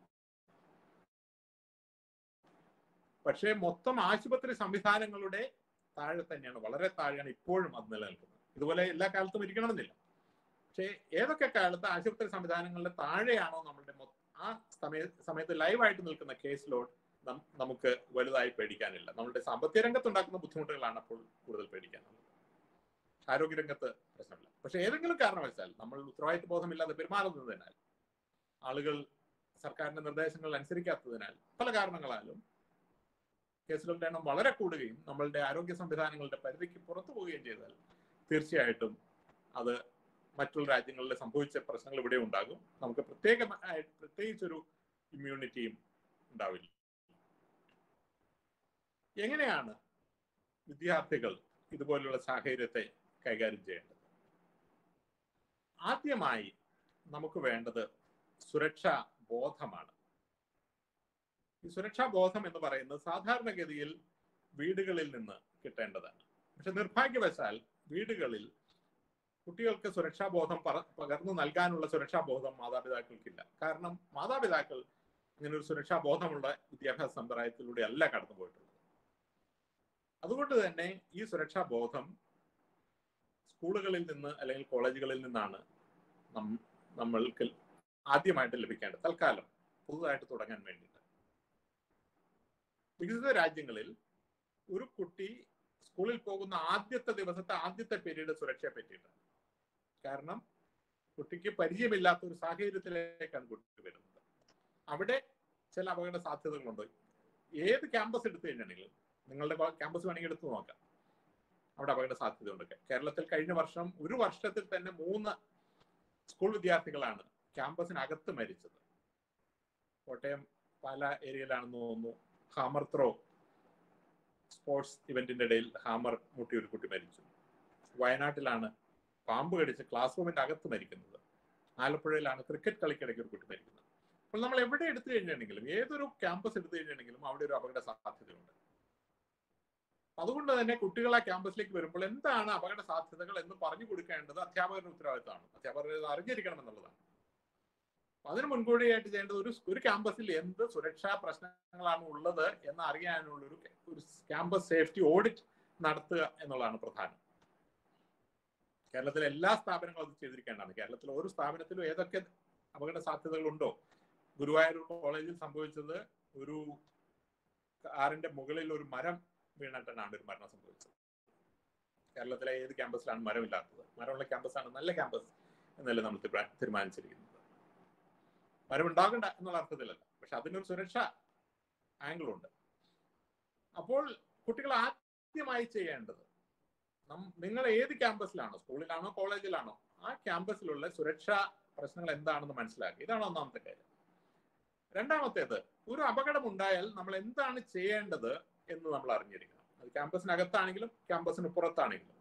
പക്ഷേ മൊത്തം ആശുപത്രി സംവിധാനങ്ങളുടെ താഴെ തന്നെയാണ് വളരെ താഴെയാണ് ഇപ്പോഴും അത് നിലനിൽക്കുന്നത് ഇതുപോലെ എല്ലാ കാലത്തും ഇരിക്കണമെന്നില്ല പക്ഷേ ഏതൊക്കെ കാലത്ത് ആശുപത്രി സംവിധാനങ്ങളുടെ താഴെയാണോ നമ്മളുടെ ആ സമയ സമയത്ത് ലൈവായിട്ട് നിൽക്കുന്ന കേസ് ലോഡ് നമുക്ക് വലുതായി പേടിക്കാനില്ല നമ്മളുടെ സാമ്പത്തിക രംഗത്തുണ്ടാക്കുന്ന ബുദ്ധിമുട്ടുകളാണ് അപ്പോൾ കൂടുതൽ പേടിക്കാനുള്ളത് ആരോഗ്യരംഗത്ത് പ്രശ്നമില്ല പക്ഷെ ഏതെങ്കിലും കാരണവശാൽ നമ്മൾ ഉത്തരവാദിത്വ ബോധമില്ലാതെ പെരുമാറുന്നതിനാൽ ആളുകൾ സർക്കാരിന്റെ നിർദ്ദേശങ്ങൾ അനുസരിക്കാത്തതിനാൽ പല കാരണങ്ങളാലും കേസുകളുടെ എണ്ണം വളരെ കൂടുകയും നമ്മളുടെ ആരോഗ്യ സംവിധാനങ്ങളുടെ പരിധിക്ക് പുറത്തു പോവുകയും ചെയ്താൽ തീർച്ചയായിട്ടും അത് മറ്റുള്ള രാജ്യങ്ങളിൽ സംഭവിച്ച പ്രശ്നങ്ങൾ ഇവിടെ ഉണ്ടാകും നമുക്ക് പ്രത്യേകമായി പ്രത്യേകിച്ചൊരു ഇമ്മ്യൂണിറ്റിയും ഉണ്ടാവില്ല എങ്ങനെയാണ് വിദ്യാർത്ഥികൾ ഇതുപോലുള്ള സാഹചര്യത്തെ കൈകാര്യം ചെയ്യേണ്ടത് ആദ്യമായി നമുക്ക് വേണ്ടത് സുരക്ഷാ ബോധമാണ് ഈ സുരക്ഷാ ബോധം എന്ന് പറയുന്നത് സാധാരണഗതിയിൽ വീടുകളിൽ നിന്ന് കിട്ടേണ്ടതാണ് പക്ഷെ നിർഭാഗ്യവശാൽ വീടുകളിൽ കുട്ടികൾക്ക് സുരക്ഷാ ബോധം പകർന്നു നൽകാനുള്ള സുരക്ഷാ ബോധം മാതാപിതാക്കൾക്കില്ല കാരണം മാതാപിതാക്കൾ ഇങ്ങനെ ഒരു സുരക്ഷാ ബോധമുള്ള വിദ്യാഭ്യാസ സമ്പ്രദായത്തിലൂടെ അല്ല കടന്നു പോയിട്ടുള്ളത് അതുകൊണ്ട് തന്നെ ഈ സുരക്ഷാ ബോധം സ്കൂളുകളിൽ നിന്ന് അല്ലെങ്കിൽ കോളേജുകളിൽ നിന്നാണ് നമ്മൾക്ക് ആദ്യമായിട്ട് ലഭിക്കേണ്ടത് തൽക്കാലം പുതുതായിട്ട് തുടങ്ങാൻ വേണ്ടിയിട്ട് വികസിത രാജ്യങ്ങളിൽ ഒരു കുട്ടി സ്കൂളിൽ പോകുന്ന ആദ്യത്തെ ദിവസത്തെ ആദ്യത്തെ പീരീഡ് സുരക്ഷയെ പറ്റിയിട്ടാണ് കാരണം കുട്ടിക്ക് പരിചയമില്ലാത്ത ഒരു സാഹചര്യത്തിലേക്കാണ് കുട്ടി വരുന്നത് അവിടെ ചില അപകട സാധ്യതകളുണ്ട് ഏത് ക്യാമ്പസ് എടുത്തു കഴിഞ്ഞാണെങ്കിലും നിങ്ങളുടെ ക്യാമ്പസ് വേണമെങ്കിൽ എടുത്തു നോക്കാം അവിടെ അപകട സാധ്യതയുണ്ട് കേരളത്തിൽ കഴിഞ്ഞ വർഷം ഒരു വർഷത്തിൽ തന്നെ മൂന്ന് സ്കൂൾ വിദ്യാർത്ഥികളാണ് ക്യാമ്പസിനകത്ത് മരിച്ചത് കോട്ടയം പാല ഏരിയയിലാണെന്ന് തോന്നുന്നു ഹാമർ ത്രോ സ്പോർട്സ് ഇവന്റിന്റെ ഇടയിൽ ഹാമർ മുട്ടി ഒരു കുട്ടി മരിച്ചു വയനാട്ടിലാണ് പാമ്പ് കടിച്ച് ക്ലാസ് റൂമിന്റെ അകത്ത് മരിക്കുന്നത് ആലപ്പുഴയിലാണ് ക്രിക്കറ്റ് കളിക്കിടയ്ക്ക് ഒരു കുട്ടി മരിക്കുന്നത് അപ്പോൾ നമ്മൾ എവിടെ എടുത്തു കഴിഞ്ഞിട്ടുണ്ടെങ്കിലും ഏതൊരു ക്യാമ്പസ് എടുത്തു കഴിഞ്ഞിട്ടുണ്ടെങ്കിലും അവിടെ ഒരു അപകട സാധ്യതയുണ്ട് അതുകൊണ്ട് തന്നെ കുട്ടികൾ ആ ക്യാമ്പസിലേക്ക് വരുമ്പോൾ എന്താണ് അപകട സാധ്യതകൾ എന്ന് പറഞ്ഞു കൊടുക്കേണ്ടത് അധ്യാപകരുടെ ഉത്തരവാദിത്തമാണ് അധ്യാപകർ ഇത് അറിഞ്ഞിരിക്കണം എന്നുള്ളതാണ് അതിന് മുൻകൂടിയായിട്ട് ചെയ്യേണ്ടത് ഒരു ഒരു ക്യാമ്പസിൽ എന്ത് സുരക്ഷാ പ്രശ്നങ്ങളാണ് ഉള്ളത് എന്ന് അറിയാനുള്ള ഒരു ഒരു ക്യാമ്പസ് സേഫ്റ്റി ഓഡിറ്റ് നടത്തുക എന്നുള്ളതാണ് പ്രധാനം കേരളത്തിലെ എല്ലാ സ്ഥാപനങ്ങളും അത് ചെയ്തിരിക്കേണ്ടതാണ് കേരളത്തിലെ ഓരോ സ്ഥാപനത്തിലും ഏതൊക്കെ അപകട സാധ്യതകളുണ്ടോ ഗുരുവായൂർ കോളേജിൽ സംഭവിച്ചത് ഒരു കാറിന്റെ മുകളിൽ ഒരു മരം വീണിട്ടാണ് ഒരു മരണം സംഭവിച്ചത് കേരളത്തിലെ ഏത് ക്യാമ്പസിലാണ് മരമില്ലാത്തത് മരമുള്ള ക്യാമ്പസാണ് നല്ല ക്യാമ്പസ് എന്നല്ലേ നമ്മൾ തീരുമാനിച്ചിരിക്കുന്നത് മരം ഉണ്ടാകണ്ട എന്നുള്ള അർത്ഥത്തിലല്ല പക്ഷെ അതിനൊരു സുരക്ഷ ആംഗിളുണ്ട് അപ്പോൾ കുട്ടികൾ ആദ്യമായി ചെയ്യേണ്ടത് നിങ്ങൾ ഏത് ക്യാമ്പസിലാണോ സ്കൂളിലാണോ കോളേജിലാണോ ആ ക്യാമ്പസിലുള്ള സുരക്ഷാ പ്രശ്നങ്ങൾ എന്താണെന്ന് മനസ്സിലാക്കി ഇതാണ് ഒന്നാമത്തെ കാര്യം രണ്ടാമത്തേത് ഒരു അപകടം ഉണ്ടായാൽ നമ്മൾ എന്താണ് ചെയ്യേണ്ടത് എന്ന് നമ്മൾ അറിഞ്ഞിരിക്കണം അത് ക്യാമ്പസിനകത്താണെങ്കിലും ക്യാമ്പസിന് പുറത്താണെങ്കിലും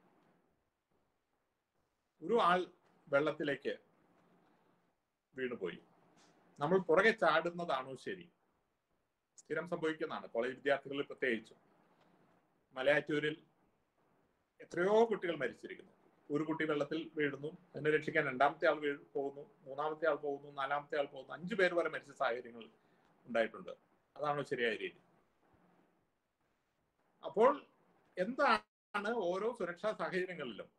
ഒരു ആൾ വെള്ളത്തിലേക്ക് വീണുപോയി നമ്മൾ പുറകെ ചാടുന്നതാണോ ശരി സ്ഥിരം സംഭവിക്കുന്നതാണ് കോളേജ് വിദ്യാർത്ഥികളിൽ പ്രത്യേകിച്ചും മലയാറ്റൂരിൽ എത്രയോ കുട്ടികൾ മരിച്ചിരിക്കുന്നു ഒരു കുട്ടി വെള്ളത്തിൽ വീഴുന്നു അതിനെ രക്ഷിക്കാൻ രണ്ടാമത്തെ ആൾ വീഴ് പോകുന്നു മൂന്നാമത്തെ ആൾ പോകുന്നു നാലാമത്തെ ആൾ പോകുന്നു അഞ്ചു പേർ വരെ മരിച്ച സാഹചര്യങ്ങൾ ഉണ്ടായിട്ടുണ്ട് അതാണോ ശരിയായ രീതി അപ്പോൾ എന്താണ് ഓരോ സുരക്ഷാ സാഹചര്യങ്ങളിലും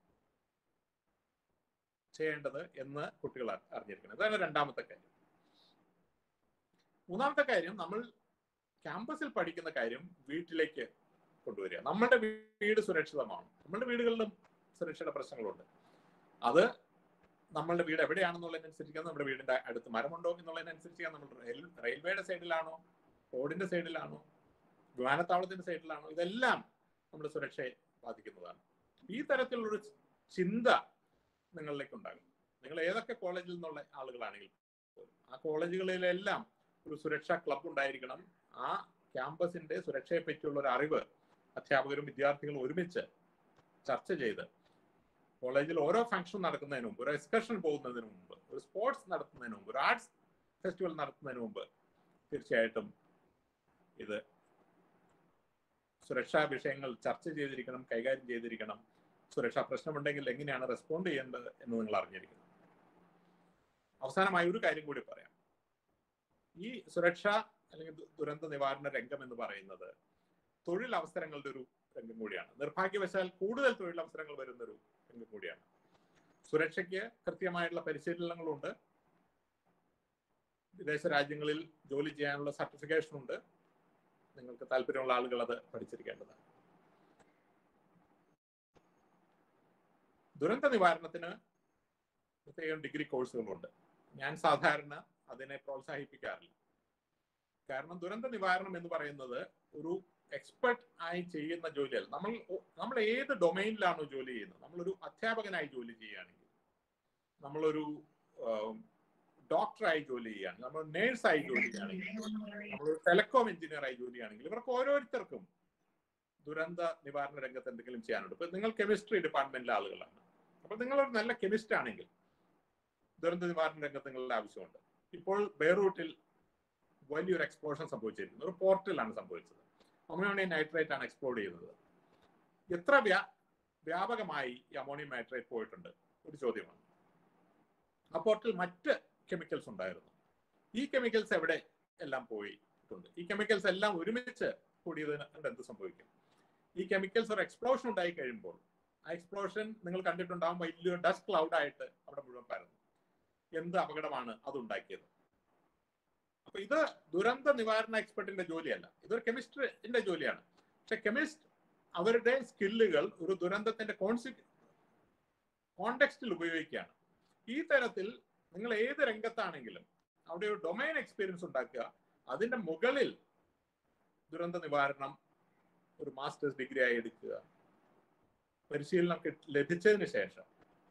ചെയ്യേണ്ടത് എന്ന് കുട്ടികൾ അ- അറിഞ്ഞിരിക്കണം അതാണ് രണ്ടാമത്തെ കാര്യം മൂന്നാമത്തെ കാര്യം നമ്മൾ ക്യാമ്പസിൽ പഠിക്കുന്ന കാര്യം വീട്ടിലേക്ക് കൊണ്ടുവരിക നമ്മളുടെ വീട് സുരക്ഷിതമാണ് നമ്മളുടെ വീടുകളിലും സുരക്ഷയുടെ പ്രശ്നങ്ങളുണ്ട് അത് നമ്മളുടെ വീട് എവിടെയാണെന്നുള്ളതിനനുസരിച്ച് നമ്മുടെ വീടിന്റെ അടുത്ത് മരമുണ്ടോ എന്നുള്ളതിനനുസരിച്ച് നമ്മൾ റെയിൽ റെയിൽവേയുടെ സൈഡിലാണോ റോഡിന്റെ സൈഡിലാണോ വിമാനത്താവളത്തിന്റെ സൈഡിലാണോ ഇതെല്ലാം നമ്മുടെ സുരക്ഷയെ ബാധിക്കുന്നതാണ് ഈ തരത്തിലുള്ളൊരു ചിന്ത നിങ്ങളിലേക്ക് ഉണ്ടാകും നിങ്ങൾ ഏതൊക്കെ കോളേജിൽ നിന്നുള്ള ആളുകളാണെങ്കിൽ പോലും ആ കോളേജുകളിലെല്ലാം ഒരു സുരക്ഷാ ക്ലബ് ഉണ്ടായിരിക്കണം ആ ക്യാമ്പസിന്റെ സുരക്ഷയെ പറ്റിയുള്ള ഒരു അറിവ് അധ്യാപകരും വിദ്യാർത്ഥികളും ഒരുമിച്ച് ചർച്ച ചെയ്ത് കോളേജിൽ ഓരോ ഫംഗ്ഷൻ നടക്കുന്നതിന് മുമ്പ് ഒരു എക്സ്കർഷൻ പോകുന്നതിന് മുമ്പ് ഒരു സ്പോർട്സ് നടത്തുന്നതിന് മുമ്പ് ഒരു ആർട്സ് ഫെസ്റ്റിവൽ നടത്തുന്നതിന് മുമ്പ് തീർച്ചയായിട്ടും ഇത് സുരക്ഷാ വിഷയങ്ങൾ ചർച്ച ചെയ്തിരിക്കണം കൈകാര്യം ചെയ്തിരിക്കണം സുരക്ഷാ പ്രശ്നമുണ്ടെങ്കിൽ എങ്ങനെയാണ് റെസ്പോണ്ട് ചെയ്യേണ്ടത് എന്ന് നിങ്ങൾ അറിഞ്ഞിരിക്കണം അവസാനമായി ഒരു കാര്യം കൂടി പറയാം ഈ സുരക്ഷ അല്ലെങ്കിൽ ദു- ദുരന്ത നിവാരണ രംഗം എന്ന് പറയുന്നത് തൊഴിൽ അവസരങ്ങളുടെ ഒരു രംഗം കൂടിയാണ് നിർഭാഗ്യവശാൽ കൂടുതൽ തൊഴിലവസരങ്ങൾ വരുന്ന ഒരു രംഗം കൂടിയാണ് സുരക്ഷയ്ക്ക് കൃത്യമായിട്ടുള്ള പരിശീലനങ്ങളുണ്ട് വിദേശ രാജ്യങ്ങളിൽ ജോലി ചെയ്യാനുള്ള സർട്ടിഫിക്കേഷൻ ഉണ്ട് നിങ്ങൾക്ക് താല്പര്യമുള്ള ആളുകൾ അത് പഠിച്ചിരിക്കേണ്ടതാണ് ദുരന്ത നിവാരണത്തിന് പ്രത്യേകം ഡിഗ്രി കോഴ്സുകളുണ്ട് ഞാൻ സാധാരണ അതിനെ പ്രോത്സാഹിപ്പിക്കാറില്ല കാരണം ദുരന്ത നിവാരണം എന്ന് പറയുന്നത് ഒരു എക്സ്പെർട്ട് ആയി ചെയ്യുന്ന ജോലിയല്ല നമ്മൾ നമ്മൾ ഏത് ഡൊമൈനിലാണോ ജോലി ചെയ്യുന്നത് നമ്മളൊരു അധ്യാപകനായി ജോലി ചെയ്യുകയാണെങ്കിൽ നമ്മളൊരു ഡോക്ടറായി ജോലി ചെയ്യുകയാണെങ്കിൽ നമ്മൾ നേഴ്സായി ജോലി ചെയ്യുകയാണെങ്കിൽ നമ്മളൊരു ടെലികോം എഞ്ചിനീയർ ആയി ജോലി ചെയ്യുകയാണെങ്കിൽ ഇവർക്ക് ഓരോരുത്തർക്കും ദുരന്ത നിവാരണ രംഗത്ത് എന്തെങ്കിലും ചെയ്യാനുണ്ട് ഇപ്പൊ നിങ്ങൾ കെമിസ്ട്രി ഡിപ്പാർട്ട്മെന്റിലെ ആളുകളാണ് അപ്പൊ നിങ്ങളൊരു നല്ല കെമിസ്റ്റ് ആണെങ്കിൽ ദുരന്ത നിവാരണ രംഗത്ത് നിങ്ങളുടെ ആവശ്യമുണ്ട് ഇപ്പോൾ ബെയ്റൂട്ടിൽ വലിയൊരു എക്സ്പ്ലോഷൻ സംഭവിച്ചിരിക്കുന്നു ഒരു പോർട്ടിലാണ് സംഭവിച്ചത് അമോണിയം നൈട്രേറ്റ് ആണ് എക്സ്പ്ലോഡ് ചെയ്യുന്നത് എത്ര വ്യാ വ്യാപകമായി ഈ അമോണിയം നൈട്രേറ്റ് പോയിട്ടുണ്ട് ഒരു ചോദ്യമാണ് ആ പോർട്ടിൽ മറ്റ് കെമിക്കൽസ് ഉണ്ടായിരുന്നു ഈ കെമിക്കൽസ് എവിടെ എല്ലാം പോയിട്ടുണ്ട് ഈ കെമിക്കൽസ് എല്ലാം ഒരുമിച്ച് കൂടിയതിന് കൊണ്ട് എന്ത് സംഭവിക്കും ഈ കെമിക്കൽസ് ഒരു എക്സ്പ്ലോഷൻ ഉണ്ടായി കഴിയുമ്പോൾ ആ എക്സ്പ്ലോഷൻ നിങ്ങൾ കണ്ടിട്ടുണ്ടാവും വലിയൊരു ഡസ്റ്റ് ക്ലൗഡ് ആയിട്ട് അവിടെ മുഴുവൻ പരന്നു എന്ത് അപകടമാണ് അത് ഉണ്ടാക്കിയത് അപ്പൊ ഇത് ദുരന്ത നിവാരണ എക്സ്പെർട്ടിന്റെ ജോലിയല്ല ഇതൊരു കെമിസ്ട്രിന്റെ ജോലിയാണ് പക്ഷെ കെമിസ്റ്റ് അവരുടെ സ്കില്ലുകൾ ഒരു ദുരന്തത്തിന്റെ കോൺസി കോണ്ടെക്സ്റ്റിൽ ഉപയോഗിക്കുകയാണ് ഈ തരത്തിൽ നിങ്ങൾ ഏത് രംഗത്താണെങ്കിലും അവിടെ ഒരു ഡൊമൈൻ എക്സ്പീരിയൻസ് ഉണ്ടാക്കുക അതിന്റെ മുകളിൽ ദുരന്ത നിവാരണം ഒരു മാസ്റ്റേഴ്സ് ഡിഗ്രി ആയി എടുക്കുക പരിശീലനം കിട്ടി- ലഭിച്ചതിന് ശേഷം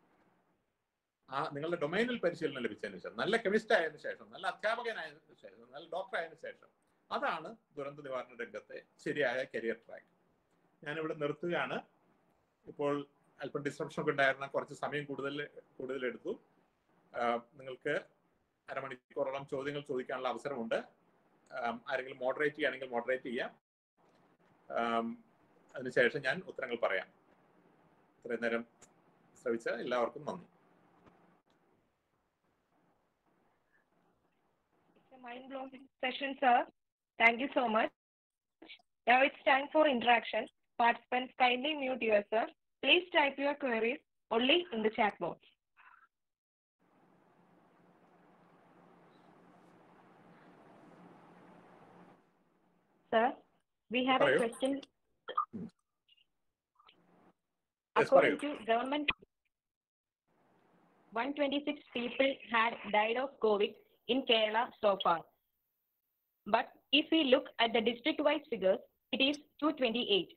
ആ നിങ്ങളുടെ ഡൊമൈനിൽ പരിശീലനം ലഭിച്ചതിന് ശേഷം നല്ല കെമിസ്റ്റ് ആയതിനു ശേഷം നല്ല അധ്യാപകനായതിനു ശേഷം നല്ല ഡോക്ടർ ആയതിനു ശേഷം അതാണ് ദുരന്ത നിവാരണ രംഗത്തെ ശരിയായ കരിയർ ട്രാക്ക് ഞാനിവിടെ നിർത്തുകയാണ് ഇപ്പോൾ അല്പം ഡിസ്ട്രപ്ഷൻ ഒക്കെ ഉണ്ടായിരുന്ന കുറച്ച് സമയം കൂടുതൽ കൂടുതൽ എടുത്തു ആ, നിങ്ങൾക്ക് അരമണിക്കൂറോളം ചോദ്യങ്ങൾ ചോദിക്കാനുള്ള അവസരമുണ്ട് ആം, ആരെങ്കിലും മോഡറേറ്റ് ചെയ്യുകയാണെങ്കിൽ മോഡറേറ്റ് ചെയ്യാം ആം, അതിനുശേഷം ഞാൻ ഉത്തരങ്ങൾ പറയാം ഇത്രയും നേരം ശ്രവിച്ച എല്ലാവർക്കും നന്ദി It's a mind-blowing session, sir. Thank you so much. Now it's time for interaction. Participants, kindly mute yourself. Please type your queries only in the chat box. Sir, we have a Parayoo. question. Hmm. Yes, According parayoo. to government, 126 people had died of COVID in Kerala so far. But if we look at the district-wise figures, it is 228.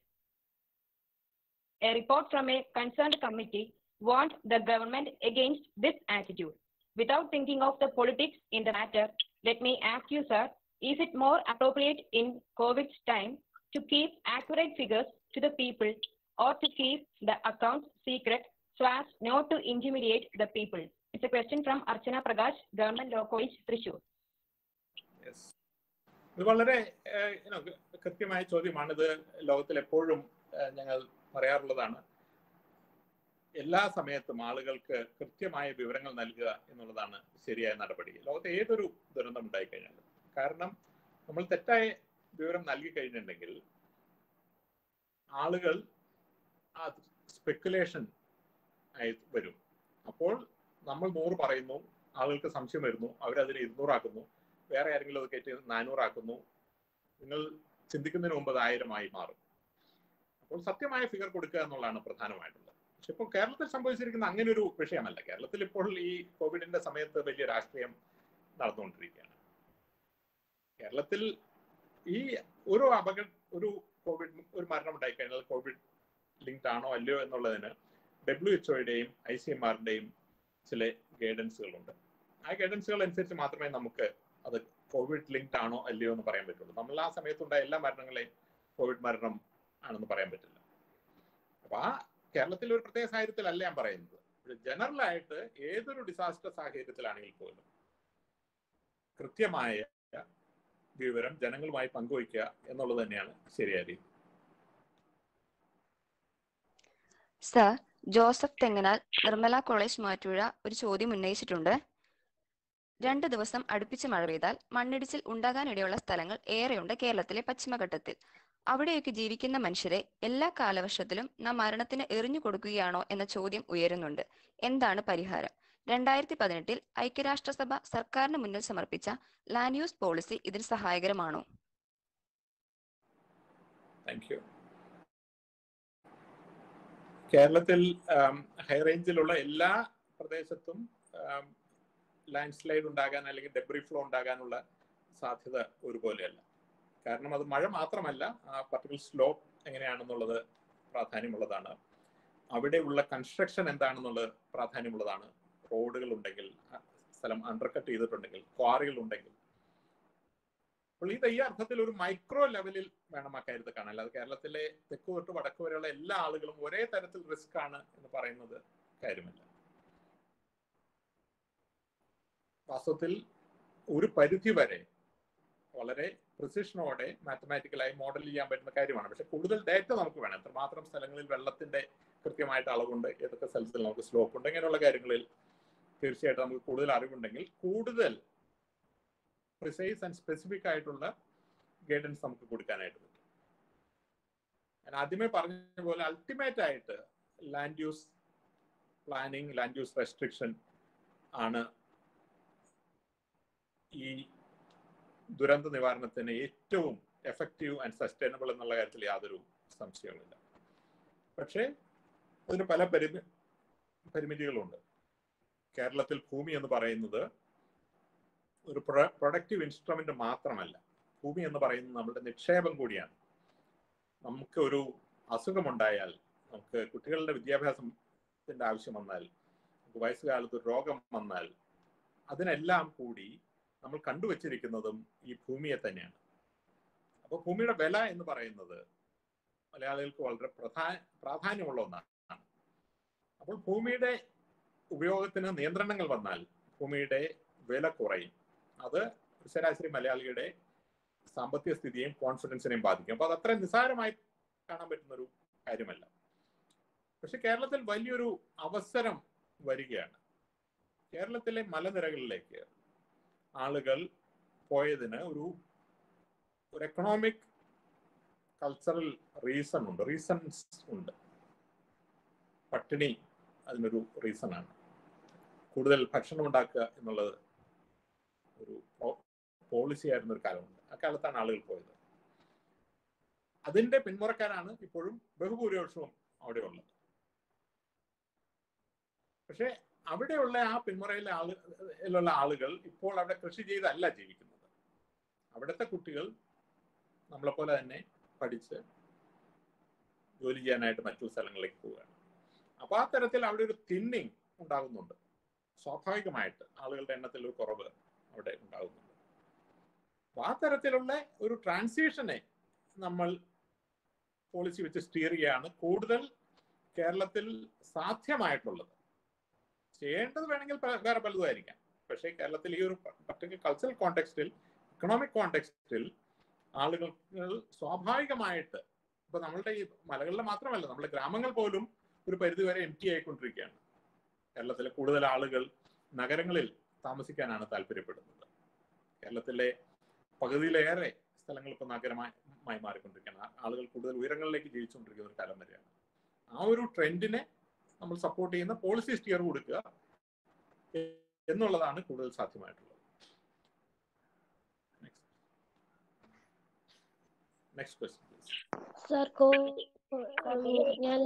A report from a concerned committee warned the government against this attitude. Without thinking of the politics in the matter, let me ask you, sir, is it more appropriate in COVID's time to keep accurate figures to the people or to keep the accounts secret so as not to intimidate the people? It's a question from Archana Prakash, Government Law College, Thrissur. Yes. ഇത് വളരെ ഏഹ്, you know, കൃത്യമായ ചോദ്യമാണ് ഇത് ലോകത്തിൽ എപ്പോഴും ഏഹ്, ഞങ്ങൾ പറയാറുള്ളതാണ് എല്ലാ സമയത്തും ആളുകൾക്ക് കൃത്യമായ വിവരങ്ങൾ നൽകുക എന്നുള്ളതാണ് ശരിയായ നടപടി ലോകത്തെ ഏതൊരു ദുരന്തം ഉണ്ടായിക്കഴിഞ്ഞാലും കാരണം നമ്മൾ തെറ്റായ വിവരം നൽകി കഴിഞ്ഞിട്ടുണ്ടെങ്കിൽ ആളുകൾ ആ സ്പെക്കുലേഷൻ ആയി വരും അപ്പോൾ നമ്മൾ നൂറ് പറയുന്നു ആളുകൾക്ക് സംശയം വരുന്നു അവരതിനെ ഇരുന്നൂറാക്കുന്നു വേറെ ആരെങ്കിലും അത് കയറ്റി നാനൂറാക്കുന്നു നിങ്ങൾ ചിന്തിക്കുന്നതിന് മുമ്പ് അത് ആയിരമായി മാറും അപ്പോൾ സത്യമായ ഫിഗർ കൊടുക്കുക എന്നുള്ളതാണ് പ്രധാനമായിട്ടുള്ളത് പക്ഷെ ഇപ്പോൾ കേരളത്തിൽ സംഭവിച്ചിരിക്കുന്ന അങ്ങനെ ഒരു വിഷയമല്ല കേരളത്തിൽ ഇപ്പോൾ ഈ കോവിഡിന്റെ സമയത്ത് വലിയ രാഷ്ട്രീയം നടന്നുകൊണ്ടിരിക്കുകയാണ് കേരളത്തിൽ ഈ ഒരു അപകട ഒരു കോവിഡ് ഒരു മരണം ഉണ്ടായി കഴിഞ്ഞാൽ കോവിഡ് ലിങ്ക്ഡ് ആണോ അല്ലയോ എന്നുള്ളതിന് ഡബ്ല്യു എച്ച്ഒയുടെയും ഐ സി എം ആറിന്റെയും ചില ഗൈഡൻസുകളുണ്ട് ആ ഗൈഡൻസുകൾ അനുസരിച്ച് മാത്രമേ നമുക്ക് അത് കോവിഡ് ലിങ്ക്ഡ് ആണോ അല്ലയോ എന്ന് പറയാൻ പറ്റുള്ളൂ നമ്മൾ ആ സമയത്തുണ്ടായ എല്ലാ മരണങ്ങളെയും കോവിഡ് മരണം ആണെന്ന് പറയാൻ പറ്റില്ല അപ്പൊ ആ കേരളത്തിൽ ഒരു പ്രത്യേക സാഹചര്യത്തിലല്ല ഞാൻ പറയുന്നത് ജനറൽ ആയിട്ട് ഏതൊരു ഡിസാസ്റ്റർ സാഹചര്യത്തിലാണെങ്കിൽ പോലും കൃത്യമായ വിവരം ജനങ്ങളുമായി പങ്കുവയ്ക്കുക എന്നുള്ളത് തന്നെയാണ് ശരിയായ രീതി sir Joseph Thenganal Nirmala college Mattuzha ഒരു ചോദ്യം ഉന്നയിച്ചിട്ടുണ്ട് രണ്ട് ദിവസം അടുപ്പിച്ച് മഴ പെയ്താൽ മണ്ണിടിച്ചിൽ ഉണ്ടാകാനിടയുള്ള സ്ഥലങ്ങൾ ഏറെയുണ്ട് കേരളത്തിലെ പശ്ചിമഘട്ടത്തിൽ അവിടെയൊക്കെ ജീവിക്കുന്ന മനുഷ്യരെ എല്ലാ കാലവർഷത്തിലും നാം മരണത്തിന് എറിഞ്ഞു കൊടുക്കുകയാണോ എന്ന ചോദ്യം ഉയരുന്നുണ്ട് എന്താണ് പരിഹാരം രണ്ടായിരത്തി പതിനെട്ടിൽ ഐക്യരാഷ്ട്രസഭ സർക്കാരിന് മുന്നിൽ സമർപ്പിച്ച ലാൻഡ് യൂസ് പോളിസി ഇതിന് സഹായകരമാണോ താങ്ക് യു കേരളത്തിൽ ഹൈ റേഞ്ചിലുള്ള എല്ലാ പ്രദേശത്തും ലാൻഡ് സ്ലൈഡ് ഉണ്ടാകാൻ അല്ലെങ്കിൽ ഡെബ്രി ഫ്ലോ ഉണ്ടാകാനുള്ള സാധ്യത ഒരുപോലെയല്ല കാരണം അത് മഴ മാത്രമല്ല ആ പർട്ടിക്കുലർ സ്ലോപ്പ് എങ്ങനെയാണെന്നുള്ളത് പ്രാധാന്യമുള്ളതാണ് അവിടെയുള്ള കൺസ്ട്രക്ഷൻ എന്താണെന്നുള്ളത് പ്രാധാന്യമുള്ളതാണ് റോഡുകൾ ഉണ്ടെങ്കിൽ സ്ഥലം അണ്ടർകട്ട് ചെയ്തിട്ടുണ്ടെങ്കിൽ ക്വാറികൾ ഉണ്ടെങ്കിൽ അപ്പോൾ ഇത് ഈ അർത്ഥത്തിൽ ഒരു മൈക്രോ ലെവലിൽ വേണം അക്കാര്യത്തെ കാണാൻ അല്ലാതെ കേരളത്തിലെ തെക്ക് തൊട്ട് വടക്ക് വരെയുള്ള എല്ലാ ആളുകളും ഒരേ തരത്തിൽ റിസ്ക് ആണ് എന്ന് പറയുന്നത് കാര്യമല്ല വാസ്തവത്തിൽ ഒരു പരിധി വരെ വളരെ പ്രിസിഷനോടെ മാത്തമാറ്റിക്കലായി മോഡൽ ചെയ്യാൻ പറ്റുന്ന കാര്യമാണ് പക്ഷെ കൂടുതൽ ഡേറ്റ നമുക്ക് വേണം എത്രമാത്രം സ്ഥലങ്ങളിൽ വെള്ളത്തിന്റെ കൃത്യമായിട്ട് അളവുണ്ട് ഏതൊക്കെ സ്ഥലത്തിൽ നമുക്ക് സ്ലോപ്പ് ഉണ്ട് ഇങ്ങനെയുള്ള കാര്യങ്ങളിൽ തീർച്ചയായിട്ടും നമുക്ക് കൂടുതൽ അറിവുണ്ടെങ്കിൽ കൂടുതൽ പ്രിസൈസ് ആൻഡ് സ്പെസിഫിക് ആയിട്ടുള്ള ഗൈഡൻസ് നമുക്ക് കൊടുക്കാനായിട്ട് പറ്റും ഞാൻ ആദ്യമേ പറഞ്ഞ പോലെ അൾട്ടിമേറ്റ് ആയിട്ട് land use planning land use restriction ആണ് ഈ ദുരന്ത നിവാരണത്തിന് ഏറ്റവും എഫക്റ്റീവ് ആൻഡ് സസ്റ്റൈനബിൾ എന്നുള്ള കാര്യത്തിൽ യാതൊരു സംശയവുമില്ല പക്ഷേ അതിന് പല പരിമി പരിമിതികളുണ്ട് കേരളത്തിൽ ഭൂമി എന്ന് പറയുന്നത് ഒരു പ്രൊഡക്റ്റീവ് ഇൻസ്ട്രുമെന്റ് മാത്രമല്ല ഭൂമി എന്ന് പറയുന്നത് നമ്മുടെ നിക്ഷേപം കൂടിയാണ് നമുക്ക് ഒരു അസുഖമുണ്ടായാൽ നമുക്ക് കുട്ടികളുടെ വിദ്യാഭ്യാസത്തിന്റെ ആവശ്യം വന്നാൽ നമുക്ക് വയസ്സുകാലത്ത് ഒരു രോഗം വന്നാൽ അതിനെല്ലാം കൂടി നമ്മൾ കണ്ടുവച്ചിരിക്കുന്നതും ഈ ഭൂമിയെ തന്നെയാണ് അപ്പോൾ ഭൂമിയുടെ വില എന്ന് പറയുന്നത് മലയാളികൾക്ക് വളരെ പ്രധാ പ്രാധാന്യമുള്ള ഒന്നാണ് അപ്പോൾ ഭൂമിയുടെ ഉപയോഗത്തിന് നിയന്ത്രണങ്ങൾ വന്നാൽ ഭൂമിയുടെ വില കുറയും അത് ശരാശരി മലയാളിയുടെ സാമ്പത്തിക സ്ഥിതിയെയും കോൺഫിഡൻസിനെയും ബാധിക്കും അപ്പൊ അത് അത്ര നിസ്സാരമായി കാണാൻ പറ്റുന്ന ഒരു കാര്യമല്ല പക്ഷെ കേരളത്തിൽ വലിയൊരു അവസരം വരികയാണ് കേരളത്തിലെ മലനിരകളിലേക്ക് ആളുകൾ പോയതിന് ഒരു ഒരു എക്കണോമിക് കൾച്ചറൽ റീസൺ ഉണ്ട് റീസൺസ് ഉണ്ട് പട്ടിണി അതിനൊരു റീസൺ ആണ് കൂടുതൽ ഭക്ഷണം ഉണ്ടാക്കുക എന്നുള്ളത് ഒരു പോളിസി ആയിരുന്ന ഒരു കാലമുണ്ട് ആ കാലത്താണ് ആളുകൾ പോയത് അതിന്റെ പിന്മുറക്കാരാണ് ഇപ്പോഴും ബഹുഭൂരിപക്ഷവും അവിടെ ഉള്ളത് പക്ഷെ അവിടെയുള്ള ആ പിന്മുറയിലെ ആളുള്ള ആളുകൾ ഇപ്പോൾ അവിടെ കൃഷി ചെയ്തല്ല ജീവിക്കുന്നത് അവിടുത്തെ കുട്ടികൾ നമ്മളെപ്പോലെ തന്നെ പഠിച്ച് ജോലി ചെയ്യാനായിട്ട് മറ്റുള്ള സ്ഥലങ്ങളിലേക്ക് പോവുകയാണ് അപ്പൊ ആ തരത്തിൽ അവിടെ ഒരു തിന്നിങ് ഉണ്ടാകുന്നുണ്ട് സ്വാഭാവികമായിട്ട് ആളുകളുടെ എണ്ണത്തിൽ ഒരു കുറവ് അവിടെ ഉണ്ടാകുന്നുണ്ട് അപ്പൊ ആ തരത്തിലുള്ള ഒരു ട്രാൻസിഷനെ നമ്മൾ പോളിസി വെച്ച് സ്റ്റിയർ ചെയ്യുകയാണ് കൂടുതൽ കേരളത്തിൽ സാധ്യമായിട്ടുള്ളത് ചെയ്യേണ്ടത് വേണമെങ്കിൽ വേറെ പലതും ആയിരിക്കാം പക്ഷേ കേരളത്തിൽ ഈ ഒരു particular cultural context economic context ആളുകൾ സ്വാഭാവികമായിട്ട് ഇപ്പൊ നമ്മളുടെ ഈ മലകളിലെ മാത്രമല്ല നമ്മുടെ ഗ്രാമങ്ങൾ പോലും ഒരു പരിധിവരെ എം ടി ആയിക്കൊണ്ടിരിക്കുകയാണ് കേരളത്തിലെ കൂടുതൽ ആളുകൾ നഗരങ്ങളിൽ താമസിക്കാനാണ് താല്പര്യപ്പെടുന്നത് കേരളത്തിലെ പകുതിയിലേറെ സ്ഥലങ്ങൾ ഇപ്പോൾ നഗരമായി കാലമായി മാറിക്കൊണ്ടിരിക്കുകയാണ് ആ- ആളുകൾ കൂടുതൽ ഉയരങ്ങളിലേക്ക് ജീവിച്ചുകൊണ്ടിരിക്കുന്ന ഒരു കാലം വരെയാണ് ആ ഒരു ട്രെൻഡിനെ നമ്മൾ സപ്പോർട്ട് ചെയ്യുന്ന പോളിസി സ്റ്റിയർ കൊടുക്കുക എ- എന്നുള്ളതാണ് കൂടുതൽ സാധ്യമായിട്ടുള്ളത് നെക്സ്റ്റ് ക്വസ്റ്റ്യൻ പ്ലീസ് സർ കോ ഞാൻ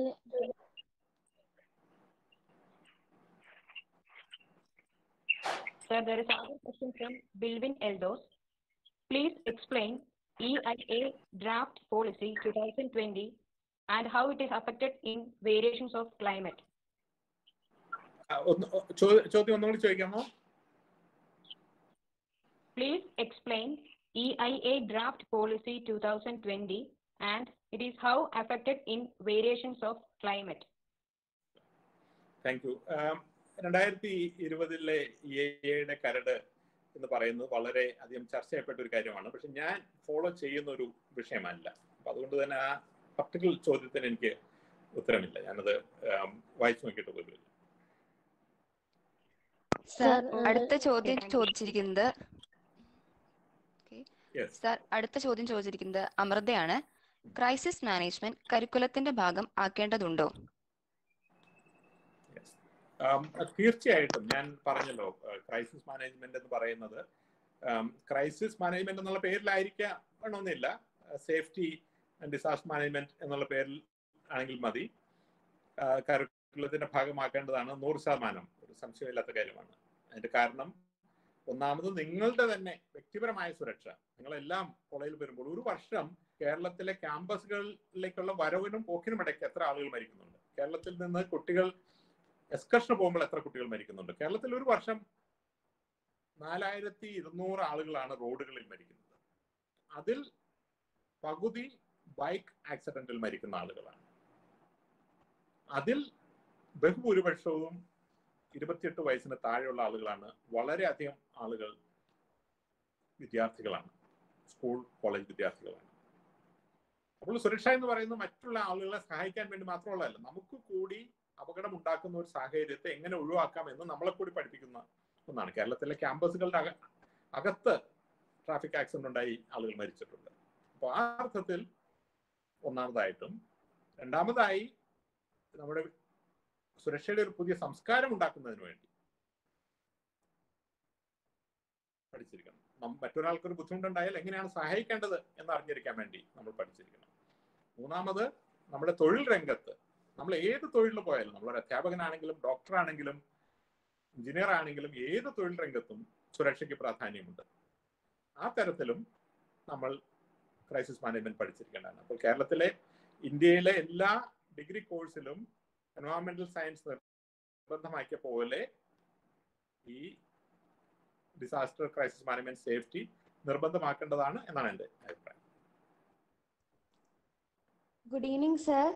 Sir, there is another question from Bilvin Eldos. Please explain EIA draft policy 2020 and how it is affected in variations of climate. ആ, ഒന്ന് ചോ- ചോദ്യം ഒന്നുകൂടി ചോദിക്കാമോ Please explain EIA draft policy 2020 and it is how affected in variations of climate. Thank you രണ്ടായിരത്തി ഇരുപതിലെ E എയുടെ കരട് എന്ന് പറയുന്നത് വളരെ അധികം ചർച്ച ചെയ്യപ്പെട്ട ഒരു കാര്യമാണ് പക്ഷെ ഞാൻ ഫോളോ ചെയ്യുന്ന ഒരു വിഷയമല്ല അപ്പൊ അതുകൊണ്ട് തന്നെ ആ പർട്ടിക്കുലർ ചോദ്യത്തിന് എനിക്ക് ഉത്തരമില്ല ഞാനത് ആം, വായിച്ചു നോക്കിയിട്ട് പോലും സർ Sir, അടുത്ത ചോദ്യം thank you. ചോദിച്ചിരിക്കുന്നത് യെസ് സർ അടുത്ത ചോദ്യം ചോദിച്ചിരിക്കുന്നത് അമൃതയാണ് ക്രൈസിസ് മാനേജ്മെന്റ് കരിക്കുലത്തിന്റെ ഭാഗം ആക്കേണ്ടതുണ്ടോ യെസ് തീർച്ചയായിട്ടും ഞാൻ പറഞ്ഞല്ലോ ക്രൈസിസ് മാനേജ്മെന്റ് എന്ന് പറയുന്നത് ക്രൈസിസ് മാനേജ്മെന്റ് എന്നുള്ള പേരിലായിരിക്കാം വേണമെന്നില്ല സേഫ്റ്റി ആൻഡ് ഡിസാസ്റ്റർ മാനേജ്മെന്റ് എന്നുള്ള പേരിൽ ആണെങ്കിൽ മതി കരിക്കുലത്തിന്റെ ഭാഗമാക്കേണ്ടതാണ് നൂറ് ശതമാനം ഒരു സംശയമില്ലാത്ത കാര്യമാണ് അതിന്റെ കാരണം ഒന്നാമത് നിങ്ങളുടെ തന്നെ വ്യക്തിപരമായ സുരക്ഷ നിങ്ങളെല്ലാം കോളേജിൽ വരുമ്പോൾ ഒരു വർഷം കേരളത്തിലെ ക്യാമ്പസുകളിലേക്കുള്ള വരവിനും പോക്കിനും ഇടയ്ക്ക് എത്ര ആളുകൾ മരിക്കുന്നുണ്ട് കേരളത്തിൽ നിന്ന് കുട്ടികൾ എക്സ്കർഷന് പോകുമ്പോൾ എത്ര കുട്ടികൾ മരിക്കുന്നുണ്ട് കേരളത്തിൽ ഒരു വർഷം നാലായിരത്തി ഇരുന്നൂറ് ആളുകളാണ് റോഡുകളിൽ മരിക്കുന്നത് അതിൽ പകുതി ബൈക്ക് ആക്സിഡന്റിൽ മരിക്കുന്ന ആളുകളാണ് അതിൽ ബഹുഭൂരിപക്ഷവും ഇരുപത്തിയെട്ട് വയസ്സിന് താഴെയുള്ള ആളുകളാണ് വളരെയധികം ആളുകൾ വിദ്യാർത്ഥികളാണ് സ്കൂൾ കോളേജ് വിദ്യാർത്ഥികളാണ് അപ്പോൾ സുരക്ഷ എന്ന് പറയുന്നത് മറ്റുള്ള ആളുകളെ സഹായിക്കാൻ വേണ്ടി മാത്രമുള്ളതല്ല നമുക്ക് കൂടി അപകടം ഉണ്ടാക്കുന്ന ഒരു സാഹചര്യത്തെ എങ്ങനെ ഒഴിവാക്കാം എന്ന് നമ്മളെ കൂടി പഠിപ്പിക്കുന്ന ഒന്നാണ് കേരളത്തിലെ ക്യാമ്പസുകളുടെ അക അകത്ത് ട്രാഫിക് ആക്സിഡന്റ് ഉണ്ടായി ആളുകൾ മരിച്ചിട്ടുണ്ട് അപ്പോൾ ആ അർത്ഥത്തിൽ ഒന്നാമതായിട്ടും രണ്ടാമതായി നമ്മുടെ സുരക്ഷയുടെ ഒരു പുതിയ സംസ്കാരം ഉണ്ടാക്കുന്നതിന് വേണ്ടി പഠിച്ചിരിക്കണം നം- മറ്റൊരാൾക്ക് ഒരു ബുദ്ധിമുട്ടുണ്ടായാൽ എങ്ങനെയാണ് സഹായിക്കേണ്ടത് എന്ന് അറിഞ്ഞിരിക്കാൻ വേണ്ടി നമ്മൾ പഠിച്ചിരിക്കണം മൂന്നാമത് നമ്മുടെ തൊഴിൽ രംഗത്ത് നമ്മൾ ഏത് തൊഴിലിൽ പോയാലും നമ്മളൊരു അധ്യാപകനാണെങ്കിലും ഡോക്ടറാണെങ്കിലും എഞ്ചിനീയർ ആണെങ്കിലും ഏത് തൊഴിൽ രംഗത്തും സുരക്ഷയ്ക്ക് പ്രാധാന്യമുണ്ട് ആ തരത്തിലും നമ്മൾ ക്രൈസിസ് മാനേജ്മെന്റ് പഠിച്ചിരിക്കേണ്ടതാണ് അപ്പോൾ കേരളത്തിലെ ഇന്ത്യയിലെ എല്ലാ ഡിഗ്രി കോഴ്സിലും എൻവയോൺമെന്റൽ സയൻസ് നിർബന്ധമാക്കിയ പോലെ ഈ ഡിസാസ്റ്റർ ക്രൈസിസ് മാനേജ്മെന്റ് സേഫ്റ്റി നിർബന്ധമാക്കേണ്ടതാണ് എന്നാണ് എൻ്റെ അഭിപ്രായം good evening sir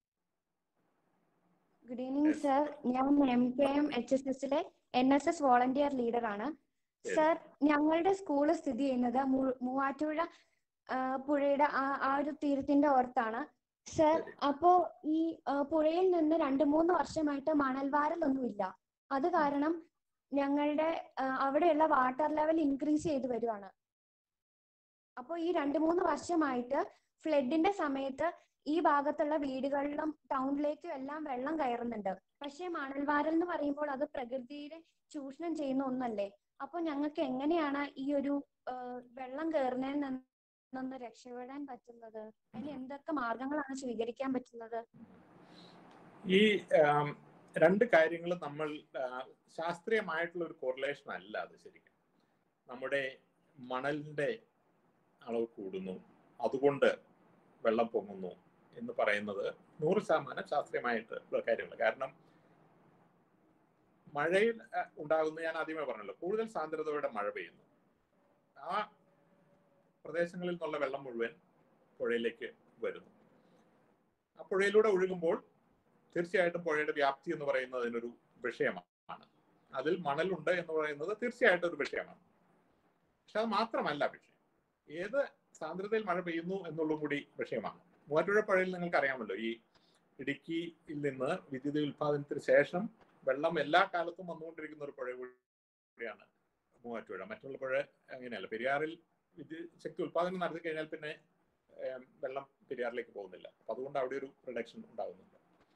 good evening Yes. Sir ഞാൻ M K M H S എസിലെ N S S volunteer leader ആണ് Yes. സർ ഞങ്ങളുടെ സ്കൂൾ സ്ഥിതി ചെയ്യുന്നത് മൂ- മൂവാറ്റുപുഴ ആ, പുഴയുടെ ആ ആ ഒരു തീരത്തിന്റെ ഓർത്താണ് സർ ശരി. അപ്പോ ഈ ആ, പുഴയിൽ നിന്ന് രണ്ട് മൂന്ന് വർഷമായിട്ട് മണൽവാരലൊന്നുമില്ല അത് കാരണം ഞങ്ങളുടെ ആ, അവിടെയുള്ള വാട്ടർ ലെവൽ ഇൻക്രീസ് ചെയ്ത് വരുവാണ് അപ്പോൾ ഈ രണ്ട് മൂന്ന് വർഷമായിട്ട് ഫ്ലഡിന്റെ സമയത്ത് ഈ ഭാഗത്തുള്ള വീടുകളിലും ടൗണിലേക്കും എല്ലാം വെള്ളം കയറുന്നുണ്ട് പക്ഷേ മണൽവാരൽ എന്ന് പറയുമ്പോൾ അത് പ്രകൃതിയെ ചൂഷണം ചെയ്യുന്ന ഒന്നല്ലേ അപ്പോൾ ഞങ്ങൾക്ക് എങ്ങനെയാണ് ഈ ഒരു ആ, വെള്ളം കയറുന്നതിൽ നിന്നൊന്ന് രക്ഷപ്പെടാൻ പറ്റുന്നത് അതിന് എന്തൊക്കെ മാർഗങ്ങളാണ് സ്വീകരിക്കാൻ പറ്റുന്നത് ഈ ആം, രണ്ട് കാര്യങ്ങൾ നമ്മൾ ആ, ശാസ്ത്രീയമായിട്ടുള്ള ഒരു കോറിലേഷൻ അല്ല അത് ശരിക്കും നമ്മുടെ മണലിന്റെ അളവ് കൂടുന്നു അതുകൊണ്ട് വെള്ളം പൊങ്ങുന്നു എന്ന് പറയുന്നത് നൂറ് ശതമാനം ശാസ്ത്രീയമായിട്ട് ഉള്ള കാര്യങ്ങൾ കാരണം മഴയിൽ ആ, ഉണ്ടാകുന്ന ഞാൻ ആദ്യമേ പറഞ്ഞല്ലോ കൂടുതൽ സാന്ദ്രതയോടെ മഴ പെയ്യുന്നു ആ പ്രദേശങ്ങളിൽ നിന്നുള്ള വെള്ളം മുഴുവൻ പുഴയിലേക്ക് വരുന്നു ആ പുഴയിലൂടെ ഒഴുകുമ്പോൾ തീർച്ചയായിട്ടും പുഴയുടെ വ്യാപ്തി എന്ന് പറയുന്നത് അതിനൊരു വിഷയമാണ് അതിൽ മണലുണ്ട് എന്ന് പറയുന്നത് തീർച്ചയായിട്ടും ഒരു വിഷയമാണ് പക്ഷെ അത് മാത്രമല്ല വിഷയം ഏത് സാന്ദ്രതയിൽ മഴ പെയ്യുന്നു എന്നുള്ളതും കൂടി വിഷയമാണ് മൂവാറ്റുപുഴ പുഴയിൽ നിങ്ങൾക്ക് അറിയാമല്ലോ ഈ ഇടുക്കിയിൽ നിന്ന് വിദ്യുത് ഉൽപാദനത്തിന് ശേഷം വെള്ളം എല്ലാ കാലത്തും വന്നുകൊണ്ടിരിക്കുന്ന ഒരു പുഴ കൂടിയാണ് മൂവാറ്റുപുഴ മറ്റുള്ള പുഴ അങ്ങനെയല്ല പെരിയാറിൽ വിദ്യുത് ശക്തി ഉൽപാദനം നടത്തി കഴിഞ്ഞാൽ പിന്നെ ഏം, വെള്ളം പെരിയാറിലേക്ക് പോകുന്നില്ല അപ്പൊ അതുകൊണ്ട് അവിടെ ഒരു റിഡക്ഷൻ ഉണ്ടാകുന്നുണ്ട്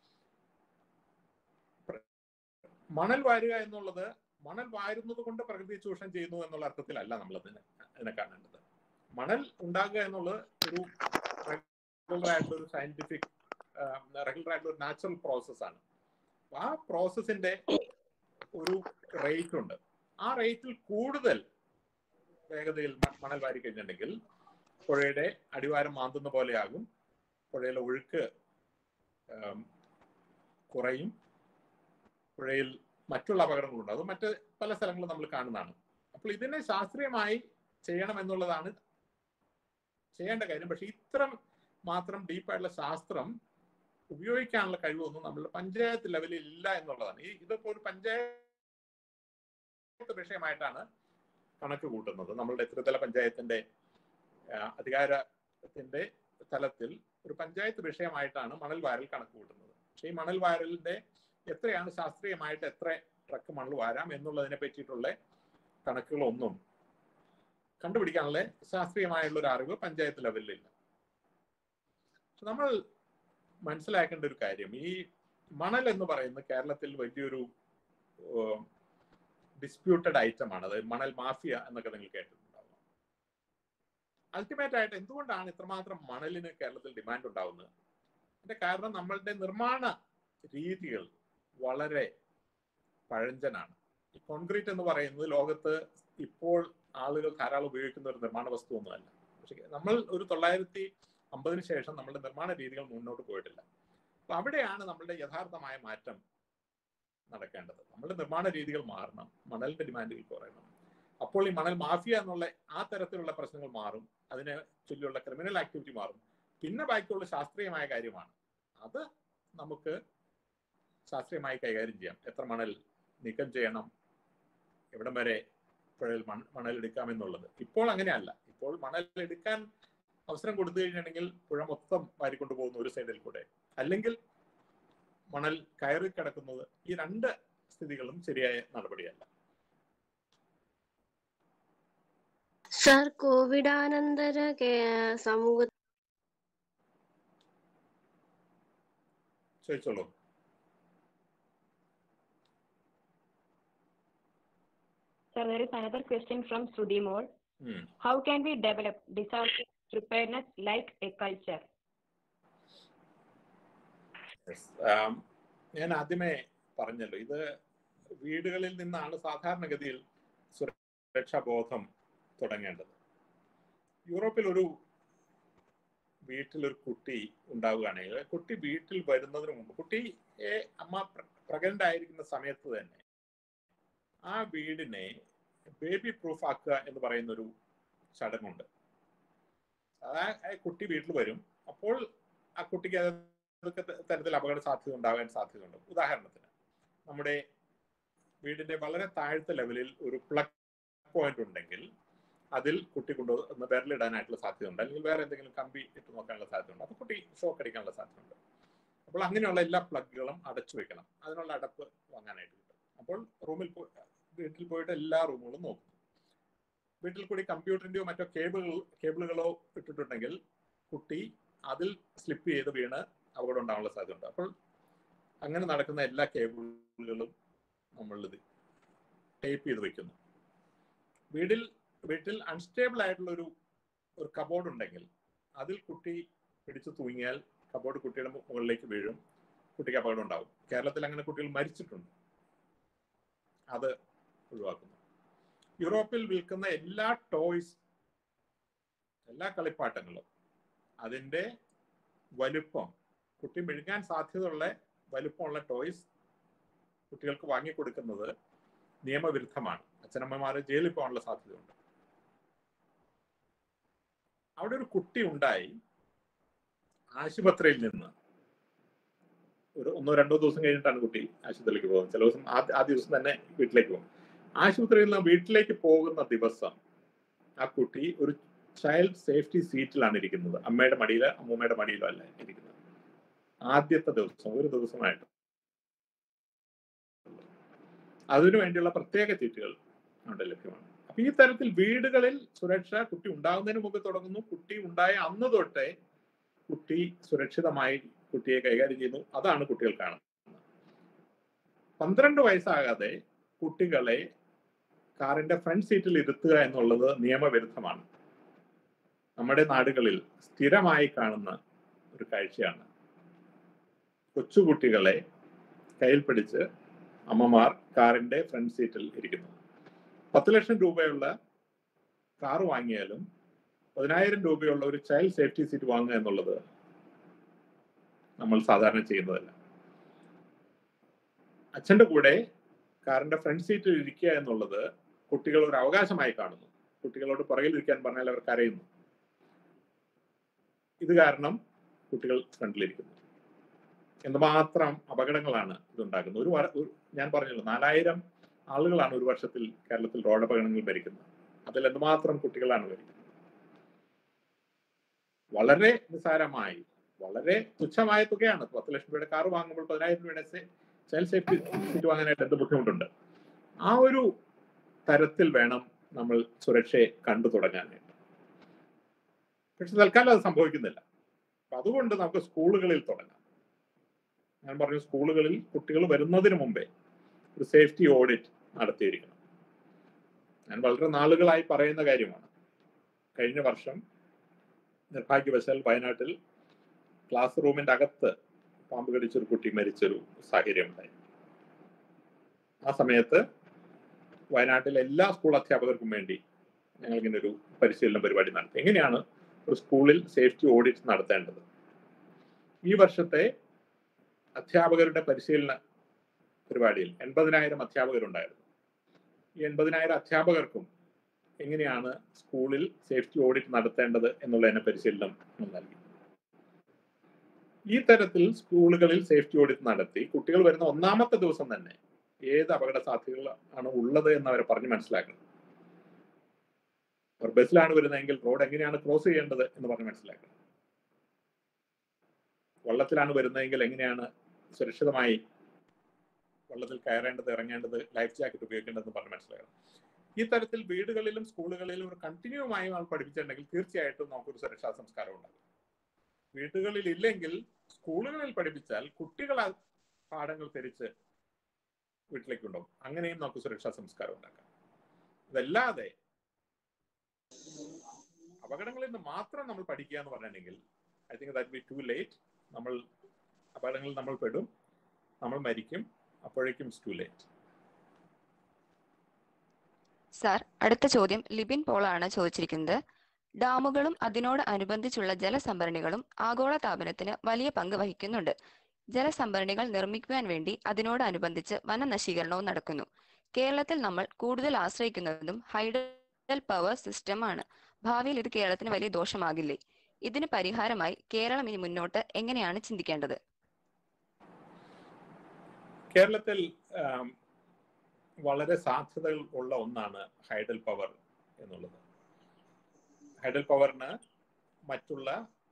പ്ര- മണൽ വാരുക എന്നുള്ളത് മണൽ വാരുന്നത് കൊണ്ട് പ്രകൃതി ചൂഷണം ചെയ്യുന്നു എന്നുള്ള അർത്ഥത്തിലല്ല നമ്മൾ അതിനെ അതിനെ കാണേണ്ടത് മണൽ ഉണ്ടാകുക എന്നുള്ളത് ഒരു റെഗുലർ ആയിട്ടുള്ള ഒരു സയന്റിഫിക് റെഗുലർ ആയിട്ടുള്ള ഒരു നാച്ചുറൽ പ്രോസസ്സാണ് ആ പ്രോസസ്സിന്റെ ഒരു റേറ്റ് ഉണ്ട് ആ റേറ്റിൽ കൂടുതൽ വേഗതയിൽ മ- മണൽ വാരി കഴിഞ്ഞിട്ടുണ്ടെങ്കിൽ പുഴയുടെ അടിവാരം മാന്തുന്ന പോലെയാകും പുഴയിലെ ഒഴുക്ക് ആം, കുറയും പുഴയിൽ മറ്റുള്ള അപകടങ്ങളുണ്ട് അത് മറ്റ് പല സ്ഥലങ്ങളും നമ്മൾ കാണുന്നതാണ് അപ്പോൾ ഇതിനെ ശാസ്ത്രീയമായി ചെയ്യണം എന്നുള്ളതാണ് ചെയ്യേണ്ട കാര്യം പക്ഷെ ഇത്തരം മാത്രം ഡീപ്പായിട്ടുള്ള ശാസ്ത്രം ഉപയോഗിക്കാനുള്ള കഴിവൊന്നും നമ്മളുടെ പഞ്ചായത്ത് ലെവലിൽ ഇല്ല എന്നുള്ളതാണ് ഈ ഇതിപ്പോ ഒരു പഞ്ചായത്ത് വിഷയമായിട്ടാണ് കണക്ക് കൂട്ടുന്നത് നമ്മളുടെ ത്രിതല പഞ്ചായത്തിന്റെ ആ, അധികാരത്തിന്റെ തലത്തിൽ ഒരു പഞ്ചായത്ത് വിഷയമായിട്ടാണ് മണൽ വാരൽ കണക്ക് കൂട്ടുന്നത് പക്ഷേ ഈ മണൽ വാരലിന്റെ എത്രയാണ് ശാസ്ത്രീയമായിട്ട് എത്ര ട്രക്ക് മണൽ വാരാം എന്നുള്ളതിനെ പറ്റിയിട്ടുള്ള കണക്കുകളൊന്നും കണ്ടുപിടിക്കാനുള്ള ശാസ്ത്രീയമായുള്ള ഒരു അറിവ് പഞ്ചായത്ത് ലെവലിലില്ല പക്ഷെ നമ്മൾ മനസ്സിലാക്കേണ്ട ഒരു കാര്യം ഈ മണൽ എന്ന് പറയുന്നത് കേരളത്തിൽ വലിയൊരു ഡിസ്പ്യൂട്ടഡ് ഐറ്റമാണ് അത് മണൽ മാഫിയ എന്നൊക്കെ നിങ്ങൾ കേട്ടിട്ടുണ്ടാവും അൾട്ടിമേറ്റ് ആയിട്ട് എന്തുകൊണ്ടാണ് ഇത്രമാത്രം മണലിന് കേരളത്തിൽ ഡിമാൻഡ് ഉണ്ടാവുന്നത് അതിന്റെ കാരണം നമ്മളുടെ നിർമ്മാണ രീതികൾ വളരെ പഴഞ്ചനാണ് ഈ കോൺക്രീറ്റ് എന്ന് പറയുന്നത് ലോകത്ത് ഇപ്പോൾ ആളുകൾ ധാരാളം ഉപയോഗിക്കുന്ന ഒരു നിർമ്മാണ വസ്തു ഒന്നുമല്ല പക്ഷെ നമ്മൾ ഒരു തൊള്ളായിരത്തി അമ്പതിന് ശേഷം നമ്മളുടെ നിർമ്മാണ രീതികൾ മുന്നോട്ട് പോയിട്ടില്ല അപ്പൊ അവിടെയാണ് നമ്മളുടെ യഥാർത്ഥമായ മാറ്റം നടക്കേണ്ടത് നമ്മളുടെ നിർമ്മാണ രീതികൾ മാറണം മണലിന്റെ ഡിമാൻഡുകൾ കുറയണം അപ്പോൾ ഈ മണൽ മാഫിയ എന്നുള്ള ആ തരത്തിലുള്ള പ്രശ്നങ്ങൾ മാറും അതിനെ ചൊല്ലിയുള്ള ക്രിമിനൽ ആക്ടിവിറ്റി മാറും പിന്നെ ബാക്കിയുള്ള ശാസ്ത്രീയമായ കാര്യമാണ് അത് നമുക്ക് ശാസ്ത്രീയമായി കൈകാര്യം ചെയ്യാം എത്ര മണൽ നീക്കം ചെയ്യണം എവിടം വരെ പുഴയിൽ മൺ മണൽ എടുക്കാം എന്നുള്ളത് ഇപ്പോൾ അങ്ങനെയല്ല ഇപ്പോൾ മണൽ എടുക്കാൻ അവസരം കൊടുത്തു കഴിഞ്ഞിട്ടുണ്ടെങ്കിൽ പുഴ മൊത്തം വാരിക്കൊണ്ടു പോകുന്ന ഒരു സൈഡിൽ കൂടെ അല്ലെങ്കിൽ മണൽ കയറി കിടക്കുന്നത് ഈ രണ്ട് സ്ഥിതികളും ശരിയായ നടപടിയല്ല സർ കോവിഡാനന്തര കേ- സമൂഹ ചോദിച്ചോളൂ Sir, there is another question from Sudhi Mode. ഉം. How can we develop disaster preparedness like a culture? Yes. Um, ഞാൻ ആദ്യമേ പറഞ്ഞല്ലോ ഇത് വീടുകളിൽ നിന്നാണ് സാധാരണഗതിയിൽ സുരക്ഷാ ബോധം തുടങ്ങേണ്ടത് യൂറോപ്പിൽ ഒരു വീട്ടിലൊരു കുട്ടി ഉണ്ടാവുകയാണെങ്കിൽ കുട്ടി വീട്ടിൽ വരുന്നതിന് മുമ്പ് കുട്ടിയെ അമ്മ പ്രഗ്നന്റ് ആയിരിക്കുന്ന സമയത്ത് തന്നെ ആ വീടിനെ ബേബി പ്രൂഫ് ആക്കുക എന്ന് പറയുന്ന ഒരു ചടങ്ങുണ്ട് ആ ആ കുട്ടി വീട്ടിൽ വരും അപ്പോൾ ആ കുട്ടിക്ക് ഏതൊക്കെ ത- തരത്തിൽ അപകട സാധ്യത ഉണ്ടാകാൻ സാധ്യതയുണ്ട് ഉദാഹരണത്തിന് നമ്മുടെ വീടിന്റെ വളരെ താഴത്തെ ലെവലിൽ ഒരു പ്ലഗ് പോയിന്റ് ഉണ്ടെങ്കിൽ അതിൽ കുട്ടി കൊണ്ടുവന്ന് വിരലിടാനായിട്ടുള്ള സാധ്യതയുണ്ട് അല്ലെങ്കിൽ വേറെ എന്തെങ്കിലും കമ്പി ഇട്ട് നോക്കാനുള്ള സാധ്യതയുണ്ട് അപ്പോൾ കുട്ടി ഷോക്ക് അടിക്കാനുള്ള സാധ്യതയുണ്ട് അപ്പോൾ അങ്ങനെയുള്ള എല്ലാ പ്ലഗുകളും അടച്ചു വെക്കണം അതിനുള്ള അടപ്പ് വാങ്ങാനായിട്ട് കിട്ടും അപ്പോൾ റൂമിൽ പോയി വീട്ടിൽ പോയിട്ട് എല്ലാ റൂമുകളും നോക്കും വീട്ടിൽ കൂടി കമ്പ്യൂട്ടറിന്റെയോ മറ്റോ കേബിളുകൾ കേബിളുകളോ ഇട്ടിട്ടുണ്ടെങ്കിൽ കുട്ടി അതിൽ സ്ലിപ്പ് ചെയ്ത് വീണ് അപകടം ഉണ്ടാവാനുള്ള സാധ്യതയുണ്ട് അപ്പോൾ അങ്ങനെ നടക്കുന്ന എല്ലാ കേബിളുകളും നമ്മൾ ഇത് ടേപ്പ് ചെയ്ത് വെക്കുന്നു വീട്ടിൽ വീട്ടിൽ അൺസ്റ്റേബിൾ ആയിട്ടുള്ള ഒരു ഒരു കബോർഡ് ഉണ്ടെങ്കിൽ അതിൽ കുട്ടി പിടിച്ചു തൂങ്ങിയാൽ കബോർഡ് കുട്ടിയുടെ മു- മുകളിലേക്ക് വീഴും കുട്ടിക്ക് അപകടം ഉണ്ടാവും കേരളത്തിൽ അങ്ങനെ കുട്ടികൾ മരിച്ചിട്ടുണ്ട് അത് ഒഴിവാക്കുന്നു യൂറോപ്പിൽ വിൽക്കുന്ന എല്ലാ ടോയ്സ് എല്ലാ കളിപ്പാട്ടങ്ങളും അതിന്റെ വലുപ്പം കുട്ടി മെഴുകാൻ സാധ്യതയുള്ള വലുപ്പമുള്ള ടോയ്സ് കുട്ടികൾക്ക് വാങ്ങിക്കൊടുക്കുന്നത് നിയമവിരുദ്ധമാണ് അച്ഛനമ്മമാരെ ജയിലിൽ പോകാനുള്ള സാധ്യതയുണ്ട് അവിടെ ഒരു കുട്ടി ഉണ്ടായി ആശുപത്രിയിൽ നിന്ന് ഒരു ഒന്നോ രണ്ടോ ദിവസം കഴിഞ്ഞിട്ടാണ് കുട്ടി ആശുപത്രിയിലേക്ക് പോകുന്നത് ചില ദിവസം ആ ആ ദിവസം തന്നെ വീട്ടിലേക്ക് പോകും ആശുപത്രിയിൽ നിന്ന് വീട്ടിലേക്ക് പോകുന്ന ദിവസം ആ കുട്ടി ഒരു ചൈൽഡ് സേഫ്റ്റി സീറ്റിലാണ് ഇരിക്കുന്നത് അമ്മയുടെ മടിയിലോ അമ്മൂമ്മയുടെ മടിയിലോ അല്ല ഇരിക്കുന്നത് ആദ്യത്തെ ദിവസം ഒരു ദിവസമായിട്ട് അതിനു വേണ്ടിയുള്ള പ്രത്യേക സീറ്റുകൾ അവിടെ ലഭ്യമാണ് അപ്പൊ ഈ തരത്തിൽ വീടുകളിൽ സുരക്ഷ കുട്ടി ഉണ്ടാകുന്നതിന് മുമ്പ് തുടങ്ങുന്നു കുട്ടി ഉണ്ടായ അന്ന് തൊട്ടേ കുട്ടി സുരക്ഷിതമായി കുട്ടിയെ കൈകാര്യം ചെയ്യുന്നു അതാണ് കുട്ടികൾ കാണുന്നത് പന്ത്രണ്ട് വയസ്സാകാതെ കുട്ടികളെ കാറിന്റെ ഫ്രണ്ട് സീറ്റിൽ ഇരുത്തുക എന്നുള്ളത് നിയമവിരുദ്ധമാണ് നമ്മുടെ നാടുകളിൽ സ്ഥിരമായി കാണുന്ന ഒരു കാഴ്ചയാണ് കൊച്ചുകുട്ടികളെ കയ്യിൽ പിടിച്ച് അമ്മമാർ കാറിന്റെ ഫ്രണ്ട് സീറ്റിൽ ഇരിക്കുന്നു പത്ത് ലക്ഷം രൂപയുള്ള കാർ വാങ്ങിയാലും പതിനായിരം രൂപയുള്ള ഒരു ചൈൽഡ് സേഫ്റ്റി സീറ്റ് വാങ്ങുക എന്നുള്ളത് നമ്മൾ സാധാരണ ചെയ്യുന്നതല്ല അച്ഛന്റെ കൂടെ കാറിന്റെ ഫ്രണ്ട് സീറ്റിൽ ഇരിക്കുക എന്നുള്ളത് കുട്ടികൾ ഒരു അവകാശമായി കാണുന്നു കുട്ടികളോട് പുറകിൽ ഇരിക്കാൻ പറഞ്ഞാൽ അവർ കരയുന്നു ഇത് കാരണം കുട്ടികൾ ഫ്രണ്ടിലിരിക്കുന്നു എന്തുമാത്രം അപകടങ്ങളാണ് ഇതുണ്ടാക്കുന്നത് ഒരു വര- ഒരു- ഞാൻ പറഞ്ഞല്ലോ നാലായിരം ആളുകളാണ് ഒരു വർഷത്തിൽ കേരളത്തിൽ റോഡ് അപകടങ്ങൾ ഭരിക്കുന്നത് അതിൽ എന്തുമാത്രം കുട്ടികളാണ് ഭരിക്കുന്നത് വളരെ നിസ്സാരമായി വളരെ തുച്ഛമായ തുകയാണ് പത്ത് ലക്ഷം രൂപയുടെ കാർ വാങ്ങുമ്പോൾ പതിനായിരം രൂപയുടെ ചൈൽഡ് സേഫ്റ്റി സീറ്റ് വാങ്ങാനായിട്ട് എന്ത് ബുദ്ധിമുട്ടുണ്ട് ആ ഒരു തരത്തിൽ വേണം നമ്മൾ സുരക്ഷയെ കണ്ടു തുടങ്ങാനായിട്ട് പക്ഷെ തൽക്കാലം അത് സംഭവിക്കുന്നില്ല അപ്പൊ അതുകൊണ്ട് നമുക്ക് സ്കൂളുകളിൽ തുടങ്ങാം ഞാൻ പറഞ്ഞു സ്കൂളുകളിൽ കുട്ടികൾ വരുന്നതിന് മുമ്പേ ഒരു സേഫ്റ്റി ഓഡിറ്റ് നടത്തിയിരിക്കണം ഞാൻ വളരെ നാളുകളായി പറയുന്ന കാര്യമാണ് കഴിഞ്ഞ വർഷം നിർഭാഗ്യവശാൽ വയനാട്ടിൽ ക്ലാസ് റൂമിന്റെ അകത്ത് പാമ്പ് കടിച്ചൊരു കുട്ടി മരിച്ചൊരു സാഹചര്യം ഉണ്ടായി ആ സമയത്ത് വയനാട്ടിലെ എല്ലാ സ്കൂൾ അധ്യാപകർക്കും വേണ്ടി ഞങ്ങൾ ഇങ്ങനെ ഒരു പരിശീലന പരിപാടി നടത്തി എങ്ങനെയാണ് ഒരു സ്കൂളിൽ സേഫ്റ്റി ഓഡിറ്റ് നടത്തേണ്ടത് ഈ വർഷത്തെ അധ്യാപകരുടെ പരിശീലന പരിപാടിയിൽ എൺപതിനായിരം അധ്യാപകരുണ്ടായിരുന്നു ഈ എൺപതിനായിരം അധ്യാപകർക്കും എങ്ങനെയാണ് സ്കൂളിൽ സേഫ്റ്റി ഓഡിറ്റ് നടത്തേണ്ടത് എന്നുള്ളതിനെ പരിശീലനം നമ്മൾ നൽകി ഈ തരത്തിൽ സ്കൂളുകളിൽ സേഫ്റ്റി ഓഡിറ്റ് നടത്തി കുട്ടികൾ വരുന്ന ഒന്നാമത്തെ ദിവസം തന്നെ ഏത് അപകട സാധ്യതകൾ ആണ് ഉള്ളത് എന്ന് അവരെ പറഞ്ഞ് മനസ്സിലാക്കണം അവർ ബസ്സിലാണ് വരുന്നതെങ്കിൽ റോഡ് എങ്ങനെയാണ് ക്രോസ് ചെയ്യേണ്ടത് എന്ന് പറഞ്ഞ് മനസ്സിലാക്കണം വള്ളത്തിലാണ് വരുന്നതെങ്കിൽ എങ്ങനെയാണ് സുരക്ഷിതമായി വള്ളത്തിൽ കയറേണ്ടത് ഇറങ്ങേണ്ടത് ലൈഫ് ജാക്കറ്റ് ഉപയോഗിക്കേണ്ടതെന്ന് പറഞ്ഞ് മനസ്സിലാക്കണം ഈ തരത്തിൽ വീടുകളിലും സ്കൂളുകളിലും ഒരു കണ്ടിന്യൂമായി നമ്മൾ പഠിപ്പിച്ചിട്ടുണ്ടെങ്കിൽ തീർച്ചയായിട്ടും നമുക്കൊരു സുരക്ഷാ സംസ്കാരം ഉണ്ടാകും വീടുകളിൽ ഇല്ലെങ്കിൽ സ്കൂളുകളിൽ പഠിപ്പിച്ചാൽ കുട്ടികൾ ആ പാഠങ്ങൾ തിരിച്ച് വീട്ടിലേക്ക് ഉണ്ടാവും അങ്ങനെയും നമുക്ക് സുരക്ഷാ സംസ്കാരം ഉണ്ടാക്കാം ഇതല്ലാതെ അപകടങ്ങളിൽ നിന്ന് മാത്രം നമ്മൾ പഠിക്കുക എന്ന് പറഞ്ഞിട്ടുണ്ടെങ്കിൽ I think that be too late നമ്മൾ അപകടങ്ങളിൽ നമ്മൾ പെടും നമ്മൾ മരിക്കും അപ്പോഴേക്കും ഇറ്റ്സ് ടു ലേറ്റ് സാർ അടുത്ത ചോദ്യം ലിബിൻ പോളാണ് ചോദിച്ചിരിക്കുന്നത് ഡാമുകളും അതിനോട് അനുബന്ധിച്ചുള്ള ജലസംഭരണികളും ആഗോള താപനത്തിന് വലിയ പങ്ക് വഹിക്കുന്നുണ്ട് ജലസംഭരണികൾ നിർമ്മിക്കുവാൻ വേണ്ടി അതിനോടനുബന്ധിച്ച് വനനശീകരണവും നടക്കുന്നു കേരളത്തിൽ നമ്മൾ കൂടുതൽ ആശ്രയിക്കുന്നതും ഹൈഡൽ പവർ സിസ്റ്റം ആണ് ഭാവിയിൽ ഇത് കേരളത്തിന് വലിയ ദോഷമാകില്ലേ ഇതിന് പരിഹാരമായി കേരളം ഇനി മുന്നോട്ട് എങ്ങനെയാണ് ചിന്തിക്കേണ്ടത് കേരളത്തിൽ ആം, വളരെ സാധ്യതകൾ ഉള്ള ഒന്നാണ് ഹൈഡൽ പവർ എന്നുള്ളത് ഹൈഡൽ പവറിന് മറ്റുള്ള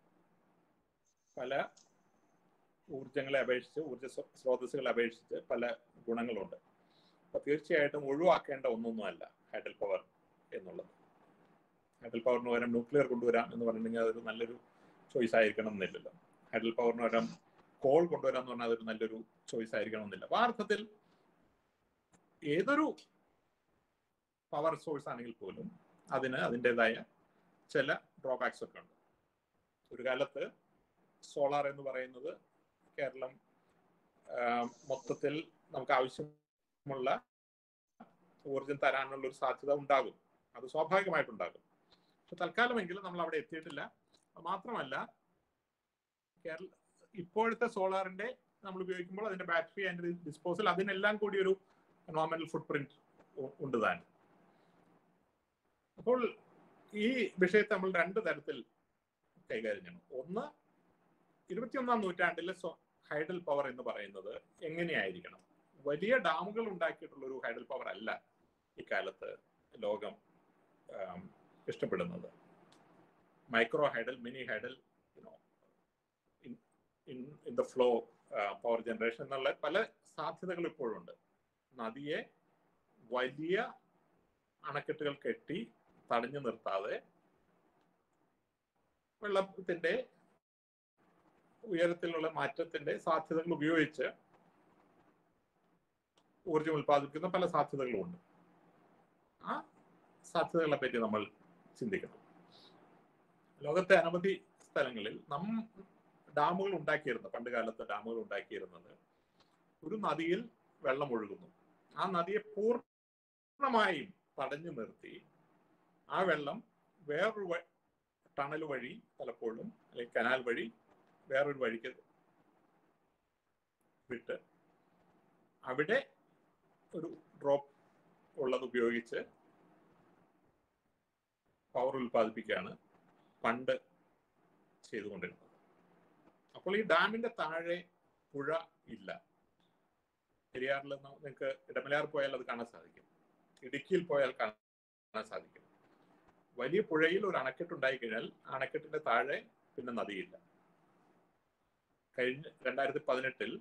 പല ഊർജങ്ങളെ അപേക്ഷിച്ച് ഊർജ സ്രോ- സ്രോതസ്സുകളെ അപേക്ഷിച്ച് പല ഗുണങ്ങളുണ്ട് അപ്പൊ തീർച്ചയായിട്ടും ഒഴിവാക്കേണ്ട ഒന്നൊന്നുമല്ല ഹൈഡൽ പവർ എന്നുള്ളത് ഹൈഡൽ പവറിന് പകരം ന്യൂക്ലിയർ കൊണ്ടുവരാം എന്ന് പറഞ്ഞിട്ടുണ്ടെങ്കിൽ അതൊരു നല്ലൊരു ചോയ്സ് ആയിരിക്കണം എന്നില്ലല്ലോ ഹൈഡൽ പവറിന് പകരം കോൾ കൊണ്ടുവരാം എന്ന് പറഞ്ഞാൽ അതൊരു നല്ലൊരു ചോയ്സ് ആയിരിക്കണം എന്നില്ല അപ്പൊ ആ അർത്ഥത്തിൽ ഏതൊരു പവർ സോഴ്സ് ആണെങ്കിൽ പോലും അതിന് അതിൻ്റെതായ ചില ഡ്രോബാക്സ് ഒക്കെ ഉണ്ട് ഒരു കാലത്ത് സോളാർ എന്ന് പറയുന്നത് കേരളം ആം, മൊത്തത്തിൽ നമുക്ക് ആവശ്യമുള്ള ഊർജം തരാനുള്ള ഒരു സാധ്യത ഉണ്ടാകും അത് സ്വാഭാവികമായിട്ടുണ്ടാകും പക്ഷെ തൽക്കാലമെങ്കിലും നമ്മൾ അവിടെ എത്തിയിട്ടില്ല അത് മാത്രമല്ല കേരള ഇപ്പോഴത്തെ സോളാറിന്റെ നമ്മൾ ഉപയോഗിക്കുമ്പോൾ അതിന്റെ ബാറ്ററി അതിന്റെ ഡിസ്പോസൽ അതിനെല്ലാം കൂടി ഒരു എൻവയോൺമെന്റൽ ഫുട് പ്രിന്റ് ഉണ്ട് താൻ അപ്പോൾ ഈ വിഷയത്തെ നമ്മൾ രണ്ട് തരത്തിൽ കൈകാര്യം ചെയ്യണം ഒന്ന് ഇരുപത്തിയൊന്നാം നൂറ്റാണ്ടിലെ ഹൈഡൽ പവർ എന്ന് പറയുന്നത് എങ്ങനെയായിരിക്കണം വലിയ ഡാമുകൾ ഉണ്ടാക്കിയിട്ടുള്ള ഒരു ഹൈഡൽ പവർ അല്ല ഇക്കാലത്ത് ലോകം ആം, ഇഷ്ടപ്പെടുന്നത് micro hydel mini hydel you know in in the flow power generation എന്നുള്ള പല സാധ്യതകൾ ഇപ്പോഴുണ്ട് നദിയെ വലിയ അണക്കെട്ടുകൾ കെട്ടി തടഞ്ഞു നിർത്താതെ വെള്ളത്തിന്റെ ഉയരത്തിലുള്ള മാറ്റത്തിന്റെ സാധ്യതകൾ ഉപയോഗിച്ച് ഊർജം ഉൽപ്പാദിപ്പിക്കുന്ന പല സാധ്യതകളുമുണ്ട് ആ സാധ്യതകളെ പറ്റി നമ്മൾ ചിന്തിക്കണം ലോകത്തെ അനവധി സ്ഥലങ്ങളിൽ നം ഡാമുകൾ ഉണ്ടാക്കിയിരുന്നത് പണ്ട് കാലത്ത് ഡാമുകൾ ഉണ്ടാക്കിയിരുന്നത് ഒരു നദിയിൽ വെള്ളം ഒഴുകുന്നു ആ നദിയെ പൂർണ്ണമായും തടഞ്ഞു നിർത്തി ആ വെള്ളം വേറൊരു വ- ടണൽ വഴി പലപ്പോഴും അല്ലെങ്കിൽ കനാൽ വഴി വേറൊരു വഴിക്ക് വിട്ട് അവിടെ ഒരു ഡ്രോപ്പ് ഉള്ളത് ഉപയോഗിച്ച് പവർ ഉൽപ്പാദിപ്പിക്കുകയാണ് പണ്ട് ചെയ്തുകൊണ്ടിരുന്നത് അപ്പോൾ ഈ ഡാമിന്റെ താഴെ പുഴ ഇല്ല പെരിയാറിൽ നിന്ന് നിങ്ങൾക്ക് ഇടമലയാർ പോയാൽ അത് കാണാൻ സാധിക്കും ഇടുക്കിയിൽ പോയാൽ കാണാൻ സാധിക്കും വലിയ പുഴയിൽ ഒരു അണക്കെട്ട് ഉണ്ടായി കഴിഞ്ഞാൽ ആ അണക്കെട്ടിന്റെ താഴെ പിന്നെ നദിയില്ല കഴിഞ്ഞ രണ്ടായിരത്തി പതിനെട്ടിൽ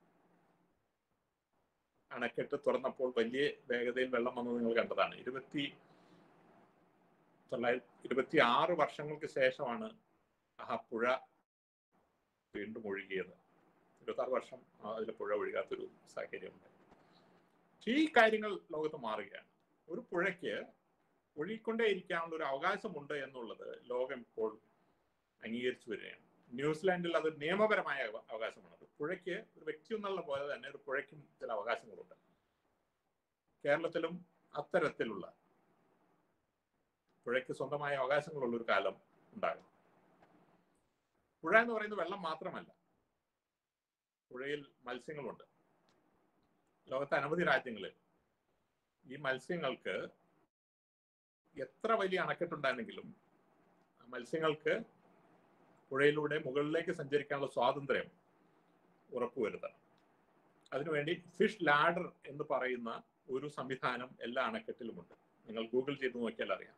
അണക്കെട്ട് തുറന്നപ്പോൾ വലിയ വേഗതയിൽ വെള്ളം വന്നത് നിങ്ങൾ കണ്ടതാണ് ഇരുപത്തി തൊള്ളായിരത്തി ഇരുപത്തി ആറ് വർഷങ്ങൾക്ക് ശേഷമാണ് ആ പുഴ വീണ്ടും ഒഴുകിയത് ഇരുപത്തി ആറ് വർഷം അതിൽ പുഴ ഒഴുകാത്തൊരു സാഹചര്യമുണ്ട് പക്ഷേ ഈ കാര്യങ്ങൾ ലോകത്ത് മാറുകയാണ് ഒരു പുഴയ്ക്ക് ഒഴുകിക്കൊണ്ടേയിരിക്കാനുള്ള ഒരു അവകാശമുണ്ട് എന്നുള്ളത് ലോകം ഇപ്പോൾ അംഗീകരിച്ചു വരികയാണ് ന്യൂസിലാൻഡിൽ അത് നിയമപരമായ അവ- അവകാശമാണ് ഒരു പുഴയ്ക്ക് ഒരു വ്യക്തി എന്നുള്ള പോലെ തന്നെ ഒരു പുഴയ്ക്കും ചില അവകാശങ്ങളുണ്ട് കേരളത്തിലും അത്തരത്തിലുള്ള പുഴയ്ക്ക് സ്വന്തമായ അവകാശങ്ങളുള്ള ഒരു കാലം ഉണ്ടാകും പുഴ എന്ന് പറയുന്നത് വെള്ളം മാത്രമല്ല പുഴയിൽ മത്സ്യങ്ങളുണ്ട് ലോകത്തെ അനവധി രാജ്യങ്ങളിൽ ഈ മത്സ്യങ്ങൾക്ക് എത്ര വലിയ അണക്കെട്ടുണ്ടായിരുന്നെങ്കിലും ആ മത്സ്യങ്ങൾക്ക് പുഴയിലൂടെ മുകളിലേക്ക് സഞ്ചരിക്കാനുള്ള സ്വാതന്ത്ര്യം ഉറപ്പുവരുത്തണം അതിനുവേണ്ടി ഫിഷ് ലാഡർ എന്ന് പറയുന്ന ഒരു സംവിധാനം എല്ലാ അണക്കെട്ടിലുമുണ്ട് നിങ്ങൾ ഗൂഗിൾ ചെയ്ത് നോക്കിയാൽ അറിയാം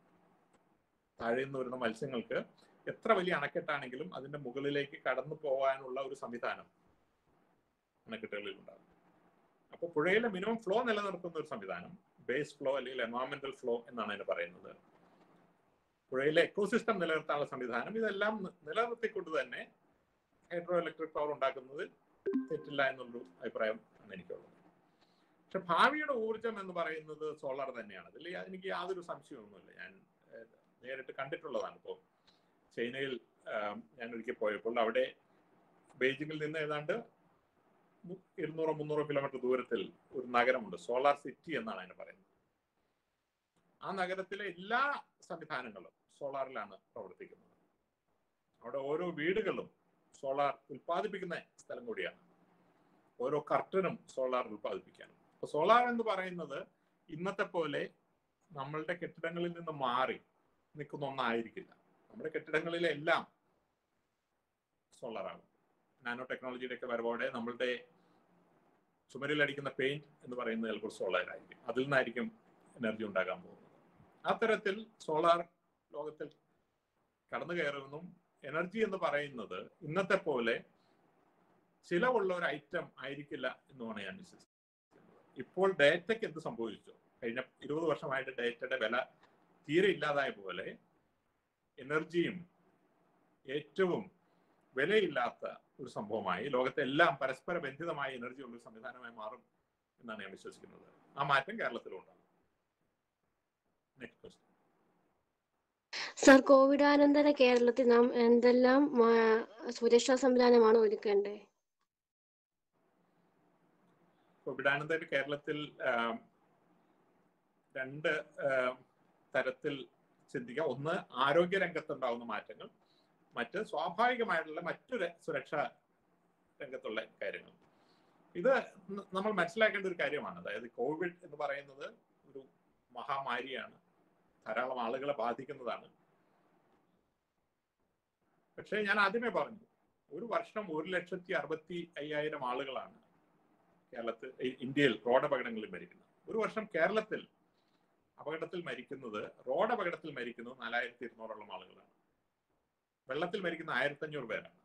താഴെ നിന്ന് വരുന്ന മത്സ്യങ്ങൾക്ക് എത്ര വലിയ അണക്കെട്ടാണെങ്കിലും അതിന്റെ മുകളിലേക്ക് കടന്നു പോകാനുള്ള ഒരു സംവിധാനം അണക്കെട്ടുകളിൽ ഉണ്ടാകും അപ്പോൾ പുഴയിലെ മിനിമം ഫ്ലോ നിലനിർത്തുന്ന ഒരു സംവിധാനം ബേസ് ഫ്ലോ അല്ലെങ്കിൽ എൻവയോൺമെന്റൽ ഫ്ലോ എന്നാണ് അതിന് പറയുന്നത് പുഴയിലെ എക്കോസിസ്റ്റം നിലനിർത്താനുള്ള സംവിധാനം ഇതെല്ലാം നി- നിലനിർത്തിക്കൊണ്ട് തന്നെ ഹൈഡ്രോ ഇലക്ട്രിക് പവർ ഉണ്ടാക്കുന്നത് തെറ്റില്ല എന്നുള്ളൊരു അഭിപ്രായം ആണ് എനിക്കുള്ളത് പക്ഷെ ഭാവിയുടെ ഊർജം എന്ന് പറയുന്നത് സോളാർ തന്നെയാണ് അതിൽ എനിക്ക് യാതൊരു സംശയമൊന്നുമില്ല ഞാൻ ഏഹ്, നേരിട്ട് കണ്ടിട്ടുള്ളതാണ് ഇപ്പോൾ ചൈനയിൽ ആം, ഞാൻ ഒരിക്കൽ പോയപ്പോൾ അവിടെ ബെയ്ജിങ്ങിൽ നിന്ന് ഏതാണ്ട് മു- ഇരുന്നൂറോ മുന്നൂറോ കിലോമീറ്റർ ദൂരത്തിൽ ഒരു നഗരമുണ്ട് സോളാർ സിറ്റി എന്നാണ് അതിന് പറയുന്നത് ആ നഗരത്തിലെ എല്ലാ സംവിധാനങ്ങളും സോളാറിലാണ് പ്രവർത്തിക്കുന്നത് അവിടെ ഓരോ വീടുകളും സോളാർ ഉൽപ്പാദിപ്പിക്കുന്ന സ്ഥലം കൂടിയാണ് ഓരോ കർട്ടനും സോളാർ ഉൽപ്പാദിപ്പിക്കുകയാണ് അപ്പൊ സോളാർ എന്ന് പറയുന്നത് ഇന്നത്തെ പോലെ നമ്മളുടെ കെട്ടിടങ്ങളിൽ നിന്ന് മാറി നിൽക്കുന്ന ഒന്നായിരിക്കില്ല നമ്മുടെ കെട്ടിടങ്ങളിലെല്ലാം സോളാർ ആകും നാനോ ടെക്നോളജിയുടെ ഒക്കെ വരവോടെ നമ്മളുടെ ചുമരിൽ അടിക്കുന്ന പെയിന്റ് എന്ന് പറയുന്നത് ചിലപ്പോൾ സോളാർ ആയിരിക്കും അതിൽ നിന്നായിരിക്കും എനർജി ഉണ്ടാകാൻ പോകുന്നത് അത്തരത്തിൽ സോളാർ ലോകത്തിൽ കടന്നു കയറുമെന്നും എനർജി എന്ന് പറയുന്നത് ഇന്നത്തെ പോലെ ചിലവുള്ള ഒരു ഐറ്റം ആയിരിക്കില്ല എന്നുമാണ് ഞാൻ വിശ്വസിക്കുന്നത് ഇപ്പോൾ ഡേറ്റയ്ക്ക് എന്ത് സംഭവിച്ചു കഴിഞ്ഞ ഇരുപത് വർഷമായിട്ട് ഡേറ്റയുടെ വില തീരെ ഇല്ലാതായ പോലെ എനർജിയും ഏറ്റവും വിലയില്ലാത്ത ഒരു സംഭവമായി ലോകത്തെ എല്ലാം പരസ്പര ബന്ധിതമായ എനർജി ഉള്ള ഒരു സംവിധാനമായി മാറും എന്നാണ് ഞാൻ വിശ്വസിക്കുന്നത് ആ മാറ്റം കേരളത്തിലും ഉണ്ടാകും നെക്സ്റ്റ് ക്വസ്റ്റ്യൻ സർ കോവിഡാനന്തര കേരളത്തിൽ നാം എന്തെല്ലാം ആ, സുരക്ഷാ സംവിധാനമാണ് ഒരുക്കേണ്ടത് കോവിഡാനന്തര കേരളത്തിൽ ആം, രണ്ട് ആം, തരത്തിൽ ചിന്തിക്കാം ഒന്ന് ആരോഗ്യ രംഗത്തുണ്ടാകുന്ന മാറ്റങ്ങൾ മറ്റ് സ്വാഭാവികമായിട്ടുള്ള മറ്റൊരു സുരക്ഷാ രംഗത്തുള്ള കാര്യങ്ങൾ ഇത് ന- നമ്മൾ മനസ്സിലാക്കേണ്ട ഒരു കാര്യമാണ് അതായത് കോവിഡ് എന്ന് പറയുന്നത് ഒരു മഹാമാരിയാണ് ധാരാളം ആളുകളെ ബാധിക്കുന്നതാണ് പക്ഷേ ഞാൻ ആദ്യമേ പറഞ്ഞു ഒരു വർഷം ഒരു ലക്ഷത്തി അറുപത്തി അയ്യായിരം ആളുകളാണ് കേരളത്തിൽ ഇ- ഇന്ത്യയിൽ റോഡ് അപകടങ്ങളിൽ മരിക്കുന്നത് ഒരു വർഷം കേരളത്തിൽ അപകടത്തിൽ മരിക്കുന്നത് റോഡ് അപകടത്തിൽ മരിക്കുന്നത് നാലായിരത്തി ഇരുന്നൂറോളം ആളുകളാണ് വെള്ളത്തിൽ മരിക്കുന്ന ആയിരത്തി അഞ്ഞൂറ് പേരാണ്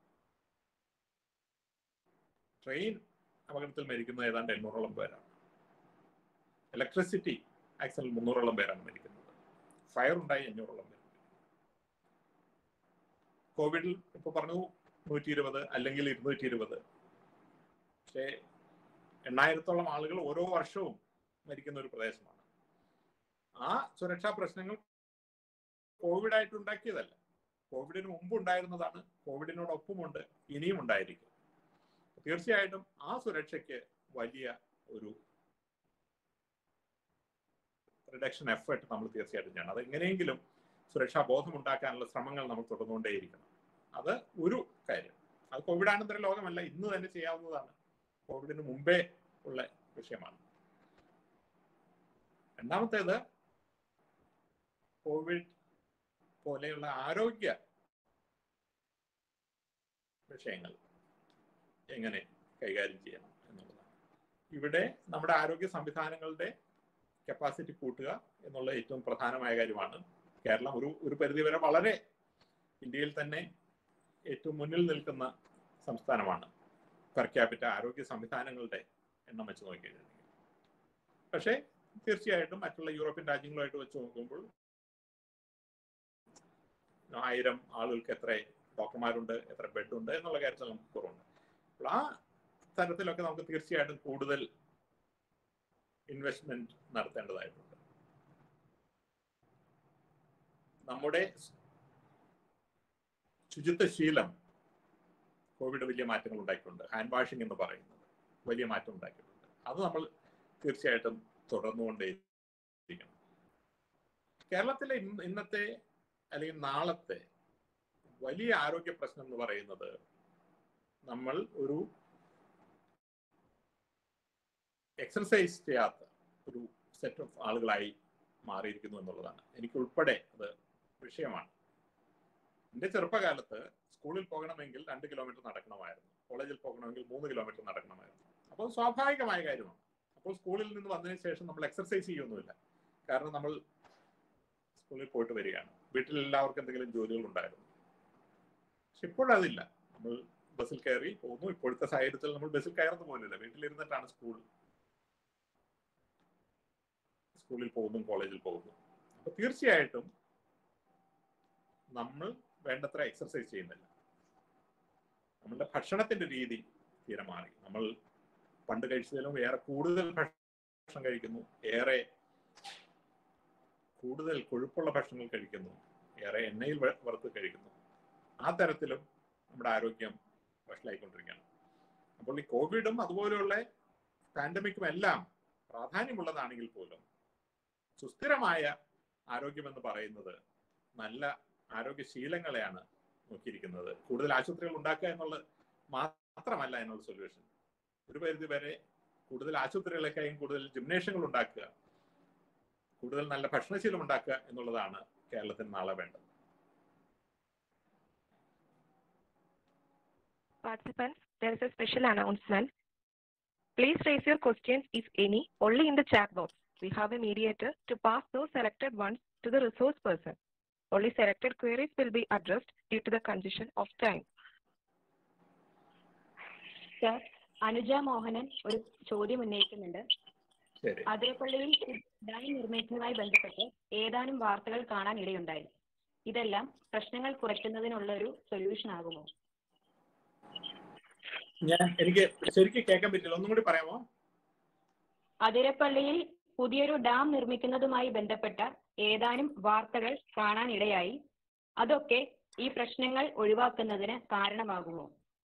ട്രെയിൻ അപകടത്തിൽ മരിക്കുന്നത് ഏതാണ്ട് എണ്ണൂറോളം പേരാണ് ഇലക്ട്രിസിറ്റി ആക്സിഡന്റിൽ മുന്നൂറോളം പേരാണ് മരിക്കുന്നത് ഫയർ ഉണ്ടായി അഞ്ഞൂറോളം പേര് കോവിഡിൽ ഇപ്പൊ പറഞ്ഞു നൂറ്റി ഇരുപത് അല്ലെങ്കിൽ ഇരുന്നൂറ്റി ഇരുപത് പക്ഷേ എണ്ണായിരത്തോളം ആളുകൾ ഓരോ വർഷവും മരിക്കുന്ന ഒരു പ്രദേശമാണ് ആ സുരക്ഷാ പ്രശ്നങ്ങൾ കോവിഡ് ആയിട്ട് ഉണ്ടാക്കിയതല്ല കോവിഡിന് മുമ്പ് ഉണ്ടായിരുന്നതാണ് കോവിഡിനോടൊപ്പമുണ്ട് ഇനിയും ഉണ്ടായിരിക്കും തീർച്ചയായിട്ടും ആ സുരക്ഷയ്ക്ക് വലിയ ഒരു റിഡക്ഷൻ എഫേർട്ട് നമ്മൾ തീർച്ചയായിട്ടും ചെയ്യണം അത് എങ്ങനെയെങ്കിലും സുരക്ഷാ ബോധം ഉണ്ടാക്കാനുള്ള ശ്രമങ്ങൾ നമ്മൾ തുടർന്നുകൊണ്ടേയിരിക്കണം അത് ഒരു കാര്യം അത് കോവിഡാനന്തര ലോകമല്ല ഇന്ന് തന്നെ ചെയ്യാവുന്നതാണ് കോവിഡിന് മുമ്പേ ഉള്ള വിഷയമാണ് രണ്ടാമത്തേത് കോവിഡ് പോലെയുള്ള ആരോഗ്യ വിഷയങ്ങൾ എങ്ങനെ കൈകാര്യം ചെയ്യണം എന്നുള്ളതാണ് ഇവിടെ നമ്മുടെ ആരോഗ്യ സംവിധാനങ്ങളുടെ കപ്പാസിറ്റി കൂട്ടുക എന്നുള്ള ഏറ്റവും പ്രധാനമായ കാര്യമാണ് കേരളം ഒരു ഒരു പരിധിവരെ വളരെ ഇന്ത്യയിൽ തന്നെ ഏറ്റവും മുന്നിൽ നിൽക്കുന്ന സംസ്ഥാനമാണ് പെർ ക്യാപിറ്റ ആരോഗ്യ സംവിധാനങ്ങളുടെ എണ്ണം വെച്ച് നോക്കിക്കഴിഞ്ഞാൽ പക്ഷേ തീർച്ചയായിട്ടും മറ്റുള്ള യൂറോപ്യൻ രാജ്യങ്ങളുമായിട്ട് വെച്ച് നോക്കുമ്പോൾ ആയിരം ആളുകൾക്ക് എത്ര ഡോക്ടർമാരുണ്ട് എത്ര ബെഡ് ഉണ്ട് എന്നുള്ള കാര്യത്തിൽ നമുക്ക് കുറവുണ്ട് അപ്പോൾ ആ തരത്തിലൊക്കെ നമുക്ക് തീർച്ചയായിട്ടും കൂടുതൽ ഇൻവെസ്റ്റ്മെന്റ് നടത്തേണ്ടതായിട്ടുണ്ട് നമ്മുടെ ശുചിത്വ ശീലം കോവിഡ് വലിയ മാറ്റങ്ങൾ ഉണ്ടാക്കിയിട്ടുണ്ട് ഹാൻഡ് വാഷിംഗ് എന്ന് പറയുന്നത് വലിയ മാറ്റം ഉണ്ടാക്കിയിട്ടുണ്ട് അത് നമ്മൾ തീർച്ചയായിട്ടും തുടർന്നുകൊണ്ടേയിരിക്കണം കേരളത്തിലെ ഇന്ന് ഇന്നത്തെ അല്ലെങ്കിൽ നാളത്തെ വലിയ ആരോഗ്യ പ്രശ്നം എന്ന് പറയുന്നത് നമ്മൾ ഒരു എക്സർസൈസ് ചെയ്യാത്ത ഒരു സെറ്റ് ഓഫ് ആളുകളായി മാറിയിരിക്കുന്നു എന്നുള്ളതാണ് എനിക്ക് ഉൾപ്പെടെ അത് വിഷയമാണ് എൻ്റെ ചെറുപ്പകാലത്ത് സ്കൂളിൽ പോകണമെങ്കിൽ രണ്ട് കിലോമീറ്റർ നടക്കണമായിരുന്നു കോളേജിൽ പോകണമെങ്കിൽ മൂന്ന് കിലോമീറ്റർ നടക്കണമായിരുന്നു അപ്പോൾ സ്വാഭാവികമായ കാര്യമാണ് അപ്പോൾ സ്കൂളിൽ നിന്ന് വന്നതിന് ശേഷം നമ്മൾ എക്സർസൈസ് ചെയ്യൊന്നുമില്ല കാരണം നമ്മൾ സ്കൂളിൽ പോയിട്ട് വരികയാണ് വീട്ടിൽ എല്ലാവർക്കും എന്തെങ്കിലും ജോലികൾ ഉണ്ടായിരുന്നു പക്ഷെ ഇപ്പോഴതില്ല നമ്മൾ ബസ്സിൽ കയറി പോകുന്നു ഇപ്പോഴത്തെ സാഹചര്യത്തിൽ നമ്മൾ ബസ്സിൽ കയറുന്ന പോലില്ല വീട്ടിലിരുന്നിട്ടാണ് സ്കൂൾ സ്കൂളിൽ പോകുന്നു കോളേജിൽ പോകുന്നു അപ്പൊ തീർച്ചയായിട്ടും നമ്മൾ വേണ്ടത്ര എക്സർസൈസ് ചെയ്യുന്നില്ല നമ്മളുടെ ഭക്ഷണത്തിന്റെ രീതി തീരെ മാറി നമ്മൾ പണ്ട് കഴിച്ചതിലും ഏറെ കൂടുതൽ ഭക്ഷണം കഴിക്കുന്നു ഏറെ കൂടുതൽ കൊഴുപ്പുള്ള ഭക്ഷണങ്ങൾ കഴിക്കുന്നു ഏറെ എണ്ണയിൽ വറുത്ത് കഴിക്കുന്നു ആ തരത്തിലും നമ്മുടെ ആരോഗ്യം വഷളായിക്കൊണ്ടിരിക്കുകയാണ് അപ്പോൾ ഈ കോവിഡും അതുപോലെയുള്ള പാൻഡമിക്കും എല്ലാം പ്രാധാന്യമുള്ളതാണെങ്കിൽ പോലും സുസ്ഥിരമായ ആരോഗ്യം എന്ന് പറയുന്നത് നല്ല ആരോഗ്യശീലങ്ങളെയാണ് നോക്കിയിരിക്കുന്നത് കൂടുതൽ ആശുപത്രികൾ ഉണ്ടാക്കുക എന്നുള്ളത് മാത്രമല്ല അതിനുള്ള സൊല്യൂഷൻ ഒരു പരിധി വരെ കൂടുതൽ ആശുപത്രികളെക്കായും കൂടുതൽ ജിംനേഷ്യങ്ങൾ ഉണ്ടാക്കുക കൂടുതൽ നല്ല ഭക്ഷണശീലം ഉണ്ടാക്കുക എന്നുള്ളതാണ് കേരളത്തിന് നാളെ വേണ്ടത് Participants, there is a special announcement. Please raise your questions, if any, only in the chat box. We have a mediator to pass those selected ones to the resource person. Only selected queries will be addressed due to the condition of time. Sir Anuja Mohanan ഒരു ചോദ്യം ഉന്നയിക്കുന്നുണ്ട് ശരി അതിരപ്പള്ളിയിൽ dam നിർമ്മിക്കുന്നതുമായി ബന്ധപ്പെട്ട് ഏതാനും വാർത്തകൾ കാണാൻ ഇടയുണ്ടായി ഇതെല്ലാം പ്രശ്നങ്ങൾ കുറയ്ക്കുന്നതിനുള്ള ഒരു സൊല്യൂഷൻ ആകുമോ ഞാൻ എനിക്ക് ശരിക്കും കേൾക്കാൻ പറ്റില്ല ഒന്നും കൂടി പറയാമോ അതിരപ്പള്ളിയിൽ പുതിയൊരു ഡാം നിർമ്മിക്കുന്നതുമായി ബന്ധപ്പെട്ട ഏതാനും വാർത്തകൾ കാണാൻ ഇടയായി അതൊക്കെ ഈ പ്രശ്നങ്ങൾ ഒഴിവാക്കുന്നതിന് കാരണമാകുമോ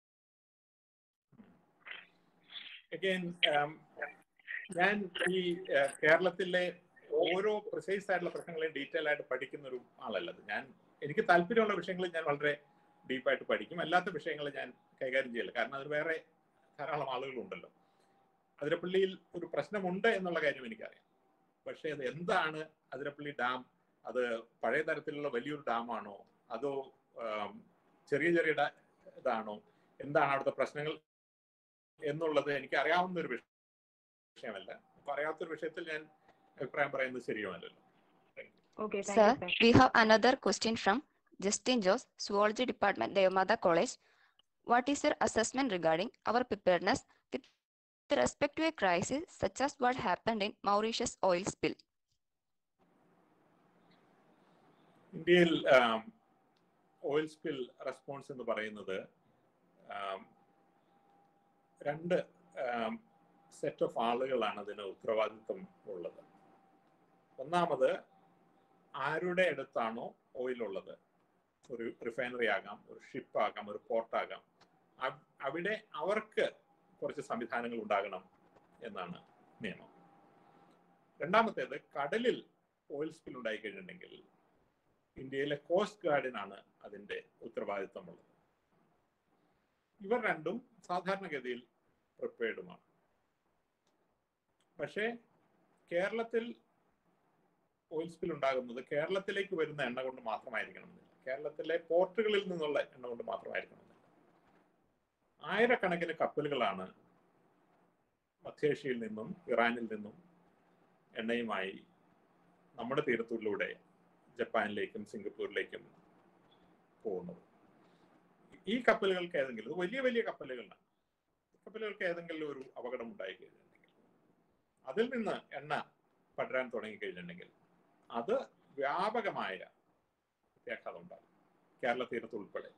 അഗൈൻ ഞാൻ ഈ uh, കേരളത്തിലെ ഓരോ പ്രിസൈസ് ആയിട്ടുള്ള പ്രശ്നങ്ങളെയും ഡീറ്റെയിൽ ആയിട്ട് പഠിക്കുന്ന ഒരു ആളല്ലത് ഞാൻ എനിക്ക് താല്പര്യമുള്ള വിഷയങ്ങൾ ഞാൻ വളരെ ഡീപ്പായിട്ട് പഠിക്കും അല്ലാത്ത വിഷയങ്ങൾ ഞാൻ കൈകാര്യം ചെയ്യില്ല കാരണം അതിന് വേറെ ധാരാളം ആളുകളുണ്ടല്ലോ അതിരപ്പള്ളിയിൽ ഒരു പ്രശ്നമുണ്ട് എന്നുള്ള കാര്യം എനിക്കറിയാം പക്ഷേ അത് എന്താണ് അതിരപ്പള്ളി ഡാം അത് പഴയ തരത്തിലുള്ള വലിയൊരു ഡാമാണോ അതോ ആം, ചെറിയ ചെറിയ ഡാ- ഇതാണോ എന്താണ് അവിടുത്തെ പ്രശ്നങ്ങൾ എന്നുള്ളത് എനിക്ക് അറിയാവുന്ന ഒരു വിഷ- വിഷയമല്ല അപ്പൊ അറിയാത്തൊരു വിഷയത്തിൽ ഞാൻ അഭിപ്രായം പറയുന്നത് ശരിയുമല്ലല്ലോ okay Sir, we have another question from Justin Joss, Zoology Department, Devamata College. What is your assessment regarding our preparedness with respect to a crisis such as what happened in Mauritius oil spill? ഇന്ത്യയിൽ oil spill response എന്ന് പറയുന്നത് ആം, രണ്ട് set of ആളുകളാണ് അതിന് ഉത്തരവാദിത്വം ഉള്ളത് ഒന്നാമത് ആരുടെ അടുത്താണോ ഓയിൽ ഉള്ളത് ഒരു റിഫൈനറി ആകാം ഒരു ഷിപ്പ് ആകാം ഒരു പോർട്ടാകാം അവിടെ അവർക്ക് കുറച്ച് സംവിധാനങ്ങൾ ഉണ്ടാകണം എന്നാണ് നിയമം രണ്ടാമത്തേത് കടലിൽ ഓയിൽ സ്പിൽ ഉണ്ടായി കഴിഞ്ഞിട്ടുണ്ടെങ്കിൽ ഇന്ത്യയിലെ കോസ്റ്റ് ഗാർഡിനാണ് അതിന്റെ ഉത്തരവാദിത്തമുള്ളത് ഇവർ രണ്ടും സാധാരണഗതിയിൽ പ്രിപ്പയർഡുമാണ് പക്ഷേ കേരളത്തിൽ ഓയിൽ സ്പിൽ ഉണ്ടാകുന്നത് കേരളത്തിലേക്ക് വരുന്ന എണ്ണ കൊണ്ട് മാത്രമായിരിക്കണമെന്നില്ല കേരളത്തിലെ പോർട്ടുകളിൽ നിന്നുള്ള എണ്ണ കൊണ്ട് മാത്രമായിരിക്കണമെന്നില്ല ആയിരക്കണക്കിന് കപ്പലുകളാണ് മധ്യേഷ്യയിൽ നിന്നും ഇറാനിൽ നിന്നും എണ്ണയുമായി നമ്മുടെ തീരത്തുള്ളിലൂടെ ജപ്പാനിലേക്കും സിംഗപ്പൂരിലേക്കും പോകുന്നത് ഈ കപ്പലുകൾക്ക് ഏതെങ്കിലും ഇത് വലിയ വലിയ കപ്പലുകളാണ് കപ്പലുകൾക്ക് ഏതെങ്കിലും ഒരു അപകടം ഉണ്ടായി കഴിഞ്ഞിട്ടുണ്ടെങ്കിൽ അതിൽ നിന്ന് എണ്ണ പടരാൻ തുടങ്ങി കഴിഞ്ഞിട്ടുണ്ടെങ്കിൽ അത് വ്യാപകമായ പ്രത്യാഘാതം ഉണ്ടാകും കേരള തീരത്ത് ഉൾപ്പെടെ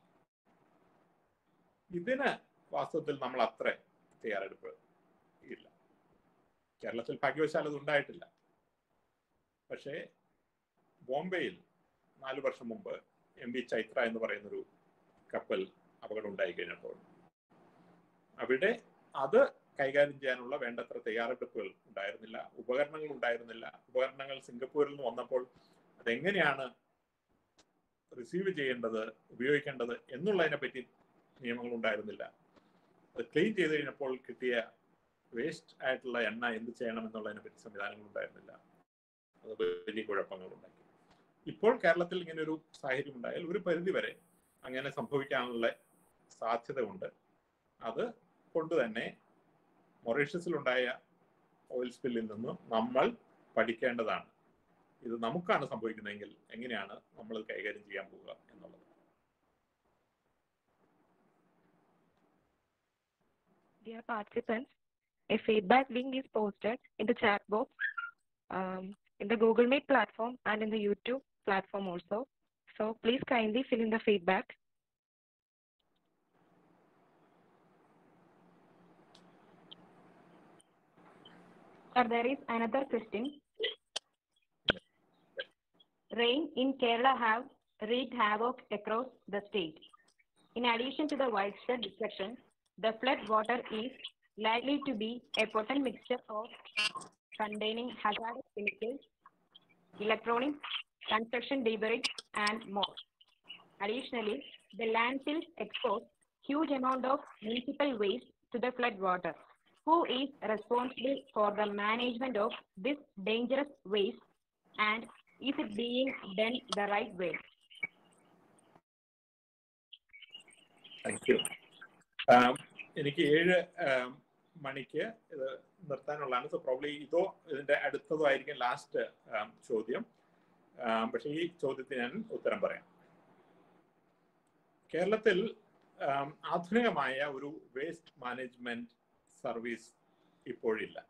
ഇതിന് വാസ്തവത്തിൽ നമ്മൾ അത്ര തയ്യാറെടുപ്പ് ഇല്ല കേരളത്തിൽ ഭാഗ്യവശാൽ അത് ഉണ്ടായിട്ടില്ല പക്ഷേ ബോംബെയിൽ നാല് വർഷം മുമ്പ് എം വി ചൈത്ര എന്ന് പറയുന്നൊരു കപ്പൽ അപകടം ഉണ്ടായി കഴിഞ്ഞപ്പോൾ അവിടെ അത് കൈകാര്യം ചെയ്യാനുള്ള വേണ്ടത്ര തയ്യാറെടുപ്പുകൾ ഉണ്ടായിരുന്നില്ല ഉപകരണങ്ങൾ ഉണ്ടായിരുന്നില്ല ഉപകരണങ്ങൾ സിംഗപ്പൂരിൽ നിന്ന് വന്നപ്പോൾ അതെങ്ങനെയാണ് റിസീവ് ചെയ്യേണ്ടത് ഉപയോഗിക്കേണ്ടത് എന്നുള്ളതിനെ പറ്റി നിയമങ്ങൾ ഉണ്ടായിരുന്നില്ല അത് ക്ലീൻ ചെയ്ത് കഴിഞ്ഞപ്പോൾ കിട്ടിയ വേസ്റ്റ് ആയിട്ടുള്ള എണ്ണ എന്ത് ചെയ്യണം എന്നുള്ളതിനെ പറ്റി സംവിധാനങ്ങൾ ഉണ്ടായിരുന്നില്ല അത് വലിയ കുഴപ്പങ്ങൾ ഉണ്ടാക്കി ഇപ്പോൾ കേരളത്തിൽ ഇങ്ങനെ ഒരു സാഹചര്യം ഉണ്ടായാൽ ഒരു പരിധി വരെ അങ്ങനെ സംഭവിക്കാനുള്ള സാധ്യത ഉണ്ട് അത് കൊണ്ട് തന്നെ മൊറീഷ്യസിലുണ്ടായ ഓയിൽ സ്പില്ലിൽ നിന്ന് നമ്മൾ പഠിക്കേണ്ടതാണ് ഇത് നമുക്കാണ് സംഭവിക്കുന്നതെങ്കിൽ എങ്ങനെയാണ് നമ്മൾ ഇത് കൈകാര്യം ചെയ്യാൻ പോവുക എന്നുള്ളത് Dear participants, a feedback link is posted in the chat box, um, in the Google Meet platform and in the YouTube platform also. So please kindly fill in the feedback. Sir, there is another question. Rain in Kerala have wreaked havoc across the state. In addition to the widespread destruction, the flood water is likely to be a potent mixture of containing hazardous chemicals, electronics, construction debris, and more. Additionally, the landfills expose huge amount of municipal waste to the flood water. Who is responsible for the management of this dangerous waste and is it being done the right way? Thank you എനിക്ക് ഏഴ് ആം, മണിക്ക് ഇത് നിർത്താനുള്ളതാണ് so probably ഇതോ ഇതിന്റെ അടുത്തതോ ആയിരിക്കും last ചോദ്യം ആം, പക്ഷേ ഈ ചോദ്യത്തിന് ഞാൻ ഉത്തരം പറയാം കേരളത്തിൽ ആം, ആധുനികമായ ഒരു വേസ്റ്റ് മാനേജ്മെന്റ് സർവീസ് ഇപ്പോഴില്ല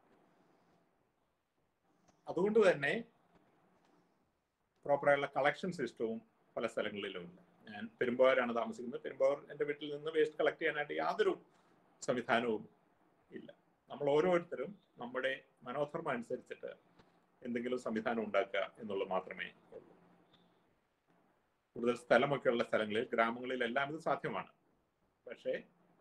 അതുകൊണ്ട് തന്നെ പ്രോപ്പറായുള്ള കളക്ഷൻ സിസ്റ്റവും പല സ്ഥലങ്ങളിലും ഇല്ല ഞാൻ പെരുമ്പാവൂരാണ് താമസിക്കുന്നത് പെരുമ്പാവൂർ എൻ്റെ വീട്ടിൽ നിന്ന് വേസ്റ്റ് കളക്ട് ചെയ്യാനായിട്ട് യാതൊരു സംവിധാനവും ഇല്ല നമ്മൾ ഓരോരുത്തരും നമ്മുടെ മനോധർമ്മം അനുസരിച്ചിട്ട് എന്തെങ്കിലും സംവിധാനം ഉണ്ടാക്കുക എന്നുള്ളത് മാത്രമേ ഉള്ളൂ കൂടുതൽ സ്ഥലമൊക്കെ ഉള്ള സ്ഥലങ്ങളിൽ ഗ്രാമങ്ങളിൽ എല്ലാം ഇത് സാധ്യമാണ് പക്ഷേ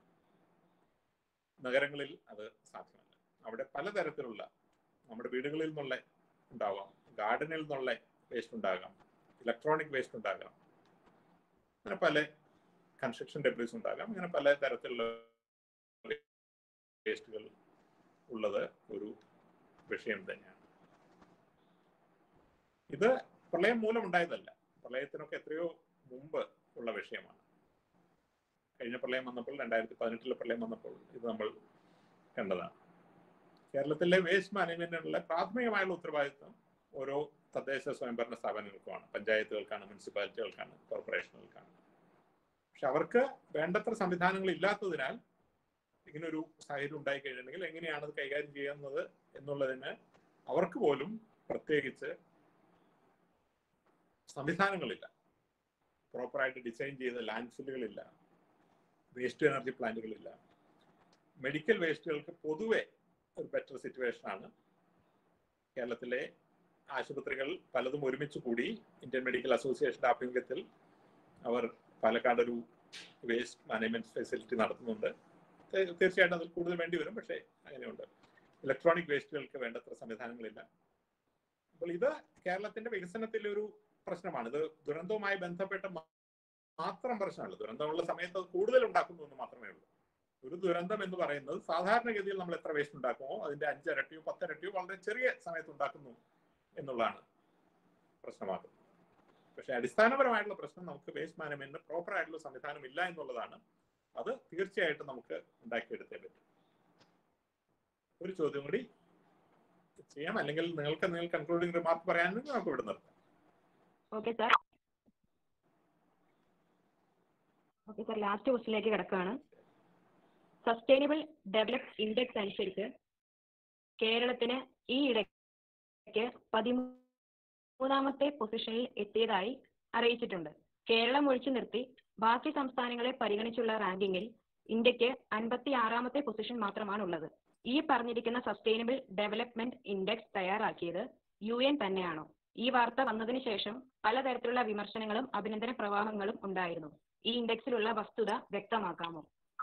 നഗരങ്ങളിൽ അത് സാധ്യമല്ല അവിടെ പലതരത്തിലുള്ള നമ്മുടെ വീടുകളിൽ നിന്നുള്ള ഉണ്ടാവാം ഗാർഡനിൽ നിന്നുള്ള വേസ്റ്റ് ഉണ്ടാകാം ഇലക്ട്രോണിക് വേസ്റ്റ് ഉണ്ടാകാം അങ്ങനെ പല കൺസ്ട്രക്ഷൻ ഡെബ്രീസ് ഉണ്ടാകാം അങ്ങനെ പല തരത്തിലുള്ള വേസ്റ്റുകൾ ഉള്ളത് ഒരു വിഷയം തന്നെയാണ് ഇത് പ്രളയം മൂലം ഉണ്ടായതല്ല പ്രളയത്തിനൊക്കെ എത്രയോ മുമ്പ് ഉള്ള വിഷയമാണ് കഴിഞ്ഞ പ്രളയം വന്നപ്പോൾ രണ്ടായിരത്തി പതിനെട്ടിലെ പ്രളയം വന്നപ്പോൾ ഇത് നമ്മൾ കണ്ടതാണ് കേരളത്തിലെ വേസ്റ്റ് മാനേജ്മെന്റിനുള്ള പ്രാഥമികമായുള്ള ഉത്തരവാദിത്വം ഓരോ തദ്ദേശ സ്വയംഭരണ സ്ഥാപനങ്ങൾക്കുമാണ് പഞ്ചായത്തുകൾക്കാണ് മുനിസിപ്പാലിറ്റികൾക്കാണ് കോർപ്പറേഷനുകൾക്കാണ് പക്ഷെ അവർക്ക് വേണ്ടത്ര സംവിധാനങ്ങൾ ഇല്ലാത്തതിനാൽ ഇങ്ങനൊരു സാഹചര്യം ഉണ്ടായി കഴിഞ്ഞിട്ടുണ്ടെങ്കിൽ എങ്ങനെയാണ് അത് കൈകാര്യം ചെയ്യുന്നത് എന്നുള്ളതിന് അവർക്ക് പോലും പ്രത്യേകിച്ച് സംവിധാനങ്ങളില്ല പ്രോപ്പറായിട്ട് ഡിസൈൻ ചെയ്ത ലാൻഡ് ഫില്ലുകളില്ല വേസ്റ്റ് എനർജി പ്ലാന്റുകളില്ല മെഡിക്കൽ വേസ്റ്റുകൾക്ക് പൊതുവെ ഒരു ബെറ്റർ സിറ്റുവേഷൻ ആണ് കേരളത്തിലെ ആശുപത്രികൾ പലതും ഒരുമിച്ച് കൂടി ഇന്ത്യൻ മെഡിക്കൽ അസോസിയേഷന്റെ ആഭിമുഖ്യത്തിൽ അവർ പാലക്കാട് ഒരു വേസ്റ്റ് മാനേജ്മെന്റ് ഫെസിലിറ്റി നടത്തുന്നുണ്ട് തീ- തീർച്ചയായിട്ടും അതിൽ കൂടുതൽ വേണ്ടി വരും പക്ഷേ അങ്ങനെയുണ്ട് ഇലക്ട്രോണിക് വേസ്റ്റുകൾക്ക് വേണ്ടത്ര സംവിധാനങ്ങളില്ല അപ്പോൾ ഇത് കേരളത്തിന്റെ വികസനത്തിലെ ഒരു പ്രശ്നമാണ് ഇത് ദുരന്തവുമായി ബന്ധപ്പെട്ട മാ- മാത്രം പ്രശ്നമല്ല ദുരന്തമുള്ള സമയത്ത് അത് കൂടുതൽ ഉണ്ടാക്കുന്നു എന്ന് മാത്രമേ ഉള്ളൂ ഒരു ദുരന്തം എന്ന് പറയുന്നത് സാധാരണഗതിയിൽ നമ്മൾ എത്ര വേസ്റ്റ് ഉണ്ടാക്കുമോ അതിന്റെ അഞ്ചിരട്ടിയോ പത്തിരട്ടിയോ വളരെ ചെറിയ സമയത്ത് ഉണ്ടാക്കുന്നു എന്നുള്ളതാണ് പ്രശ്നമാകുന്നത് പക്ഷെ അടിസ്ഥാനപരമായിട്ടുള്ള പ്രശ്നം നമുക്ക് വേസ്റ്റ് മാനേജ്മെന്റിന് പ്രോപ്പർ ആയിട്ടുള്ള സംവിധാനം ഇല്ല എന്നുള്ളതാണ് അത് തീർച്ചയായിട്ടും നമുക്ക് ഉണ്ടാക്കിയെടുത്തേ പറ്റും ഒരു ചോദ്യം കൂടി ചെയ്യാം അല്ലെങ്കിൽ നിങ്ങൾക്ക് എന്തെങ്കിലും കൺക്ലൂഡിംഗ് റിമാർക്ക് പറയാനെങ്കിൽ നമുക്ക് ഇവിടെ നിർത്താം okay sir okay sir last ക്വസ്റ്റിലേക്ക് കിടക്കുകയാണ് സസ്റ്റൈനബിൾ ഡെവലപ്പ് ഇൻഡെക്സ് അനുസരിച്ച് കേരളത്തിന് ഈ ഇടയ്ക്ക് പതിമൂന്നാമത്തെ പൊസിഷനിൽ എത്തിയതായി അറിയിച്ചിട്ടുണ്ട് കേരളം ഒഴിച്ചു നിർത്തി ബാക്കി സംസ്ഥാനങ്ങളെ പരിഗണിച്ചുള്ള റാങ്കിങ്ങിൽ ഇന്ത്യക്ക് അൻപത്തി ആറാമത്തെ പൊസിഷൻ മാത്രമാണ് ഉള്ളത് ഈ പറഞ്ഞിരിക്കുന്ന സസ്റ്റൈനബിൾ ഡെവലപ്മെന്റ് ഇൻഡെക്സ് തയ്യാറാക്കിയത് യു എൻ തന്നെയാണോ ഈ വാർത്ത വന്നതിന് ശേഷം പലതരത്തിലുള്ള വിമർശനങ്ങളും അഭിനന്ദന പ്രവാഹങ്ങളും ഉണ്ടായിരുന്നു ഈ ഇൻഡെക്സിലുള്ള വസ്തുത വ്യക്തമാക്കാമോ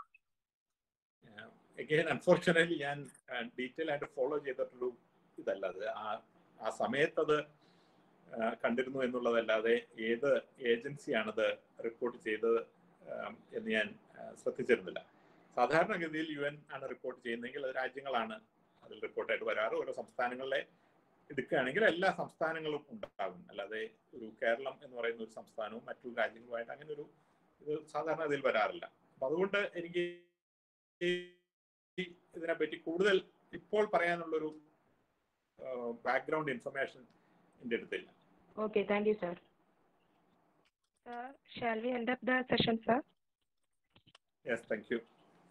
എഗെയിൻ അൺഫോർച്ചുനേറ്റ്ലി ഞാൻ ഡീറ്റെയിൽ ആയിട്ട് ഫോളോ ചെയ്തിട്ടൊരു ഇതല്ല അത് ആ ആ സമയത്ത് അത് ആ, കണ്ടിരുന്നു എന്നുള്ളതല്ലാതെ ഏത് ഏജൻസിയാണത് റിപ്പോർട്ട് ചെയ്തത് ആം, എന്ന് ഞാൻ ആ, ശ്രദ്ധിച്ചിരുന്നില്ല സാധാരണഗതിയിൽ യു എൻ ആണ് റിപ്പോർട്ട് ചെയ്യുന്നതെങ്കിൽ അത് രാജ്യങ്ങളാണ് അതിൽ റിപ്പോർട്ടായിട്ട് വരാറ് ഓരോ സംസ്ഥാനങ്ങളിലെ എടുക്കുകയാണെങ്കിൽ എല്ലാ സംസ്ഥാനങ്ങളും ഉണ്ടാകും അല്ലാതെ ഒരു കേരളം എന്ന് പറയുന്ന ഒരു സംസ്ഥാനവും മറ്റു രാജ്യങ്ങളുമായിട്ട് അങ്ങനെ ഒരു ഇത് സാധാരണ ഇതിൽ വരാറില്ല അപ്പൊ അതുകൊണ്ട് എനിക്ക് ഈ ഇതിനെപ്പറ്റി കൂടുതൽ ഇപ്പോൾ പറയാനുള്ളൊരു ബാക്ക്ഗ്രൗണ്ട് ഇൻഫർമേഷൻ എൻ്റെ അടുത്തില്ല okay thank you sir Sir, shall we end up the session, sir? Yes thank you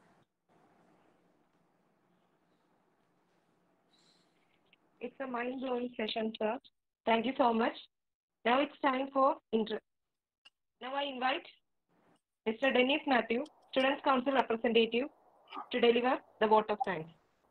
It's a mind-blowing session, sir. Thank you so much. Now it's time for inter. Now I invite Mr. Dennis Matthew, Students' Council representative, to deliver the vote of thanks.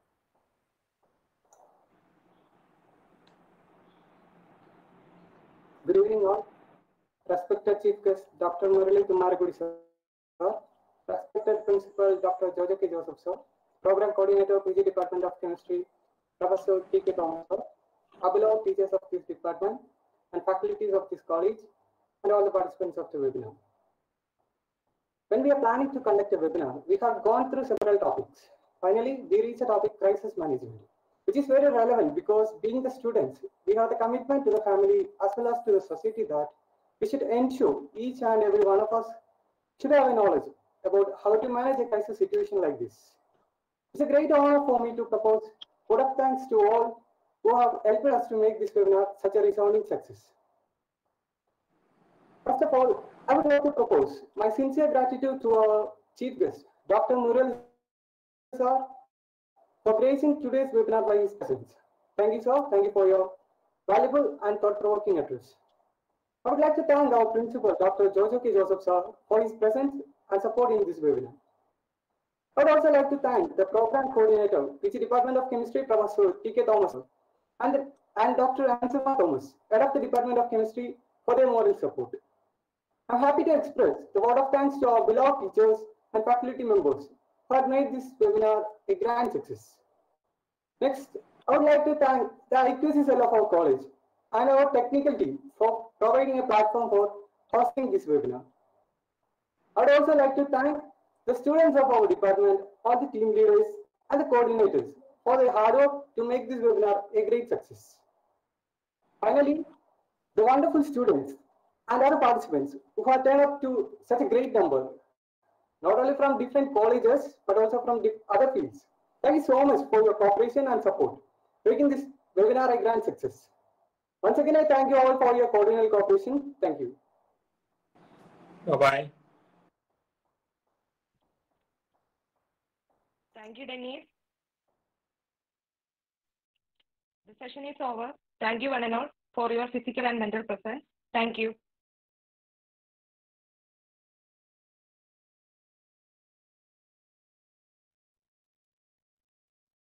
Good evening all. Respected Chief Guest Dr. Murali Kumaragudi sir, respected Principal Dr. Jojo K. Joseph sir, Program Coordinator PG Department of Chemistry, Professor T. K. Thomas sir, beloved teachers of this department and faculties of this college, and all the participants of the webinar. When we are planning to conduct a webinar, we have gone through several topics. Finally, we reach a topic crisis management, which is very relevant because being the students, we have the commitment to the family as well as to the society that we should ensure each and every one of us should have a knowledge about how to manage a crisis situation like this. It's a great honor for me to propose vote of thanks to all who have helped us to make this webinar such a resounding success. First of all, I would like to propose my sincere gratitude to our chief guest, Dr. Mural sir, for gracing today's webinar by his presence. Thank you, sir. Thank you for your valuable and thought-provoking address. I would like to thank our principal, Dr. Jojo K. Joseph, sir, for his presence and support in this webinar. I would also like to thank the program coordinator, PG Department of Chemistry, Professor T. K. Thomas, sir, and, and Dr. Ansema Thomas, head of the Department of Chemistry, for their moral support. I'm happy to express the word of thanks to our beloved teachers and faculty members who have made this webinar a grand success. Next, I would like to thank the IQC cell of our college and our technical team for providing a platform for hosting this webinar. I would also like to thank the students of our department, all the team leaders and the coordinators for their hard work to make this webinar a great success. Finally, the wonderful students and other participants who have turned up to such a great number, not only from different colleges, but also from di- other fields. Thank you so much for your cooperation and support, making this webinar a grand success. Once again, I thank you all for your cordial cooperation. Thank you. Bye Thank you, Dennis. The session is over. Thank you, one and all, for your physical and mental presence. Thank you.